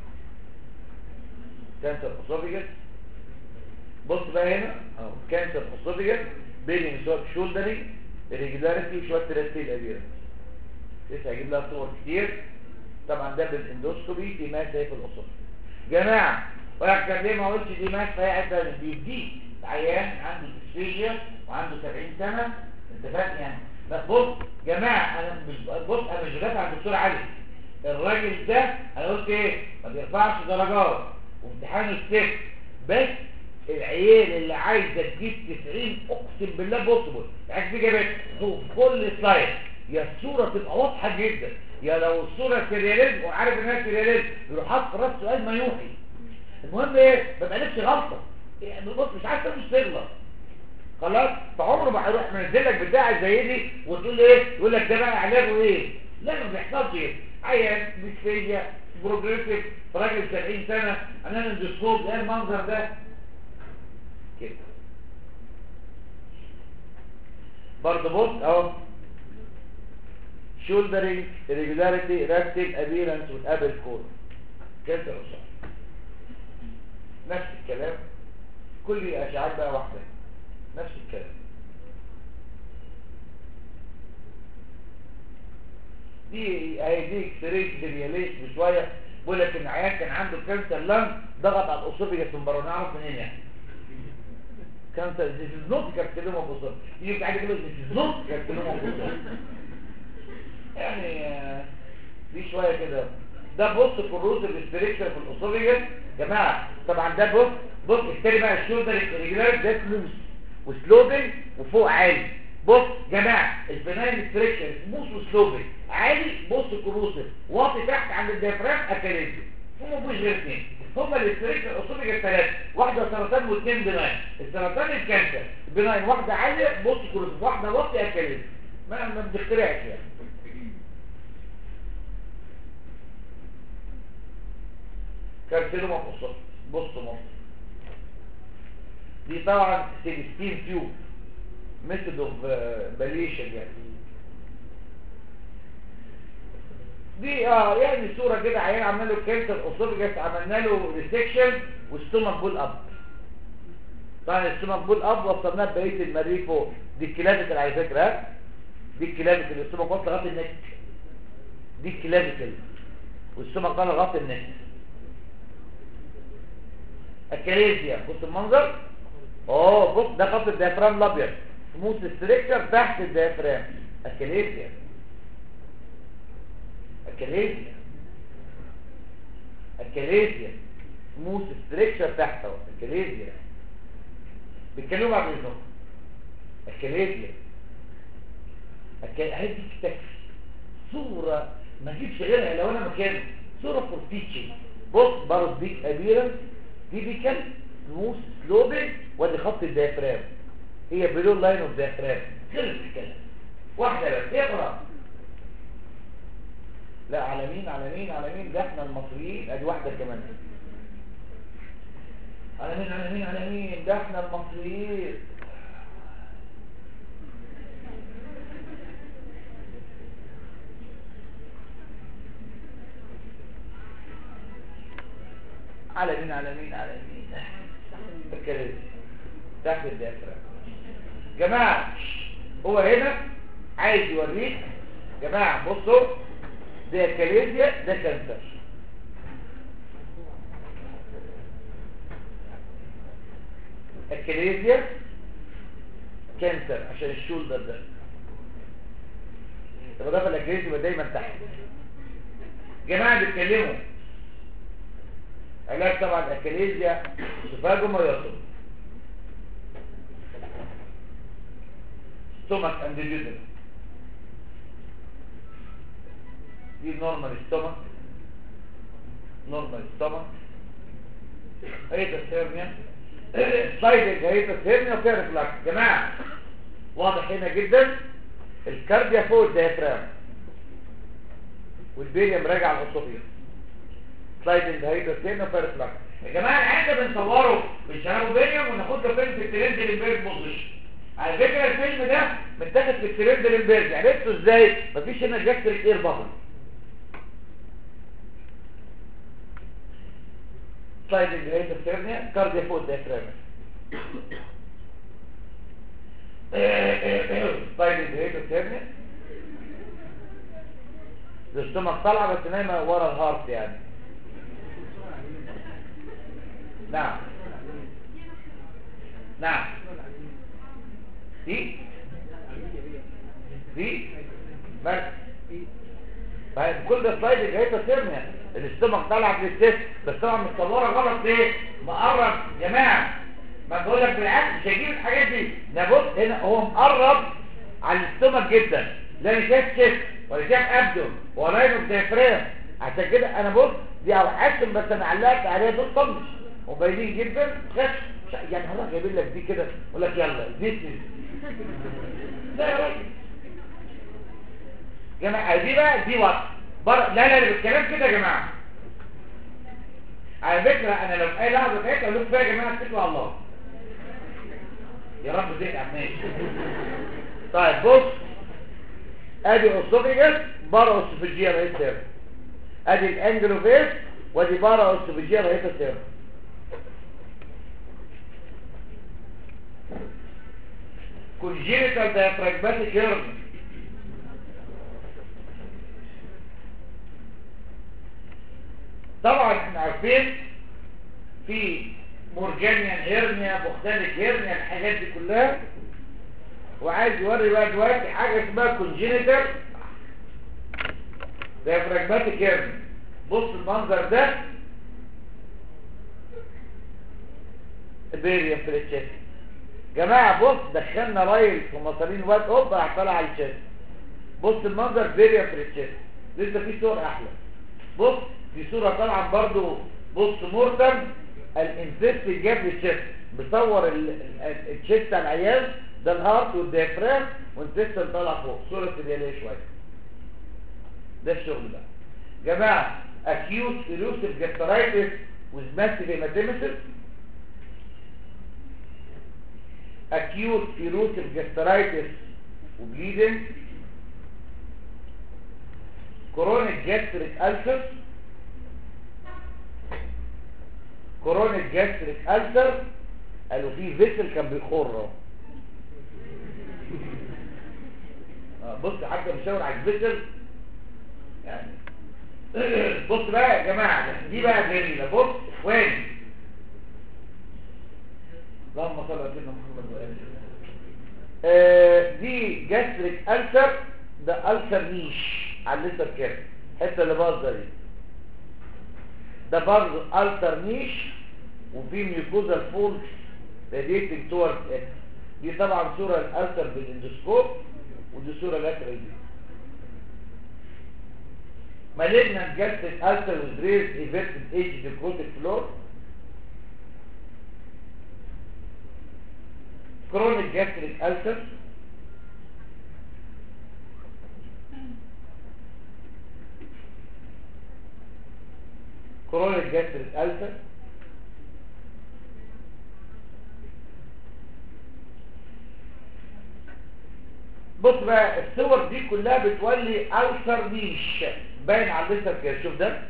كانسر أسوفيجاس بص بقى هنا اهو كانسر أسوفيجاس بين شوية شولدري irregularity وشوية ترستيل أبيرنس لسه هجيب لها صور كتير طبعا ده بالاندوسكوبي دي ماس هي في الأسوفيجاس جماعة واحد كان ليه ما قلتش دي ماس فهي حتة بيدي عيان عنده ديسفيجيا وعنده 70 سنة انت فاهم يعني لا بص جماعة انا مش بص انا مش بدافع عن الدكتور علي الراجل ده انا قلت ايه ما بيرفعش درجات وامتحانه ستيك بس العيال اللي عايزه تجيب 90 اقسم بالله بوسيبل عايز تيجي جابت في كل سلايد يا الصوره تبقى واضحه جدا يا لو الصوره سيرياليزم وعارف انها سيرياليزم يروح حاطط راس سؤال ما يوحي المهم ايه ما بقالكش غلطه يعني بص مش عايز مش تغلط خلاص فعمره ما هيروح منزل لك بتاع زي دي وتقول ايه يقول لك ده بقى علاجه ايه لا ما بيحصلش ايه عيان ديسفيجيا بروجريسيف راجل 70 سنه انا اندوسكوب ايه المنظر ده كده برضه بص اهو شولدرينج irregularity رابتل ابيرنس والابل كور كده رصاص نفس الكلام كل اشعاعات بقى واحده نفس الكلام دي اهي دي اكسريت دياليش بشويه بيقول لك ان عيان كان عنده كانسر لان ضغط على الاسوفيجاس من بره نعرف منين يعني كانسر دي نوت كارسينوما بوصل يجي بعد كده دي نوت كارسينوما بوصل يعني آه، دي شويه كده ده بص كروز الاستريكشن في الاسوفيجاس يا جماعه طبعا ده بص بص التاني بقى الشولدر الريجولار ده سموث وسلوبن وفوق عالي بص جماعه الفينايل ستريكشن سموث وسلوبن عالي بص كروسيف واطي تحت عند الديافرام اكاليزم هم مفيش غير اثنين هما الاستريكشن الاسوفيجاس ثلاثه واحده سرطان واثنين بناين السرطان الكانسر بناين واحده عاليه بص كروسيف واحده واطي اكاليزم ما ما بنخترعش يعني كارسينوما قصر بص مصر دي طبعا 16 تيوب ميثود اوف باليشن يعني دي اه يعني صوره كده عيان عملنا له كانسر اسوفجس عملنا له ريسكشن والستومك بول اب طبعا الستومك بول اب وصلناه ببقيه المريء فوق دي الكلافيكال على فكره ها؟ دي الكلافيكال الستومك وصل لغايه النك دي الكلافيكال والستومك قال لغايه النك الكاليزيا بص المنظر اه بص ده خط الديافرام الابيض سموث ستريكشر تحت الديافرام الكاليزيا الكاليزيا الكاليزيا سموث ستريكشر تحت اهو الكاليزيا بيتكلموا عن اذنهم الكاليزيا الكاليزيا تكفي صورة ما اجيبش غيرها لو انا مكانه صورة فور تيتشنج بص بارس بيك ابيرنس تيبيكال سموث سلوبنج وادي خط الديافرام هي بلو لاين اوف ديافرام خلص الكلام واحده بس اقرا لا على مين على مين على مين ده احنا المصريين ادي واحده كمان على مين على مين على مين ده احنا المصريين على مين على مين على مين الكلام تحت الديافرام جماعة هو هنا عايز يوريك جماعة بصوا ده كاليزيا ده كانسر الكاليزيا كانسر عشان الشولدر ده الإضافة الأكاليزيا يبقى دايما تحت جماعة بيتكلموا علاج طبعا الأكاليزيا سفاجم ويصل stomach and the uterus دي normal stomach normal stomach هيدا هيرنيا سلايدنج هيدا هيرنيا وفيها ريفلاكس جماعة واضح هنا جدا الكارديا فوق الديافرام والبيليوم راجع على الاسوفيا سلايدنج هيدا هيرنيا وفيها ريفلاكس يا جماعة احنا بنصوره بنشغله بيليوم وناخد له فيلم في الترند للبيرد بوزيشن على فكرة الفيلم ده متاخد في الترند للبيرد عرفتوا ازاي مفيش هنا جاكتريك اير بابل سلايدنج هيدا هيرنيا كارديا فوق الديافرام سلايدنج هيدا هيرنيا الاستومك طالعه بس نايمه ورا الهارت يعني نعم نعم دي دي بس طيب كل ده سلايد جاي تسمع الاستومك طالع في الست بس طبعا متصوره غلط ليه مقرب يا جماعه ما بقول لك بالعكس مش هجيب الحاجات دي ده بص هنا هو مقرب على الاستومك جدا لا انا شايف شيست ولا شايف ابدون ولا راينو ديافرام عشان كده انا بص دي على حاسم بس انا علقت عليها دول طنش وباينين جدا خش يعني هلا جايبين لك دي كده يقول لك يلا دي لا يا راجل جماعة دي بقى دي وقت بر... لا لا لا بالكلام كده يا جماعة على فكرة انا لو في اي لحظة فاتت اقول لكم بقى يا جماعة اتكلوا على الله يا رب زيت ماشي طيب بص ادي اسوفيجس بارا اسوفيجيا رئيس سير ادي الانجلوفيس ودي بارا اسوفيجيا رئيس سير congenital diaphragmatic hernia طبعا احنا عارفين في مورجانيان هيرنيا بختلك هيرنيا الحاجات دي كلها وعايز يوري بقى دلوقتي حاجه اسمها كونجينيتال diaphragmatic هيرنيا بص المنظر ده البيريم في التشيست جماعة بص دخلنا رايل في مصارين واد اوب راح طالع على الشيست بص المنظر فيريا في الشيست لسه في صور احلى بص دي صورة طالعة برضو بص مورتم الانسيست جاب الشيست بصور الشيست على العيال ده الهارت والديافرام والانسيست طالع فوق صورة سريالية شوية ده الشغل ده جماعة acute elusive gastritis with massive hematemesis acute erosive gastritis وبليدنج chronic gastric ulcer chronic gastric ulcer قالوا فيه فيسل كان بيخر بص حتى مشاور على الفيسل يعني بص بقى يا جماعة دي بقى جميلة بص وين اللهم صل على سيدنا محمد وآله آه دي جاستريك ألسر ده ألسر نيش على الليتر كام الحته اللي باظه دي ده برضه ألسر نيش وفي ميوكوزال فولز راديتنج توورد اكس دي طبعا صوره الألسر بالاندوسكوب ودي صوره لاترال دي malignant gastric ulcer with raised everted edge necrotic floor chronic gastric ulcer chronic gastric ulcer بص بقى الصور دي كلها بتولي ألسر نيش باين على الليستر كير شوف ده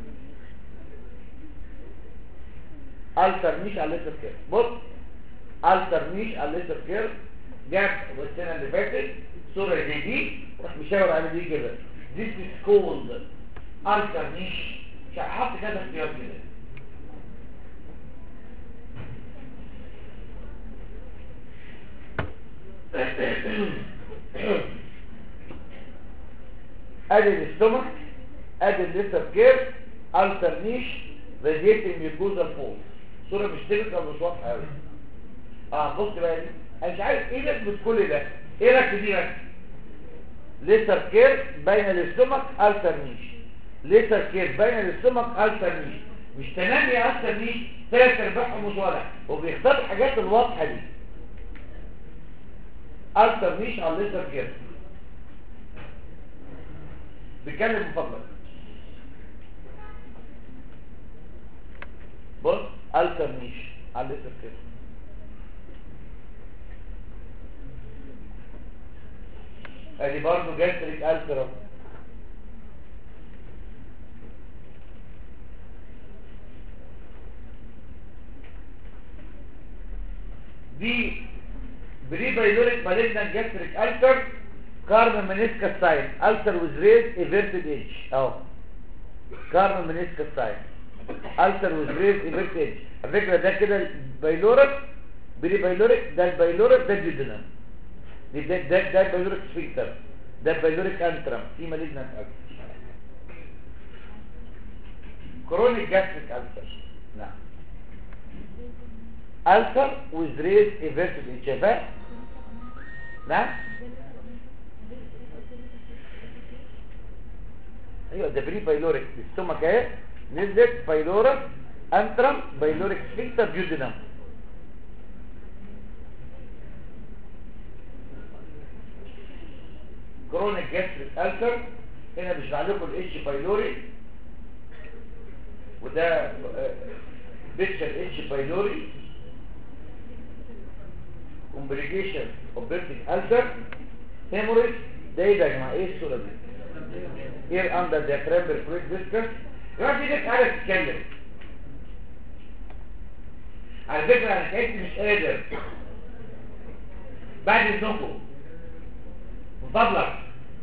ألسر نيش على الليستر كير بص ألسر نيش على الليستر كير جاب السنة اللي فاتت صورة زي دي راح مشاور على دي كده This is called ألسر نيش حط كده اختيار كده ادي الاستومك ادي الليستر كير الترنيش راديتنج ميوكوزال فول صوره مش تبقى مش واضحه قوي اه بص بقى دي انا مش عارف ايه لازمه كل ده ايه رايك دي بقى ليستر كير بين الاستومك الترنيش ليستر كير بين الاستومك الترنيش مش تمام يا الترنيش ثلاث ارباعهم مش واضح وبيختار الحاجات الواضحه دي الترنيش على الليستر كير بيتكلم من فضلك بص الترنيش على الليستر كير ادي برضه جاستريك الترا دي بري بايلوريك مالجنان جاستريك التر كارمن منسكس ساين التر ويز ريز ايفيرتد ايدج اهو كارمن منسكس ساين التر ويز ريز ايفيرتد ايدج على فكره ده كده البايلوريك بري بايلوريك ده البايلوريك ده الجدنان ده ده ده, ده البايلوريك سفنكتر ده البايلوريك انترم في مالجنان التر كرونيك جاستريك التر نعم التر ويز ريز ايفيرتد ايدج شايفاه نعم ايوه ده بري بايلوريك السمك اهي نزلت بايلوريك انترم بايلوريك سفنكتر جودنم كرونيك جاستريك التر هنا مش لكم الاتش بايلوري وده بيكشر اتش بايلوري كومبليكيشن اوف بيرتيك التر هيموريج ده ايه ده يا جماعه ايه الصوره دي here under the diaphragm fluid viscous دلوقتي دي حاجه تتكلم على فكره انا كنت مش قادر بعد اذنكم من فضلك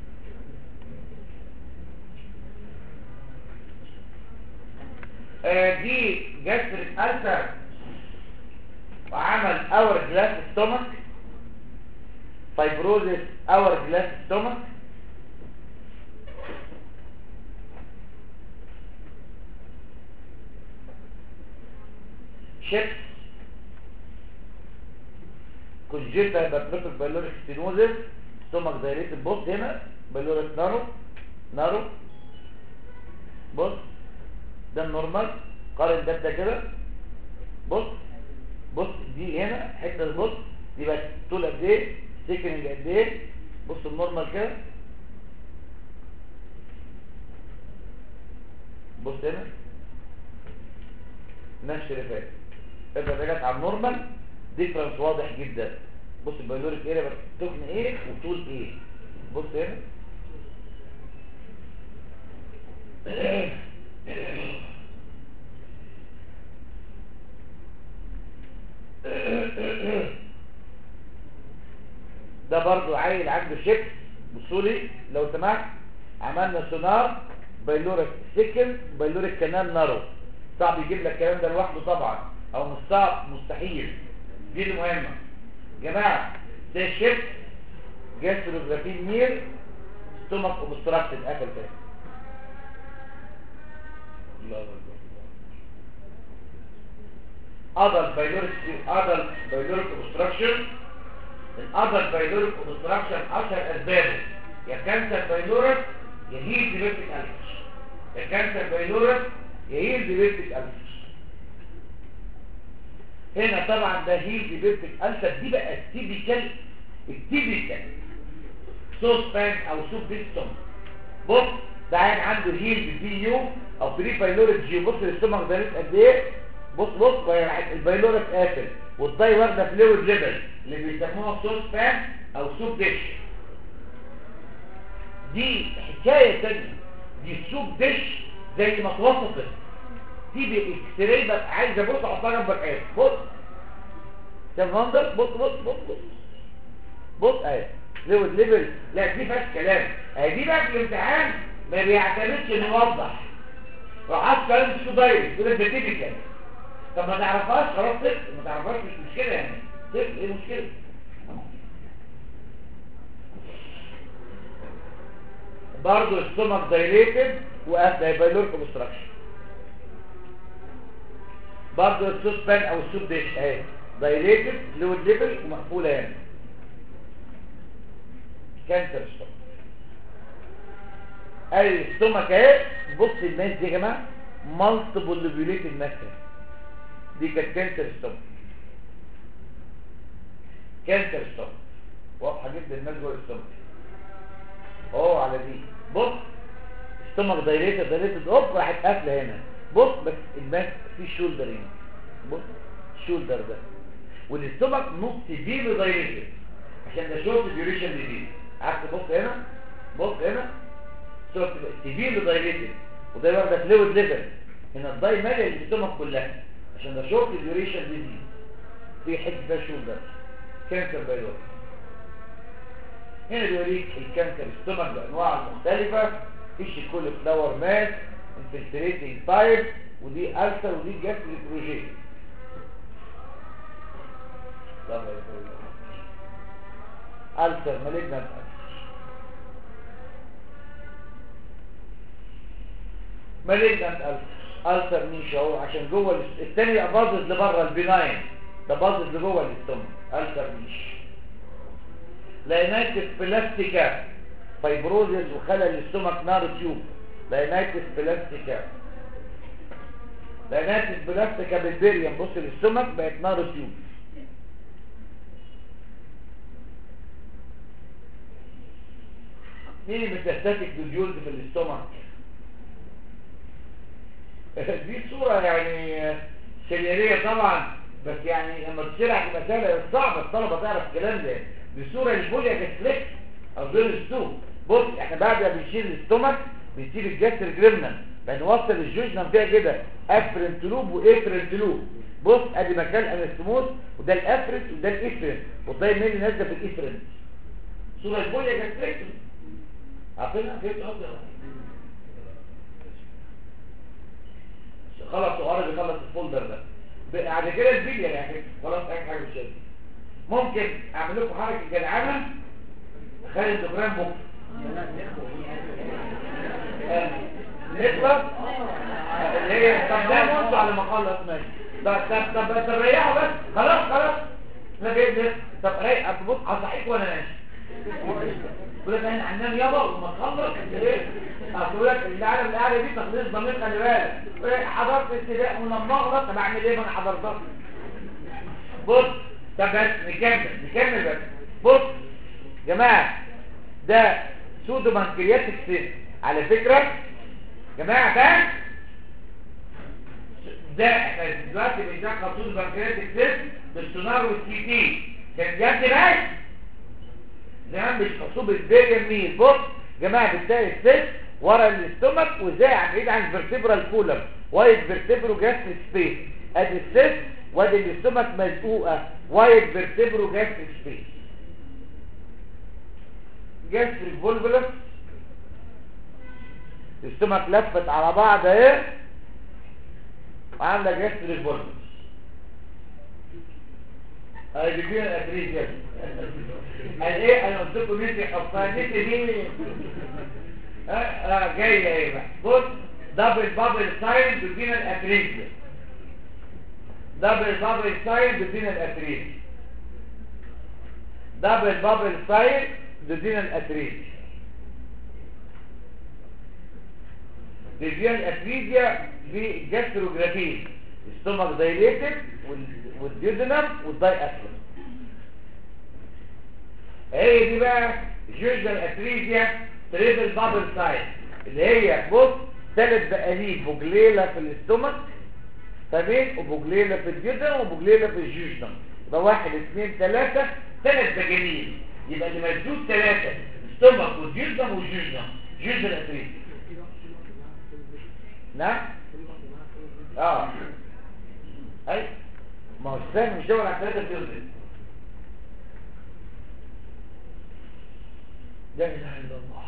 آه دي جسر الالتر وعمل اور جلاس ستومك فايبروزيس اور جلاس ستومك شيبس كونجيتا باتروفيك بايلوريك ستينوزيس ستومك دايريت بص هنا بايلوريك نارو نارو بص ده النورمال قارن ده بده كده بص بص دي هنا حته بص دي بقى طول قد ايه سيكننج قد ايه بص النورمال كده بص هنا نفس اللي فات اذا رجعت على النورمال ديفرنس واضح جدا بص البايلوريك اريا بس تخن ايه وطول ايه بص هنا ده برضو عيل عنده شيب بصولي لو سمحت عملنا سونار بايلوريك سيكن بايلوريك كانال نارو صعب يجيب لك الكلام ده لوحده طبعا او مش صعب مستحيل دي المهمه جماعه ده شيب جاستروجرافين مير ستومك اوبستراكتد قفل كده الله اكبر adult pyloric adult pyloric obstruction الادلت pyloric obstruction اشهر اسبابه يا كانسر بايلورس يا هيد ديبيتك الفش الكانسر بايلورس يهيل بيبتك ألسر هنا طبعا ده هيل بيبتك ألسر دي بقى التيبيكال التيبيكال صوص بان او سوب ديستوم بص ده عين عنده هيل بي يو او بري بايلوريك جيو بص الاستومك ده قد ايه بص بص البايلوريك قافل والضي واخده فلويد ليفل اللي بيسموها صوص بان او سوب ديش دي حكايه تانية دي سوب ديش زي ما اتوصفت دي باكس راي بقى عايز ابص احطها جنب الحيط بص شايف المنظر بص بص بص بص بص اهي فلويد ليفل لا دي فيهاش كلام اهي دي بقى في الامتحان ما بيعتمدش انه يوضح راح كلام شو دايركت يقول لك ده تيبيكال طب ما تعرفهاش خلاص طفل ما تعرفهاش مش مشكله يعني طفل ايه المشكله برضه السtomach دايليتد وقافله يبقى له كونستراكشن برضه السوس بان او السوب ديش اهي دايليتد فلويد ليفل ومقفوله هنا كانسر ستومك اي الستومك اهي بص الناس دي يا جماعه مالتيبل لوبيوليتد ماسل دي كانت كانسر ستومك كانسر ستومك واضحه جدا الناس جوه الستومك اهو على دي بص ستومك دايليتد دايليتد اوب راحت قافله هنا بص بس الماس في شولدر هنا بص الشولدر ده والاستومك نص دي دايليتد عشان ده شورت ديوريشن دي عكس بص هنا بص هنا ستومك سيفير دايليتد وده واخده فلويد ليفل هنا الداي مالي الاستومك كلها عشان ده شورت ديوريشن دي في حته ده شولدر كانسر بايلوري هنا بيوريك الكانسر ستومك بانواعه المختلفه فيش كل فلاور ماس انفلتريتنج تايب ودي ألسر ودي جاستريك بروجين ألسر مالجنت مالجنت ألسر ألسر نيش اهو عشان جوه الاس- التاني يبقى باظظ لبره البناين ده باظظ لجوه الاستومك ألسر نيش لاينايتس بلاستيكا فايبروزيس وخلل الاستومك نار تيوب لاينايتس بلاستيكا لاينايتس بلاستيكا بالبيريم بص الاستومك بقت نار تيوب مين الميتاستاتيك دوديولز في الاستومك دي صورة يعني سريرية طبعا بس يعني لما تشرح في مسألة صعبة الطلبة تعرف الكلام ده دي صورة البوليا جاستريك او غير الستوم بص احنا بعد ما بنشيل الاستومك بنسيب الجاستر جريمنال بنوصل الجوجنم فيها كده افرنت لوب وافرنت لوب بص ادي مكان انستموس وده الافرنت وده الافرنت وده مين نازله في الافرنت صورة البوليا جاستريك عارفينها كيف تقضي خلاص سؤال بيخلص الفولدر ده بعد كده الفيديو يعني خلاص اي حاجه مش شايف. ممكن اعمل لكم حركه جدعانه خلي الدكران بكره آه، نخلص اللي هي طب ده نص على ما اخلص ماشي طب طب طب طب ريحوا بس خلاص خلاص لا جاي نخ- طب ريح بص هصحيك وانا ماشي يقول لك احنا هننام يابا وما تخلص ايه اقول لك القعده القعده دي تخليص ضمير خلي بالك إيه، حضرت السباق ولما اغلط طب اعمل ايه ما انا حضرتها بص طب بس نكمل نكمل بس بص جماعه ده سودو بانكرياتيك سيست على فكره جماعه ده ده احنا دلوقتي بنذاكر سودو بانكرياتيك سيست بالسونار والسي تي كان جد بس زمان بالحصوب الفيريال ميل بص جماعة بتلاقي السيس ورا الاستومك وزاع بعيد عن الفرتبرال كولم وايد فيرتبرو جاستريك سبيس ادي السيس وادي الاستومك مزقوقة وايد فيرتبرو جاستريك سبيس جاستريك فولفولس الاستومك لفت على بعض اهي وعامله جاستريك فولفولس هاي بيكون الاتريز يا قال ايه انا قلت لكم نسي حطها نسي مين اه اه جايه ايه بقى بص دبل بابل ساين بين الاتريز دبل بابل ساين بين الاتريز دبل بابل ساين بين الاتريز ديفيان افريزيا بجاستروجرافين ستومك دايليتد والديودنم والداي اسفل هي دي بقى جوجل افريزيا تريبل بابل سايت اللي هي بص ثلاث بقاليب بوجليله في الاستومك تمام وبوجليله في الجدر وبوجليله في الجوجنم ده واحد اثنين ثلاثة ثلاث بجانين يبقى اللي مسدود ثلاثة ستومك والجدر والجوجنم جوجل افريزيا نعم اه اي ما هو السهم مش دول على ثلاثة بيوزن لا اله الا الله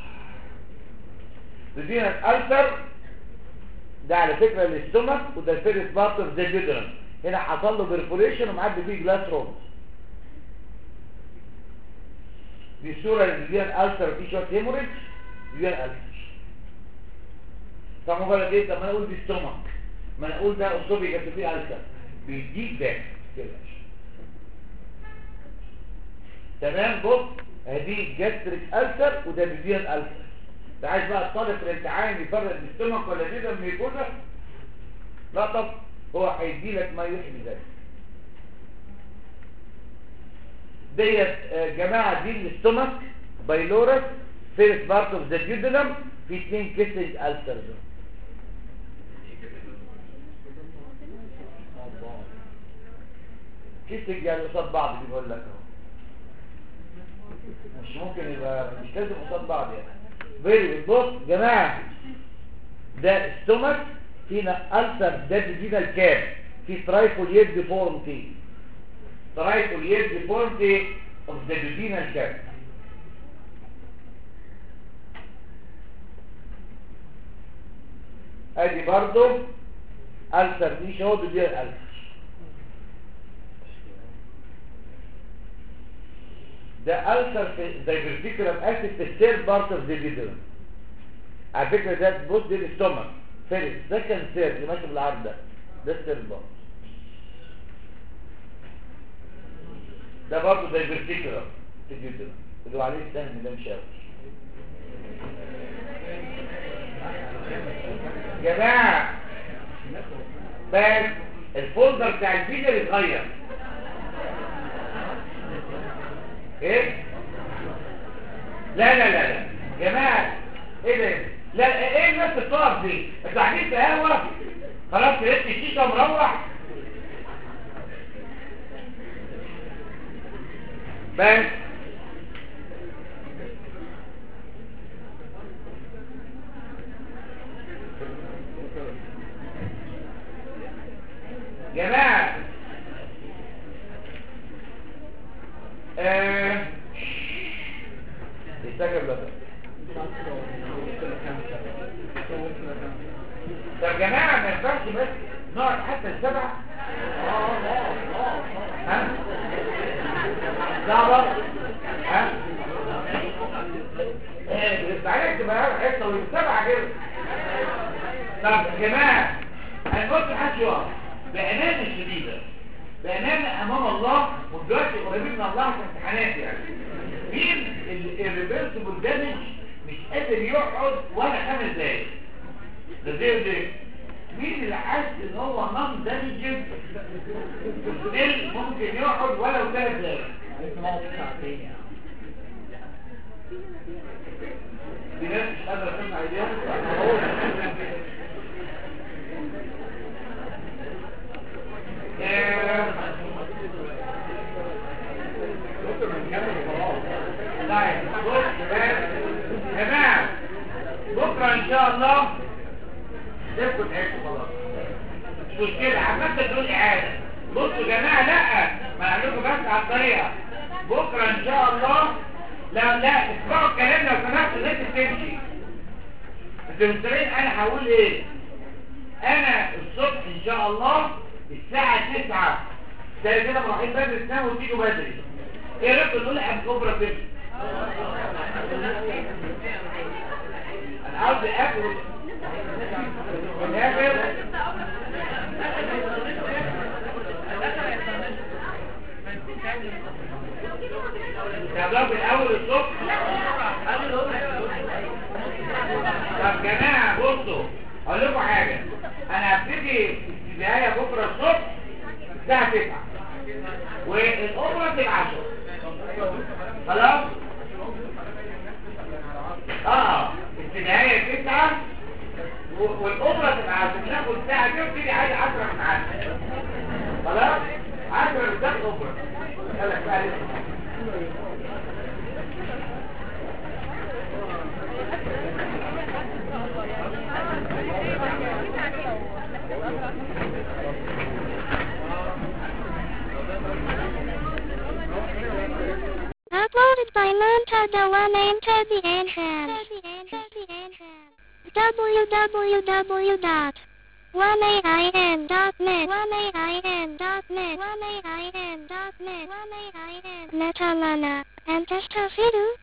بدينا الالتر ده على فكرة الاستومك وده الفيرس بارت اوف ذا جدرن هنا حصل له بيرفوريشن ومعدي فيه جلاس روم دي الصورة اللي فيها الالتر في شوية هيموريج فيها الالتر طب مجرد ايه طب ما انا اقول دي استومك ما انا اقول ده اصابي جت فيه الالتر بيديك ده كده تمام بص ادي جاستريك التر وده بيديها الالتر انت عايز بقى الطالب في الامتحان يفرق الاستومك ولا دي ده الميكوزا لا طب هو هيدي لك ما يحمي ذلك ديت آه، جماعه دي الاستومك بايلورس فيرست بارت اوف ذا جيودنم في اثنين كيسنج الترز كيسنج يعني قصاد بعض دي بقول لك اهو مش ممكن يبقى مش لازم قصاد بعض يعني فيري بص جماعه ده ستومك فينا ألسر ده فينا الكاب في ترايفوليت ديفورمتي ترايفوليت ديفورمتي اوف ذا duodenal كاب ادي برضو ألسر دي شهود دي الألسر ده ألسر في diverticulum acid في الثيرد بارت اوف ذا جدرن على فكرة ده بص دي الاستومك فيرس ده كان سير اللي ماشي بالعرض ده ده الثيرد بارت ده برضه diverticulum في الجدرن اللي هو عليه السهم ده مش قوي جماعة بس الفولدر بتاع الفيديو يتغير ايه لا لا لا لا جماعة ايه ده لا ايه الناس بتقف دي انتوا قاعدين في قهوة خلاص شربت الشيشة ومروح بس جماعة آه استجب لك طب يا جماعة ما ينفعش بس نقعد حتى السبع ها صعبة ها ايه عليك تبقى حته والسبعة كده طب يا جماعة انا قلت محدش يقف بأمانة شديدة بأمانة أمام الله ودلوقتي قريبين من الله في امتحانات يعني مين الريفرسبل دامج مش قادر يقعد ولا خمس دقايق ده زي ده مين اللي حاسس ان هو نون دامج ستيل ممكن يقعد ولو ثلاث دقايق في ناس مش قادرة تسمع ايديها طيب بص يا جماعه بكره ان شاء الله سيبكم تعيشوا خلاص مش مشكله عمال تقول اعاده بصوا يا جماعه لا ما اقول لكم بس على الطريقه بكره ان شاء الله لا لا اسمعوا الكلام لو سمحتوا الناس تمشي انتوا مستنيين انا هقول ايه انا الصبح ان شاء الله الساعة 9 تلاقي كده رايحين بدري تناموا وتيجوا بدري ايه رايكم نقول احنا كبرى كده انا عاوز اكل من الاخر تعملوها من اول الصبح طب جماعة بصوا اقول لكم حاجة انا هبتدي استدعاية بكرة الصبح الساعة 9 والاوبرا تبقى 10 خلاص اه استدعاية 9 و- والاوبرا تبقى 10 ناخد ساعة كده تيجي عايز 10 من 10 خلاص 10 بالذات اوبرا يلا بقى لسه Uploaded by Monta Dewan into the entrance. www.1ain.net 1ain.net 1ain.net Netalana. And Testafidu.